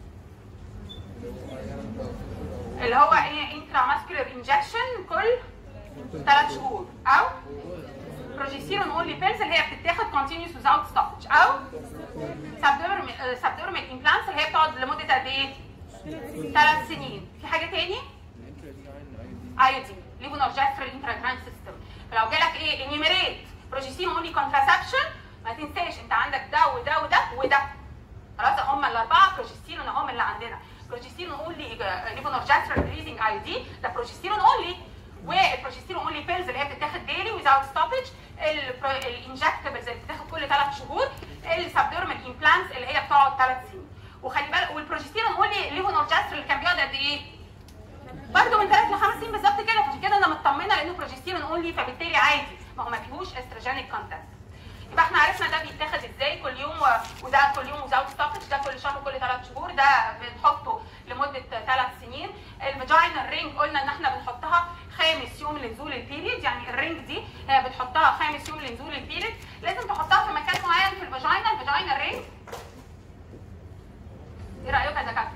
S1: اللي هو ايه انترا ماسكولار انجكشن كل ثلاث شهور او بروجستيرون اونلي بيلز اللي هي بتتاخد كونتينيوس ويزاوت ستوبج او سبدورمال امبلانتس اللي هي بتقعد لمده قد ايه؟ ثلاث سنين في حاجه تاني؟ ايودين ليفونورجسترال انتراجراين سيستم فلو جالك ايه انيميريت بروجستيرون اونلي كونتراسبشن ما تنساش انت عندك ده وده وده وده خلاص هم الاربعه بروجستيرون هم اللي عندنا بروجستيرون اونلي ليفونورجسترال ريليزنج ايودي ده بروجستيرون اونلي والبروجستيرون اونلي بيلز اللي هي بتتاخد ديلي ويزاوت ستوبج الانجكتبلز اللي بتتاخد كل ثلاث شهور السبدورمال امبلانتس اللي هي بتقعد ثلاث سنين وخلي بالك والبروجستيرون اونلي ليفونورجسترال اللي كان بيقعد قد ايه؟ برضه من ثلاث لخمس سنين بالظبط كده فعشان كده انا مطمنه لانه بروجستيرون اونلي فبالتالي عادي ما هو ما فيهوش استروجينيك كونتنت يبقى احنا عرفنا ده بيتاخد ازاي كل يوم و- وده كل يوم وزاوت ستوبج ده كل شهر كل ثلاث شهور ده بنحطه لمده ثلاث سنين الفاجينال رينج قلنا ان احنا بنحطها خامس يوم لنزول البيريد يعني الرينج دي هي بتحطها خامس يوم لنزول البيريد لازم تحطها في مكان معين في الفاجينا الفاجينال رينج ايه رايك يا دكاتره؟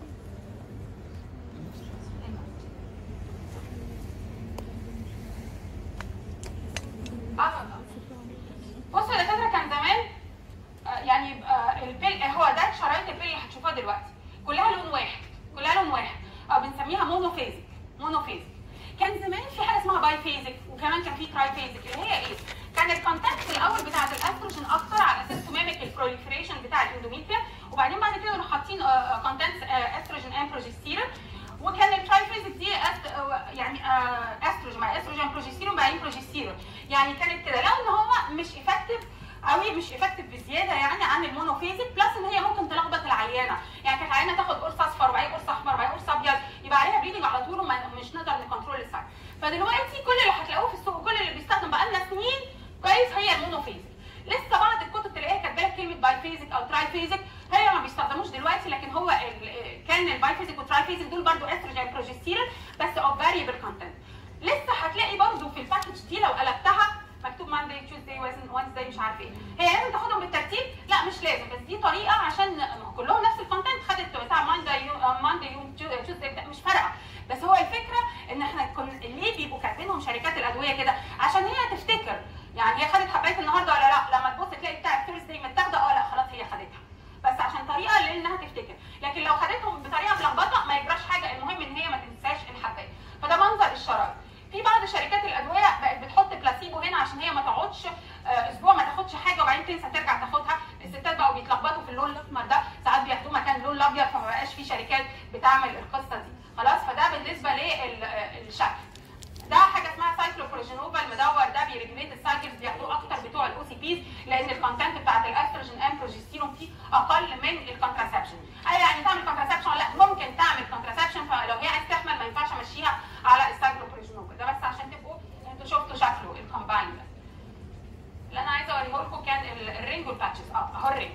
S1: اه بصوا يا دكاتره كان زمان آه، يعني يبقى البيل هو ده شرايط البيل اللي هتشوفوها دلوقتي كلها لون واحد كلها لون واحد اه بنسميها مونوفيزيك مونوفيزيك كان زمان في حاجه اسمها باي فيزيك وكمان كان في تراي فيزيك اللي هي ايه؟ كان الكونتاكت في الاول بتاعت الاستروجين اكتر على اساس تمامك البروليفريشن بتاع الاندوميتريا وبعدين بعد كده نروح حاطين كونتنت استروجين اند بروجستيرون وكان التراي فيزيك دي أست... آه، يعني آه، استروجين مع استروجين بروجستيرون بعدين بروجستيرون يعني كانت كده لو ان هو مش افكتيف قوي مش افكتيف بزياده يعني عن المونوفيزيك بلس ان هي ممكن تلخبط العيانه يعني كانت عيانه تاخد قرص اصفر وبعدين قرص احمر وبعدين قرص ابيض يبقى عليها بليدنج على طول ومش نقدر نكنترول السايد فدلوقتي كل اللي هتلاقوه في السوق وكل اللي بيستخدم بقالنا سنين كويس هي المونوفيزيك لسه بعض الكتب تلاقيها كاتبه لك كلمه باي دول برضو استروجين بروجستيرون بس اوف فاريبل كونتنت لسه هتلاقي برضو في الباكج دي لو قلبتها مكتوب ماندي تيوزداي وينزداي مش عارف ايه هي لازم تاخدهم بالترتيب لا مش لازم بس دي طريقه عشان كلهم نفس الكونتنت خدت بتاع ماندي ماندي يوم تيوزداي مش فارقه بس هو الفكره ان احنا كنا ليه بيبقوا كاتبينهم شركات الادويه كده عشان هي تفتكر يعني هي خدت حبايه النهارده ولا لا لما تبص تلاقي بتاع ثيرزداي متاخده اه لا خلاص هي خدتها بس عشان طريقه لانها تفتكر لكن لو خدتهم بطريقه ملخبطه ما يجراش حاجه المهم ان هي ما تنساش الحبايه فده منظر الشرايط في بعض شركات الادويه بقت بتحط بلاسيبو هنا عشان هي ما تقعدش آه، اسبوع ما تاخدش حاجه وبعدين تنسى ترجع تاخدها الستات بقوا بيتلخبطوا في اللون الاحمر ده ساعات بياخدوه مكان اللون الابيض فما بقاش في شركات بتعمل القصه دي خلاص فده بالنسبه للشكل ده حاجه اسمها سايكلوبروجينوفا المدور ده بيريجوليت السايكلز بياخدوه اكتر بتوع الاو سي بيز لان الكونتنت بتاعت الاستروجين ام بروجستيرون فيه اقل من الكونتراسبشن اي يعني تعمل كونتراسبشن ولا لا ممكن تعمل كونتراسبشن فلو هي عايز تحمل ما ينفعش امشيها على السايكلوبروجينوفا ده بس عشان تبقوا انتوا شفتوا شكله الكومباين ده اللي انا عايزه اوريه لكم كان ال- الرينج والباتشز اه اهو الرينج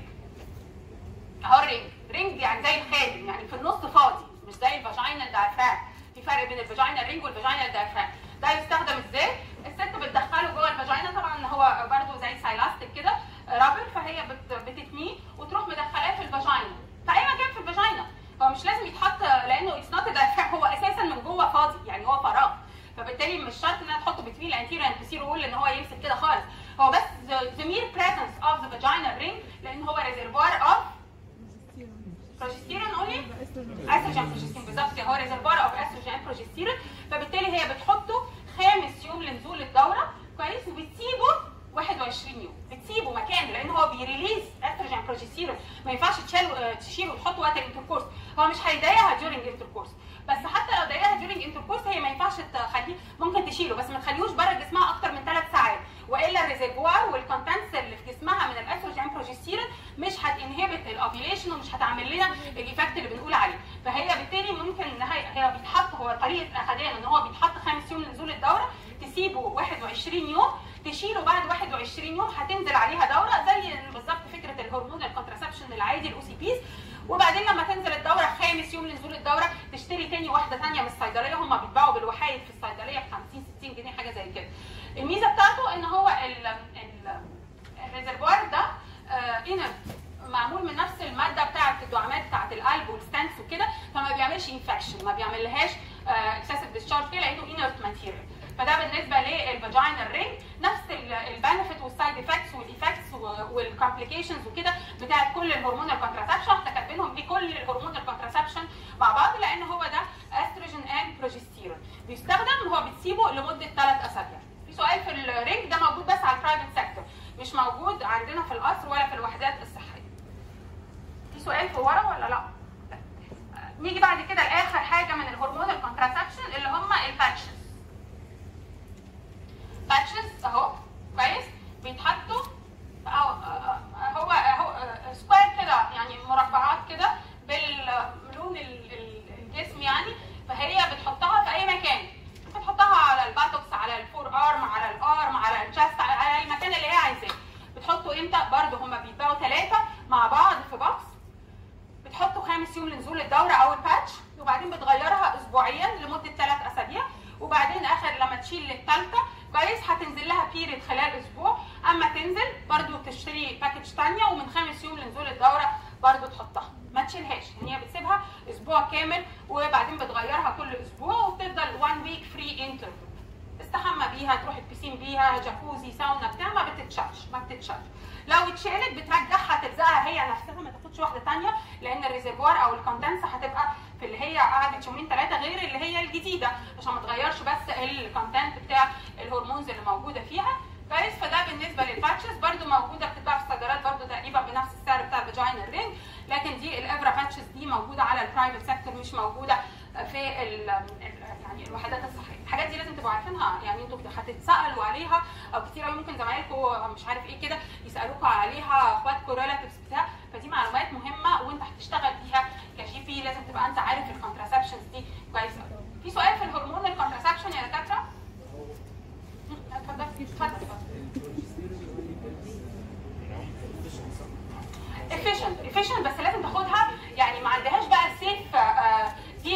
S1: اهو الرينج رينج يعني زي الخادم يعني في النص فاضي مش زي الفاجينا الدايفرام في فرق بين الفاجينا رينج والفاجينا الدايفرام ده يستخدم ازاي الست بتدخله جوه الفاجينا طبعا هو برده زي سايلاستيك كده رابر فهي بت- بتتنيه وتروح مدخلاه في الفاجينا في اي مكان في الفاجينا هو مش لازم يتحط لانه اتس نوت هو اساسا من جوه فاضي يعني هو فراغ فبالتالي مش شرط انها تحطه بتوين الانتيريور اند بوستيريور وول ان هو يمسك كده خالص هو بس the mere presence of the vaginal ring لان هو reservoir of progesterone only استروجين بروجستيرون بالظبط كده هو ريزرفوار اوف استروجين بروجستيرون فبالتالي هي بتحطه خامس يوم لنزول الدوره كويس وبتسيبه 21 يوم بتسيبه مكان لان هو بيريليز استروجين بروجستيرون ما ينفعش تشيله تشيله وتحطه وقت الانتركورس هو مش هيضايقها during انتركورس بس حتى لو ضايقها during انتركورس هي ما ينفعش تخليه ممكن تشيله بس ما تخليهوش بره جسمها اكتر من ثلاث ساعات والا الريزرفوار والكونتنتس اللي في جسمها من الاستروجين بروجستيرون مش هتنهبت الاوفيليشن ومش هتعمل لنا الايفكت اللي بنقول عليه فهي بالتالي ممكن ان هي هي بيتحط هو طريقه الاخدان ان هو بيتحط خامس يوم لنزول الدوره تسيبه 21 يوم تشيله بعد 21 يوم هتنزل عليها دوره زي بالظبط فكره الهرمون الكونتراسبشن العادي الاو سي بيز وبعدين لما تنزل الدوره خامس يوم لنزول الدوره تشتري تاني واحده ثانيه من الصيدليه هم بيتباعوا بالوحايد في الصيدليه ب 50 60 جنيه حاجه زي كده الميزه بتاعته ان هو ال ال الريزرفوار ده انرت معمول من نفس الماده بتاعه الدعامات بتاعه القلب والستانس وكده فما بيعملش انفكشن ما بيعملهاش اكسسيف ديسشارج كده لانه انرت ماتيريال فده بالنسبه للفاجينال رينج نفس البنفيت والسايد افكتس والايفكتس والكومبليكيشنز وكده بتاعه كل الهرمون الكونتراسبشن احنا كاتبينهم ليه كل الهرمون الكونتراسبشن مع بعض لان هو ده استروجين اند بروجستيرون بيستخدم هو بتسيبه لمده ثلاث اسابيع في سؤال في الرينج ده موجود بس على البرايفت سيكتور مش موجود عندنا في القصر ولا في الوحدات الصحيه في سؤال في ورا ولا لا لا. نيجي بعد كده لاخر حاجه من الهرمون الكونتراسبشن اللي هم الباتشز باتشز اهو كويس بيتحطوا أو هو هو سكوير كده يعني مربعات كده باللون ال- ال- الجسم يعني فهي بتحطها في اي مكان بتحطها على الباتوكس على الفور ارم على الارم على الشاست على المكان اللي هي عايزاه بتحطوا امتى برضه هم بيتباعوا ثلاثه مع بعض في بوكس بتحطوا خامس يوم لنزول الدوره او الباتش وبعدين بتغيرها اسبوعيا لمده ثلاث اسابيع وبعدين اخر لما تشيل الثالثه كويس هتنزل لها بيريد خلال اسبوع اما تنزل برضو تشتري باكج ثانيه ومن خامس يوم لنزول الدوره برضو تحطها ما تشيلهاش يعني هي بتسيبها اسبوع كامل وبعدين بتغيرها كل اسبوع وبتفضل 1 ويك فري انترفال تستحمى بيها تروح البسين بيها جاكوزي ساونا بتاع ما بتتشالش ما بتتشالش لو اتشالت بترجعها تلزقها هي نفسها ما تاخدش واحده ثانيه لان الريزرفوار او الكوندنس هتبقى في اللي هي قعدت يومين ثلاثه غير اللي هي الجديده عشان ما تغيرش بس الكونتنت بتاع الهرمونز اللي موجوده فيها كويس فده بالنسبه للباتشز برده موجوده بتتباع في الصيدليات برده تقريبا بنفس السعر بتاع الفاجينا رينج لكن دي الابره باتشز دي موجوده على البرايفت سيكتور مش موجوده في ال ال- يعني الوحدات الصحيه الحاجات دي لازم تبقوا عارفينها يعني انتوا هتتسالوا عليها او كتير قوي ممكن زمايلكم مش عارف ايه كده يسالوكوا عليها اخواتكم ريلاتيفز بتاع فدي معلومات مهمه وانت هتشتغل بيها كجي بي لازم تبقى انت عارف الكونتراسبشنز دي كويس قوي في سؤال في الهرمون الكونتراسبشن يا دكاتره اتفضل اتفضل efficient efficient بس لازم تاخدها يعني ما عندهاش بقى سيف بيريد عاليه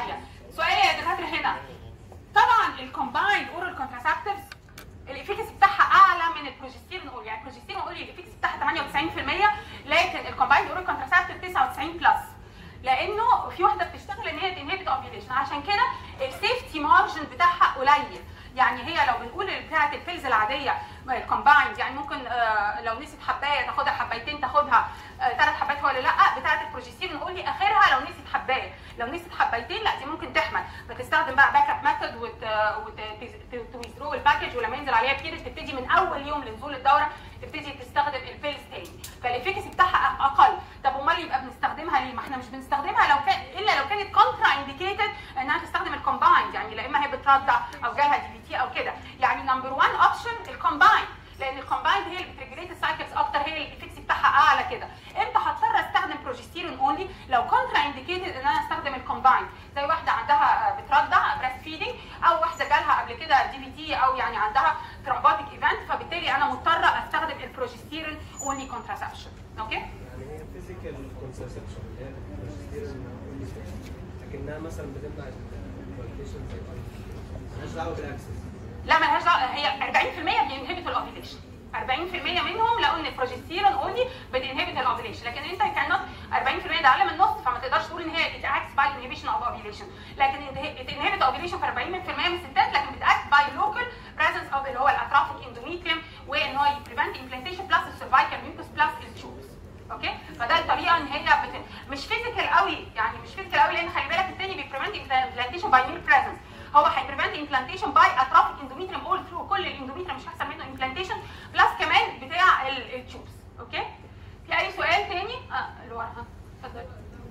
S1: عاليه سؤال يا دكاتره هنا طبعا الكومبايند اورال كونتراسبتيفز الافيكاسي بتاعها اعلى من البروجستيرون اورال يعني البروجستيرون اورال الافيكاسي بتاعها 98% لكن الكومبايند اورال كونتراسبتيف 99 بلس لانه في واحده بتشتغل ان هي تنهبت اوفيليشن عشان كده السيفتي مارجن بتاعها قليل يعني هي لو بنقول بتاعه البيلز العاديه الكومبايند يعني ممكن آه، لو نسيت حبايه تاخدها حبايتين تاخدها ثلاث حبات ولا لا بتاعه البروجستيرون نقول لي اخرها لو نسيت حبايه لو نسيت حبايتين لا دي ممكن تحمل فتستخدم بقى باك اب ميثود وتويزرو الباكج ولما ينزل عليها بيريد تبتدي من اول يوم لنزول الدوره تبتدي تستخدم البيلز تاني فالافيكاسي بتاعها اقل طب امال يبقى بنستخدمها ليه؟ ما احنا مش بنستخدمها لو كان الا لو كانت كونترا انديكيتد انها تستخدم الكومبايند يعني لا اما هي بترضع او جالها دي بي تي او كده يعني نمبر 1 اوبشن الكومبايند لان الكومبايند هي اللي بتريجريت السايكلز اكتر هي اللي الافكسي بتاعها اعلى كده امتى هضطر استخدم بروجستيرون اونلي لو كونترا انديكيتد ان انا استخدم الكومبايند زي واحده عندها آه، بترضع بريست فيدنج او واحده جالها قبل كده دي بي تي او يعني عندها ترومبوتيك ايفنت فبالتالي انا مضطره استخدم البروجستيرون اونلي كونتراسبشن اوكي
S6: يعني هي فيزيكال كونسبشن اللي هي البروجستيرون لكنها مثلا بتمنع الفاليديشن زي الاي مالهاش دعوه بالاكسس
S1: لا ملهاش دعوه هي 40% بينهبت الاوفيليشن 40% منهم لقوا ان البروجستيرون اونلي بتنهبت الاوفيليشن لكن انت كانت 40% ده اقل من النص فما تقدرش تقول ان هي بتاكت باي انهبيشن اوف اوفيليشن لكن بتنهبت اوفيليشن في 40% من الستات لكن بتاكت باي لوكال بريزنس اوف اللي هو الاترافيك اندوميتريوم وان هو يبريفنت امبلانتيشن بلس السيرفايكال ميوكس بلس التيوبس اوكي فده الطريقه ان هي بت... مش فيزيكال قوي يعني مش فيزيكال قوي لان خلي بالك التاني بيبريفنت امبلانتيشن باي ميل بريزنس هو هيبريفنت امبلانتيشن باي اترافيك اندوميتريوم اول ثرو كل الاندوميتريوم مش هيحصل منه امبلانتيشن بلس كمان بتاع التيوبس اوكي في اي سؤال تاني اه اللي ورا ها اتفضل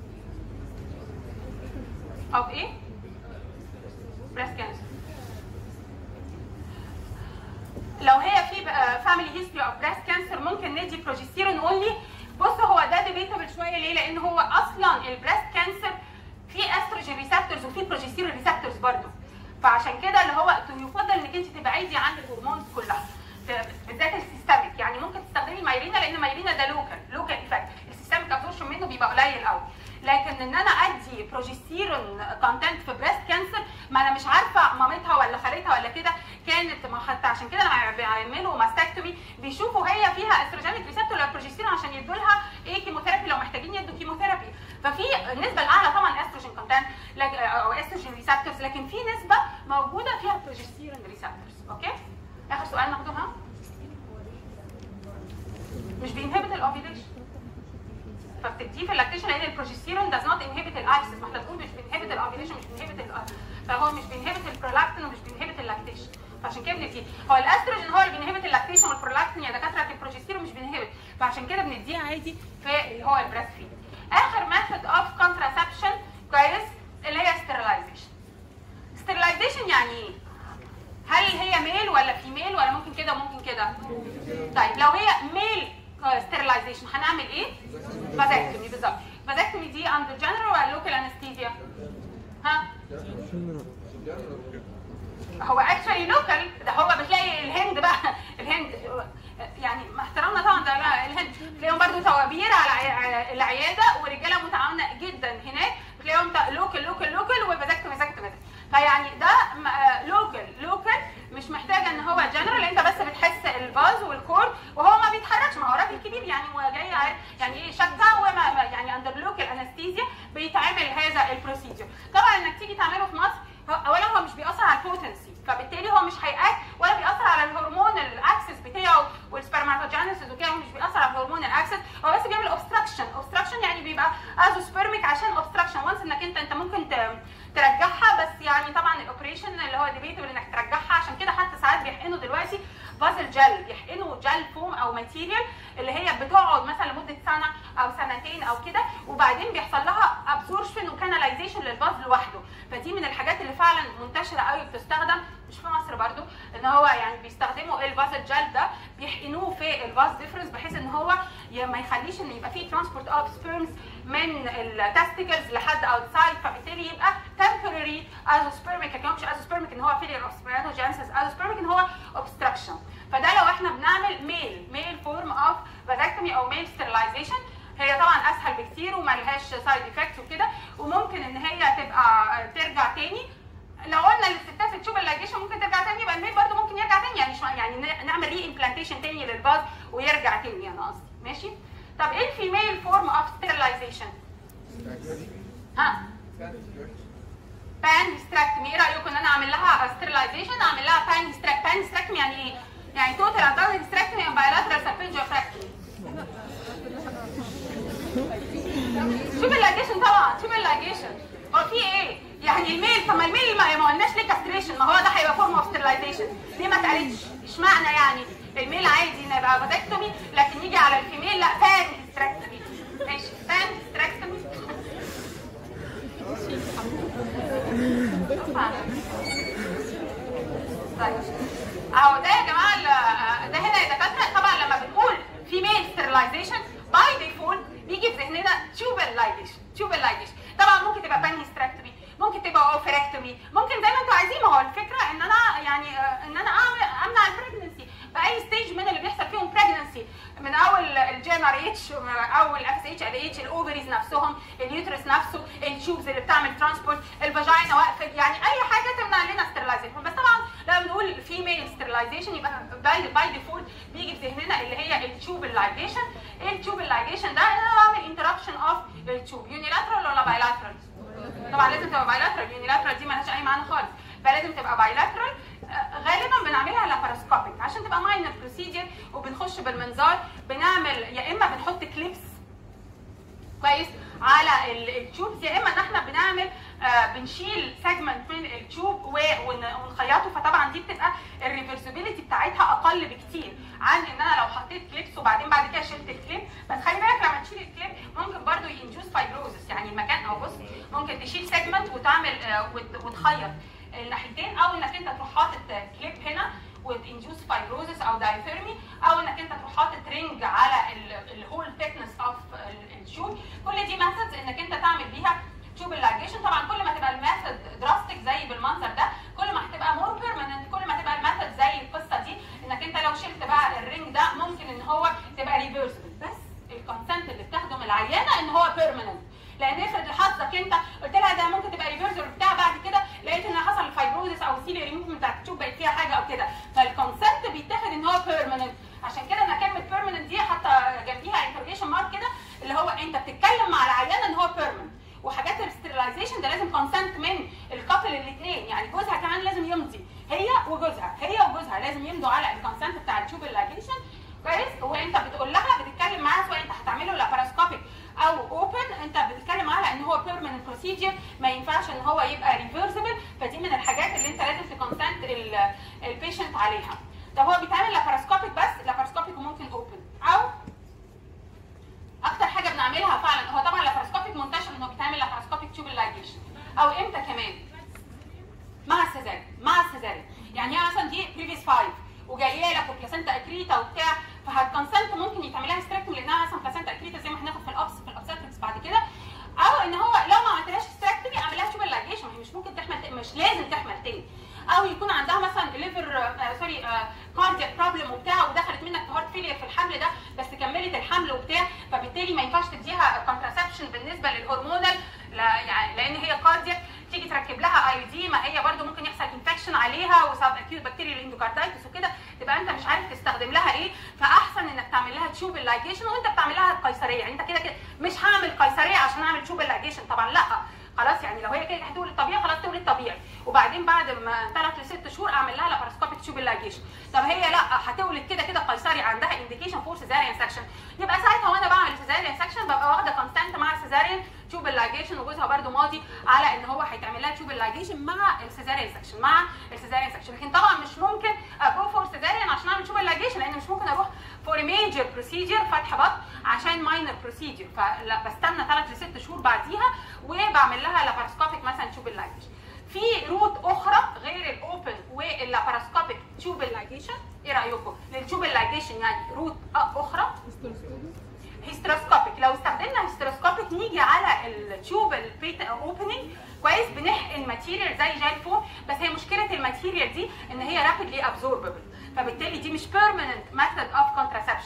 S1: او ايه بريست كانسر لو هي في فاميلي هيستوري اوف بريست كانسر ممكن ندي بروجستيرون اونلي بص هو ده ديبيتبل شويه ليه؟ لان هو اصلا البريست كانسر في استروجين ريسبتورز وفي بروجستيرون ريسبتورز برضه فعشان كده اللي هو يفضل انك انت تبعدي عن الهرمونز كلها بالذات السيستميك يعني ممكن تستخدمي المايرينا لان المايرينا ده لوكال لوكال ايفكت السيستميك ابزوربشن منه بيبقى قليل قوي لكن ان انا ادي بروجستيرون كونتنت في بريست كانسر ما انا مش عارفه مامتها ولا خالتها ولا كده كانت ما حتى عشان كده لما بيعملوا ماستكتومي بيشوفوا هي فيها استروجينيك ريسبتور ولا بروجستيرون عشان يدوا لها ايه كيموثيرابي لو محتاجين يدوا كيموثيرابي ففي النسبه الاعلى طبعا استروجين كونتنت او استروجين ريسبتورز لكن في نسبه موجوده فيها بروجستيرون ريسبتورز اوكي اخر سؤال ناخده ها مش بينهبت الاوفيليشن فبتديه في اللاكتيشن لان البروجستيرون does not inhibit الاكسس ما احنا بنقول مش بينهبت الاوفيليشن مش بينهبت ال- فهو مش بينهبت البرولاكتين ومش بينهبت اللاكتيشن فعشان كده بنديه هو الاستروجين هو اللي بينهبت اللاكتيشن والبرولاكتين يا دكاتره لكن البروجستيرون مش بينهبت فعشان كده بنديه عادي في اللي هو البريست فيد اخر ميثود اوف كونتراسبشن كويس اللي هي ستيرلايزيشن ستيرلايزيشن يعني ايه؟ هل هي ميل ولا فيميل ولا ممكن كده وممكن كده؟ طيب لو هي ميل ستيرلايزيشن هنعمل ايه؟ فازكتومي بالظبط فازكتومي دي اندر جنرال ولا لوكال انستيزيا؟ ها؟ هو اكشولي لوكال ده هو بتلاقي الهند بقى الهند يعني مع احترامنا طبعا ده لا، الهند تلاقيهم برضو توابير على عي- العياده ورجاله متعاونه جدا هناك بتلاقيهم تا- لوكال لوكال لوكال وفازكتومي فازكتومي فيعني ده م- آه، لوكال لوكال مش محتاجه ان هو جنرال انت بس بتحس الباز والكورد وهو ما بيتحركش ما هو راجل كبير يعني هو جاي عارف يعني ايه شكه وما ما- يعني اندر لوكال انستيزيا بيتعمل هذا البروسيجر طبعا انك تيجي تعمله في مصر هو- اولا هو مش بيأثر على البوتنسي فبالتالي هو مش هيأكت ولا بيأثر على الهرمون الاكسس بتاعه والسبرماتوجينيسيس وكده مش بيأثر على الهرمون الاكسس هو بس بيعمل اوبستراكشن اوبستراكشن يعني بيبقى ازوسبرميك عشان اوبستراكشن وانس انك انت انت ممكن ت- ترجعها بس يعني طبعا الاوبريشن اللي هو ديبيتبل انك ترجعها عشان كده حتى ساعات بيحقنوا دلوقتي فازل جل بيحقنوا جل فوم او ماتيريال اللي هي بتقعد مثلا لمده سنه او سنتين او كده وبعدين بيحصل لها ابسوربشن وكاناليزيشن للفاز لوحده فدي من الحاجات اللي فعلا منتشره قوي بتستخدم مش في مصر برضو ان هو يعني بيستخدموا الفاز الجل ده بيحقنوه في الفاز ديفرنس بحيث ان هو ي- ما يخليش ان يبقى فيه ترانسبورت اوف سبيرمز من التستيكلز لحد اوتسايد فبالتالي يبقى temporary ازوسبيرميك لكن هو مش ازوسبيرميك ان هو فيلير اوف سبرماتوجينيسيس ازوسبيرميك ان هو obstruction فده لو احنا بنعمل ميل ميل فورم اوف فازكتومي او ميل ستيرلايزيشن هي طبعا اسهل بكتير وما لهاش سايد افكتس وكده وممكن ان هي تبقى ترجع تاني لو قلنا للستات التوب اللايجيشن ممكن ترجع تاني يبقى الميل برضه ممكن يرجع تاني يعني شو يعني ن- نعمل ري امبلانتيشن تاني للباز ويرجع تاني انا قصدي ماشي طب ايه الفيميل فورم اوف ستيرلايزيشن ها بان هيستراكتمي ايه رايكم ان انا اعمل لها ستيرلايزيشن اعمل لها بان هيستراكتمي بان هيستراكتمي يعني ايه يعني توتال ادلت هيستراكتمي بايلاترال سالفنجيو فراكتمي شوف اللايجيشن طبعا شوف اللايجيشن هو في ايه يعني الميل طب ما الميل ما ما قلناش ليه كاستريشن ما هو ده هيبقى فورم اوف ستيرلايزيشن ليه ما اتقالتش اشمعنى يعني الميل عادي انه يبقى فازكتومي لكن يجي على الفيميل لا بان هيستراكتمي ماشي بان هيستراكتمي طيب اهو ده يا جماعه ال- ده هنا يا دكاتره طبعا لما بنقول فيميل ستيرلايزيشن باي ديفولت بيجي في ذهننا تيوبال لايجيشن تيوبال لايجيشن طبعا ممكن تبقى بان هيستراكتومي ممكن تبقى اوفركتومي ممكن زي ما انتوا عايزين ما هو الفكره ان انا يعني آه، ان انا اعمل امنع البريجنسي باي ستيج من اللي بيحصل فيهم بريجنسي من اول الجي ام ار اتش او الاف اس اتش ال اتش الاوفريز نفسهم اليوترس نفسه التيوبز اللي بتعمل ترانسبورت الفاجينا واقفه يعني اي حاجه تمنع لنا ستيرلايزيشن بس طبعا لما بنقول فيميل ستيرلايزيشن يبقى باي باي ديفولت بيجي في ذهننا اللي هي التيوب اللايجيشن ايه التيوب اللايجيشن ده ان انا بعمل انتربشن اوف التيوب يونيلاترال ولا بايلاترال طبعا لازم تبقى بايلاترال يونيلاترال دي مالهاش اي معنى خالص فلازم تبقى بايلاترال غالبا بنعملها لاباراسكوبيك عشان تبقى ماينر بروسيجر وبنخش بالمنظار بنعمل يا اما بنحط كليبس كويس على ال- التيوبز يا اما ان احنا بنعمل آه بنشيل سيجمنت من التيوب و- ون- ونخيطه فطبعا دي بتبقى الريفرسبيليتي بتاعتها اقل بكتير عن ان انا لو حطيت كليبس وبعدين بعد كده شلت الكليب بس خلي بالك لما تشيل الكليب ممكن برضو ينجوز فايبروزس يعني المكان او بص ممكن تشيل سيجمنت وتعمل آه وت- وتخيط الناحيتين او انك انت تروح حاطط كليب هنا وتنجوز فايبروزس او دايثيرمي او انك انت تروح حاطط رينج على الهول ثيكنس اوف الشوب كل دي ميثودز انك انت تعمل بيها تشوب اللايجيشن طبعا كل ما تبقى الميثود دراستيك زي بالمنظر ده كل ما هتبقى مور بيرمننت كل ما تبقى الميثود زي القصه دي انك انت لو شلت بقى الرينج ده ممكن ان هو تبقى ريفرسبل بس الكونسنت اللي بتاخده من العيانه ان هو بيرمننت لان افرض حظك انت قلت لها ده ممكن تبقى ريفرسبل بتاع بعد كده لقيت ان حصل فايبروزس او سيلي ريموفمنت بتاعت التوب بقت فيها حاجه او كده فالكونسنت بيتاخد ان هو بيرمننت عشان كده انا كلمه بيرمننت دي حتى جنبيها انترجيشن مارك كده اللي هو انت بتتكلم مع العيان ان هو بيرمننت وحاجات الستيرلايزيشن ده لازم كونسنت من الكابل الاثنين يعني جوزها كمان لازم يمضي هي وجوزها هي وجوزها لازم يمضوا على الكونسنت بتاع التوب اللايجيشن كويس وانت بتقول لها بتتكلم معاها سواء انت هتعمله لاباراسكوبيك او اوبن انت بتتكلم معاها ان هو بيرمننت بروسيجر ما ينفعش ان هو يبقى ريفرسبل فدي من الحاجات اللي انت لازم تكونسنت البيشنت عليها طب هو بيتعمل لاباراسكوبيك بس لاباراسكوبيك وممكن اوبن او اكتر حاجه بنعملها فعلا هو طبعا لاباراسكوبيك منتشر انه بيتعمل لاباراسكوبيك تيوب لايجيشن او امتى كمان مع السيزاريان مع السيزاريان يعني هي مثلا دي بريفيس 5 وجايه لك وبلاسنتا اكريتا وبتاع فهتكونسنت ممكن يتعمل لها ستراكتوم لانها مثلا بلاسنتا اكريتا زي ما هناخد في الابس في الابساتريكس بعد كده او ان هو لو ما عملتلهاش ستراكتومي اعمل لها تيوب لايجيشن هي مش ممكن تحمل مش لازم تحمل تاني او يكون عندها مثلا ليفر آه سوري كاردياك بروبلم وبتاع ودخلت منك في هارت فيلير في الحمل ده بس كملت الحمل وبتاع فبالتالي ما ينفعش تديها كونتراسبشن بالنسبه للهرمونال لا يعني لان هي كاردياك تيجي تركب لها اي دي ما هي برده ممكن يحصل انفكشن عليها وسب اكيوت بكتيريال اندوكاردايتس وكده تبقى انت مش عارف تستخدم لها ايه فاحسن انك تعمل لها تشوب اللايجيشن وانت بتعمل لها القيصريه يعني انت كده كده مش هعمل قيصريه عشان اعمل تشوب اللايجيشن طبعا لا خلاص يعني لو هي كده هتولد طبيعي خلاص تولد طبيعي وبعدين بعد ما ثلاث لست شهور اعمل لها لاباراسكوبيك تشوب اللايجيشن طب هي لا هتولد كده كده قيصري عندها انديكيشن فور سيزاريان سكشن يبقى ساعتها وانا بعمل سيزاريان سكشن ببقى واخده كونستانت مع السيزاريان تشوب اللايجيشن وجوزها برده ماضي على ان هو هيتعمل لها تشوب اللايجيشن مع السيزاريان سكشن مع السيزاريان سكشن لكن طبعا مش ممكن اجو فور سيزاريان عشان اعمل تشوب اللايجيشن لان مش ممكن اروح فور ميجر بروسيجر فتح بطن عشان ماينر بروسيجر فلا بستنى ثلاث لست شهور بعديها وبعمل لها لاباراسكوبيك مثلا تشوب اللايجيشن في روت اخرى غير الاوبن واللاباراسكوبيك تشوب اللايجيشن ايه رايكم للتشوب اللايجيشن يعني روت اخرى هيستروسكوبيك لو استخدمنا هيستروسكوبيك نيجي على التيوب البيت اوبننج كويس بنحقن ماتيريال زي جل فوم بس هي مشكله الماتيريال دي ان هي رابيدلي ابزورببل فبالتالي دي مش بيرمننت ميثود اوف كونتراسبشن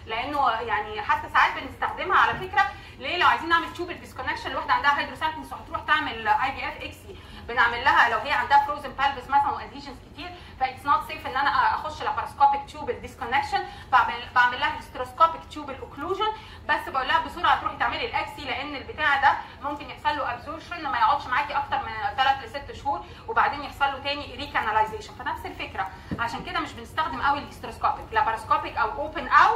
S1: لانه يعني حتى ساعات بنستخدمها على فكره ليه لو عايزين نعمل تيوب الديسكونكشن الواحده عندها هيدروسالفنس وهتروح تعمل اي بي اف اكسي بنعمل لها لو هي عندها فروزن بالفس مثلا واديشنز كتير فايتس نوت سيف ان انا اخش لاباراسكوبيك تيوب الديسكونكشن بعمل بعمل لها هيستروسكوبيك تيوب الاوكلوجن بس بقول لها بسرعه تروحي تعملي الاكسي لان البتاع ده ممكن يحصل له ابزورشن ما يقعدش معاكي اكتر من 3 ل 6 شهور وبعدين يحصل له تاني ريكاناليزيشن فنفس الفكره عشان كده مش بنستخدم قوي الهيستروسكوبيك لاباراسكوبيك او اوبن او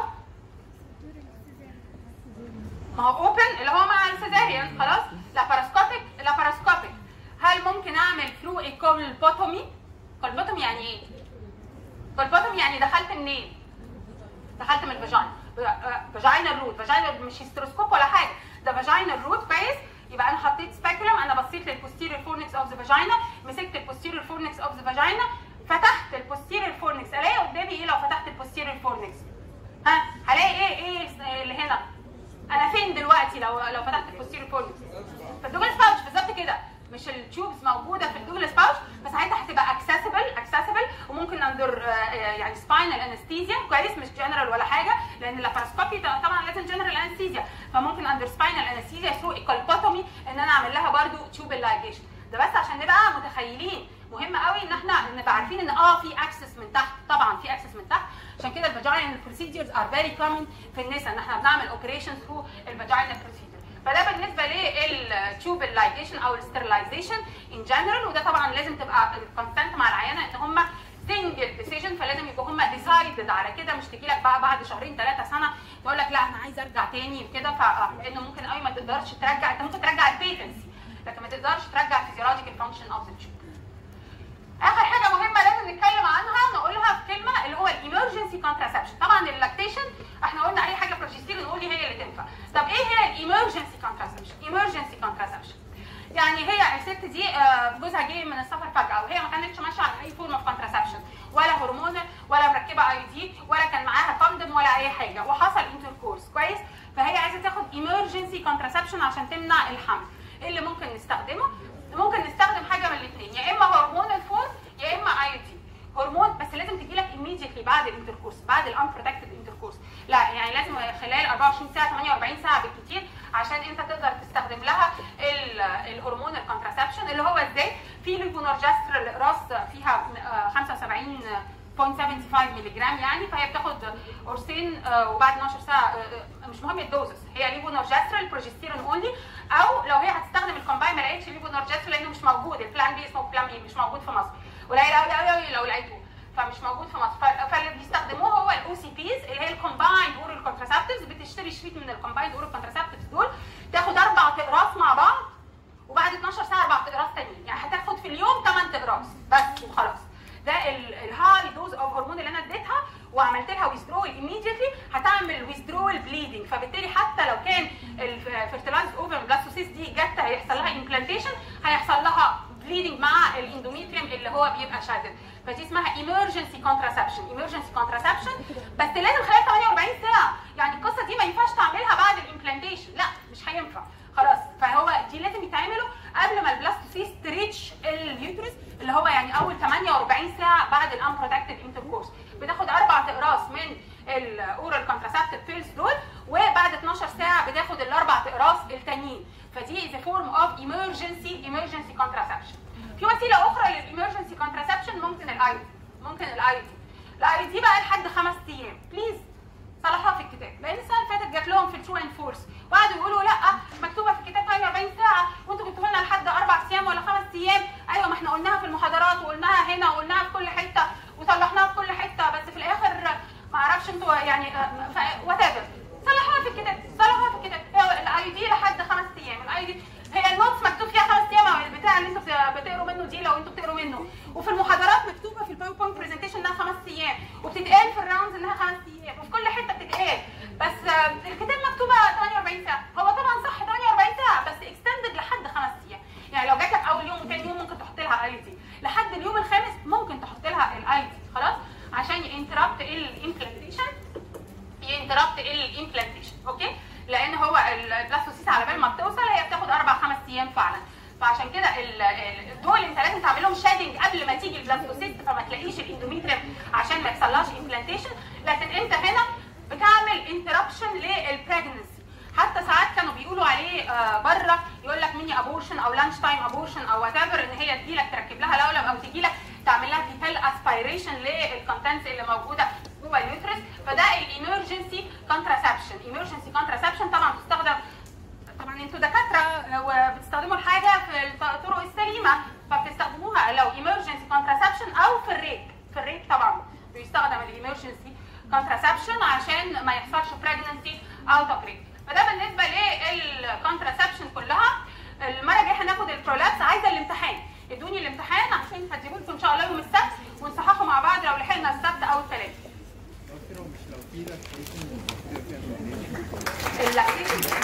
S1: ما هو اوبن اللي هو مع السيزاريان خلاص لاباراسكوبيك لاباراسكوبيك هل ممكن اعمل ثرو كولبوتومي كولبوتومي يعني ايه كولبوتومي يعني دخلت منين دخلت من الفاجينا فاجينا روت فاجينا مش هيستروسكوب ولا حاجه ده فاجينا روت كويس يبقى انا حطيت سباكولم انا بصيت للبوستيريور فورنكس اوف ذا فاجينا مسكت البوستيريور فورنكس اوف ذا فاجينا فتحت البوستيريور فورنكس الاقي قدامي ايه لو فتحت البوستيريور فورنكس ها هلاقي ايه ايه اللي هنا انا فين دلوقتي لو لو فتحت البوستيريور فورنكس في الدوجلاس باوتش بالظبط كده مش التيوبز موجوده في الدوجلاس باوتش فساعتها هتبقى اكسسبل اكسسبل وممكن اندر يعني سباينال انستيزيا كويس مش جنرال ولا حاجه لان اللاباراسكوبي طبعا لازم جنرال انستيزيا فممكن اندر سباينال انستيزيا ثرو ايكولبوتومي ان انا اعمل لها برده تيوب لايجيشن ده بس عشان نبقى متخيلين مهم قوي ان احنا نبقى عارفين ان اه في اكسس من تحت طبعا في اكسس من تحت عشان كده الفاجينال بروسيدجرز ار فيري كومن في النساء ان احنا بنعمل اوبريشن ثرو الفاجينال بروسيدجر فده بالنسبه للتيوب اللايجيشن او السترلايزيشن ان جنرال وده طبعا لازم تبقى الكونسنت مع العيانه ان هم سنجل ديسيجن فلازم يبقوا هم ديسايدد على كده مش تجي لك بقى بعد شهرين ثلاثه سنه تقول لك لا انا عايز ارجع تاني وكده فانه ممكن قوي ما تقدرش ترجع انت ممكن ترجع البيتنسي لكن ما تقدرش ترجع الفيزيولوجيكال فانكشن اوف ذا تيوب اخر حاجه مهمه لازم نتكلم عنها نقولها في كلمه اللي هو الايمرجنسي كونتراسبشن طبعا اللاكتيشن احنا قلنا اي حاجه بروجستيرون نقول لي هي اللي تنفع طب ايه هي الايمرجنسي كونتراسبشن ايمرجنسي كونتراسبشن يعني هي الست دي جوزها جه من السفر فجاه وهي ما كانتش ماشيه على اي فورم اوف كونتراسبشن ولا هرمون ولا مركبه اي دي ولا كان معاها كوندوم ولا اي حاجه وحصل انتركورس كويس فهي عايزه تاخد ايمرجنسي كونتراسبشن عشان تمنع الحمل ايه اللي ممكن نستخدمه ممكن نستخدم حاجه من الاثنين يا اما هرمون الفور يا اما اي دي هرمون بس لازم تجي لك immediately بعد الانتركورس بعد الانبروتكتد انتركورس لا يعني لازم خلال 24 ساعه 48 ساعه بالكثير عشان انت تقدر تستخدم لها الهرمون الكونتراسبشن اللي هو ازاي في ليفونورجسترال راس فيها 75.75 مللي جرام يعني فهي بتاخد قرصين وبعد 12 ساعه مش مهم الدوزس هي ليفونورجسترال بروجستيرون اونلي او لو هي هتستخدم الكومباين ما لقيتش ليفونورجسترال لانه مش موجود البلان بي اسمه بلان بي مش موجود في مصر قليل قوي قوي قوي لو لقيتوه فمش موجود في مصر فاللي بيستخدموه هو الاو سي بيز اللي هي الكومبايند اورال كونتراسبتيفز بتشتري شريط من الكومبايند اورال كونتراسبتيفز دول تاخد اربع اقراص مع بعض وبعد 12 ساعه اربع اقراص تانيين يعني هتاخد في اليوم 8 اقراص بس وخلاص ده الهاي دوز اوف هرمون اللي انا اديتها وعملت لها ويزدرول immediately هتعمل ويزدرول بليدنج فبالتالي حتى لو كان الفيرتلايز اوفر بلاستوسيس دي جت هيحصل لها امبلانتيشن هيحصل لها بليدنج مع الاندوميتريوم اللي هو بيبقى شادد فدي اسمها emergency contraception emergency contraception بس لازم خلال 48 ساعه يعني القصه دي ما ينفعش تعملها بعد الامبلانتيشن لا مش هينفع خلاص فهو دي لازم يتعملوا قبل ما البلاستوسيس تريتش اليوترس اللي هو يعني اول 48 ساعه بعد الانبروتكتد انتركورس بتاخد اربع اقراص من الاورال كونتراسبتيف بيلز دول وبعد 12 ساعه بتاخد الاربع اقراص التانيين فدي is a form of emergency emergency contraception في وسيله اخرى للإيمرجنسي كونتراسبشن ممكن الاي دي ممكن الاي دي الاي دي بقى لحد خمس ايام بليز صلحوها في الكتاب لان السنه اللي فاتت جات لهم في الترو اند فورس وقعدوا يقولوا لا مكتوبه في الكتاب 48 ساعه وانتوا جبتوا لنا لحد اربع ايام ولا خمس ايام ايوه ما احنا قلناها في المحاضرات وقلناها هنا وقلناها في كل حته وصلحناها في كل حته بس في الاخر ما اعرفش انتوا يعني وات ايفر صلحوها في الكتاب صلحوها في الكتاب الاي دي لحد خمس ايام الاي دي هي النوتس مكتوب فيها خمس ايام البتاع اللي انتوا بتقروا منه دي لو انتوا بتقروا منه وفي المحاضرات مكتوبه في الباوربوينت برزنتيشن انها خمس ايام وبتتقال في الراوندز انها خمس ايام وفي كل حته بتتقال بس الكتاب مكتوبه 48 ساعه هو طبعا صح 48 ساعه بس اكستندد لحد خمس ايام يعني لو جات لك اول يوم وثاني يوم ممكن تحط لها اي دي لحد اليوم الخامس ممكن تحط لها الاي دي خلاص عشان ينتربت الامبلانتيشن ينتربت الامبلانتيشن اوكي لان هو البلاستوسيس على بال ما بتوصل هي بتاخد اربع خمس ايام فعلا فعشان كده دول انت لازم تعمل لهم شادنج قبل ما تيجي البلاستوسيست فما تلاقيش الاندوميتريم عشان ما يحصلهاش امبلانتيشن لكن انت هنا بتعمل انتربشن للبريجنسي حتى ساعات كانوا بيقولوا عليه آه بره يقول لك ميني ابورشن او لانش تايم ابورشن او وات ان هي تجي لك تركب لها لولب او تجي لك تعمل لها فيتال اسبيريشن للكونتنتس اللي موجوده جوه اليوترس فده الايمرجنسي كونتراسبشن ايمرجنسي كونتراسبشن طبعا بتستخدم طبعا انتوا دكاتره وبتستخدموا الحاجه في الطرق السليمه فبتستخدموها لو ايمرجنسي كونتراسبشن او في الريب في الريب طبعا بيستخدم الايمرجنسي كونتراسبشن عشان ما يحصلش بريجنسي اوت اوف ريب فده بالنسبه للكونتراسبشن كلها المره الجايه هناخد البرولابس عايزه الامتحان ادوني الامتحان عشان هديه لكم ان شاء الله يوم السبت ونصححه مع بعض لو لحقنا السبت او الثلاث
S3: دكتور مش لو في لاكتيشن
S1: اللاكتيشن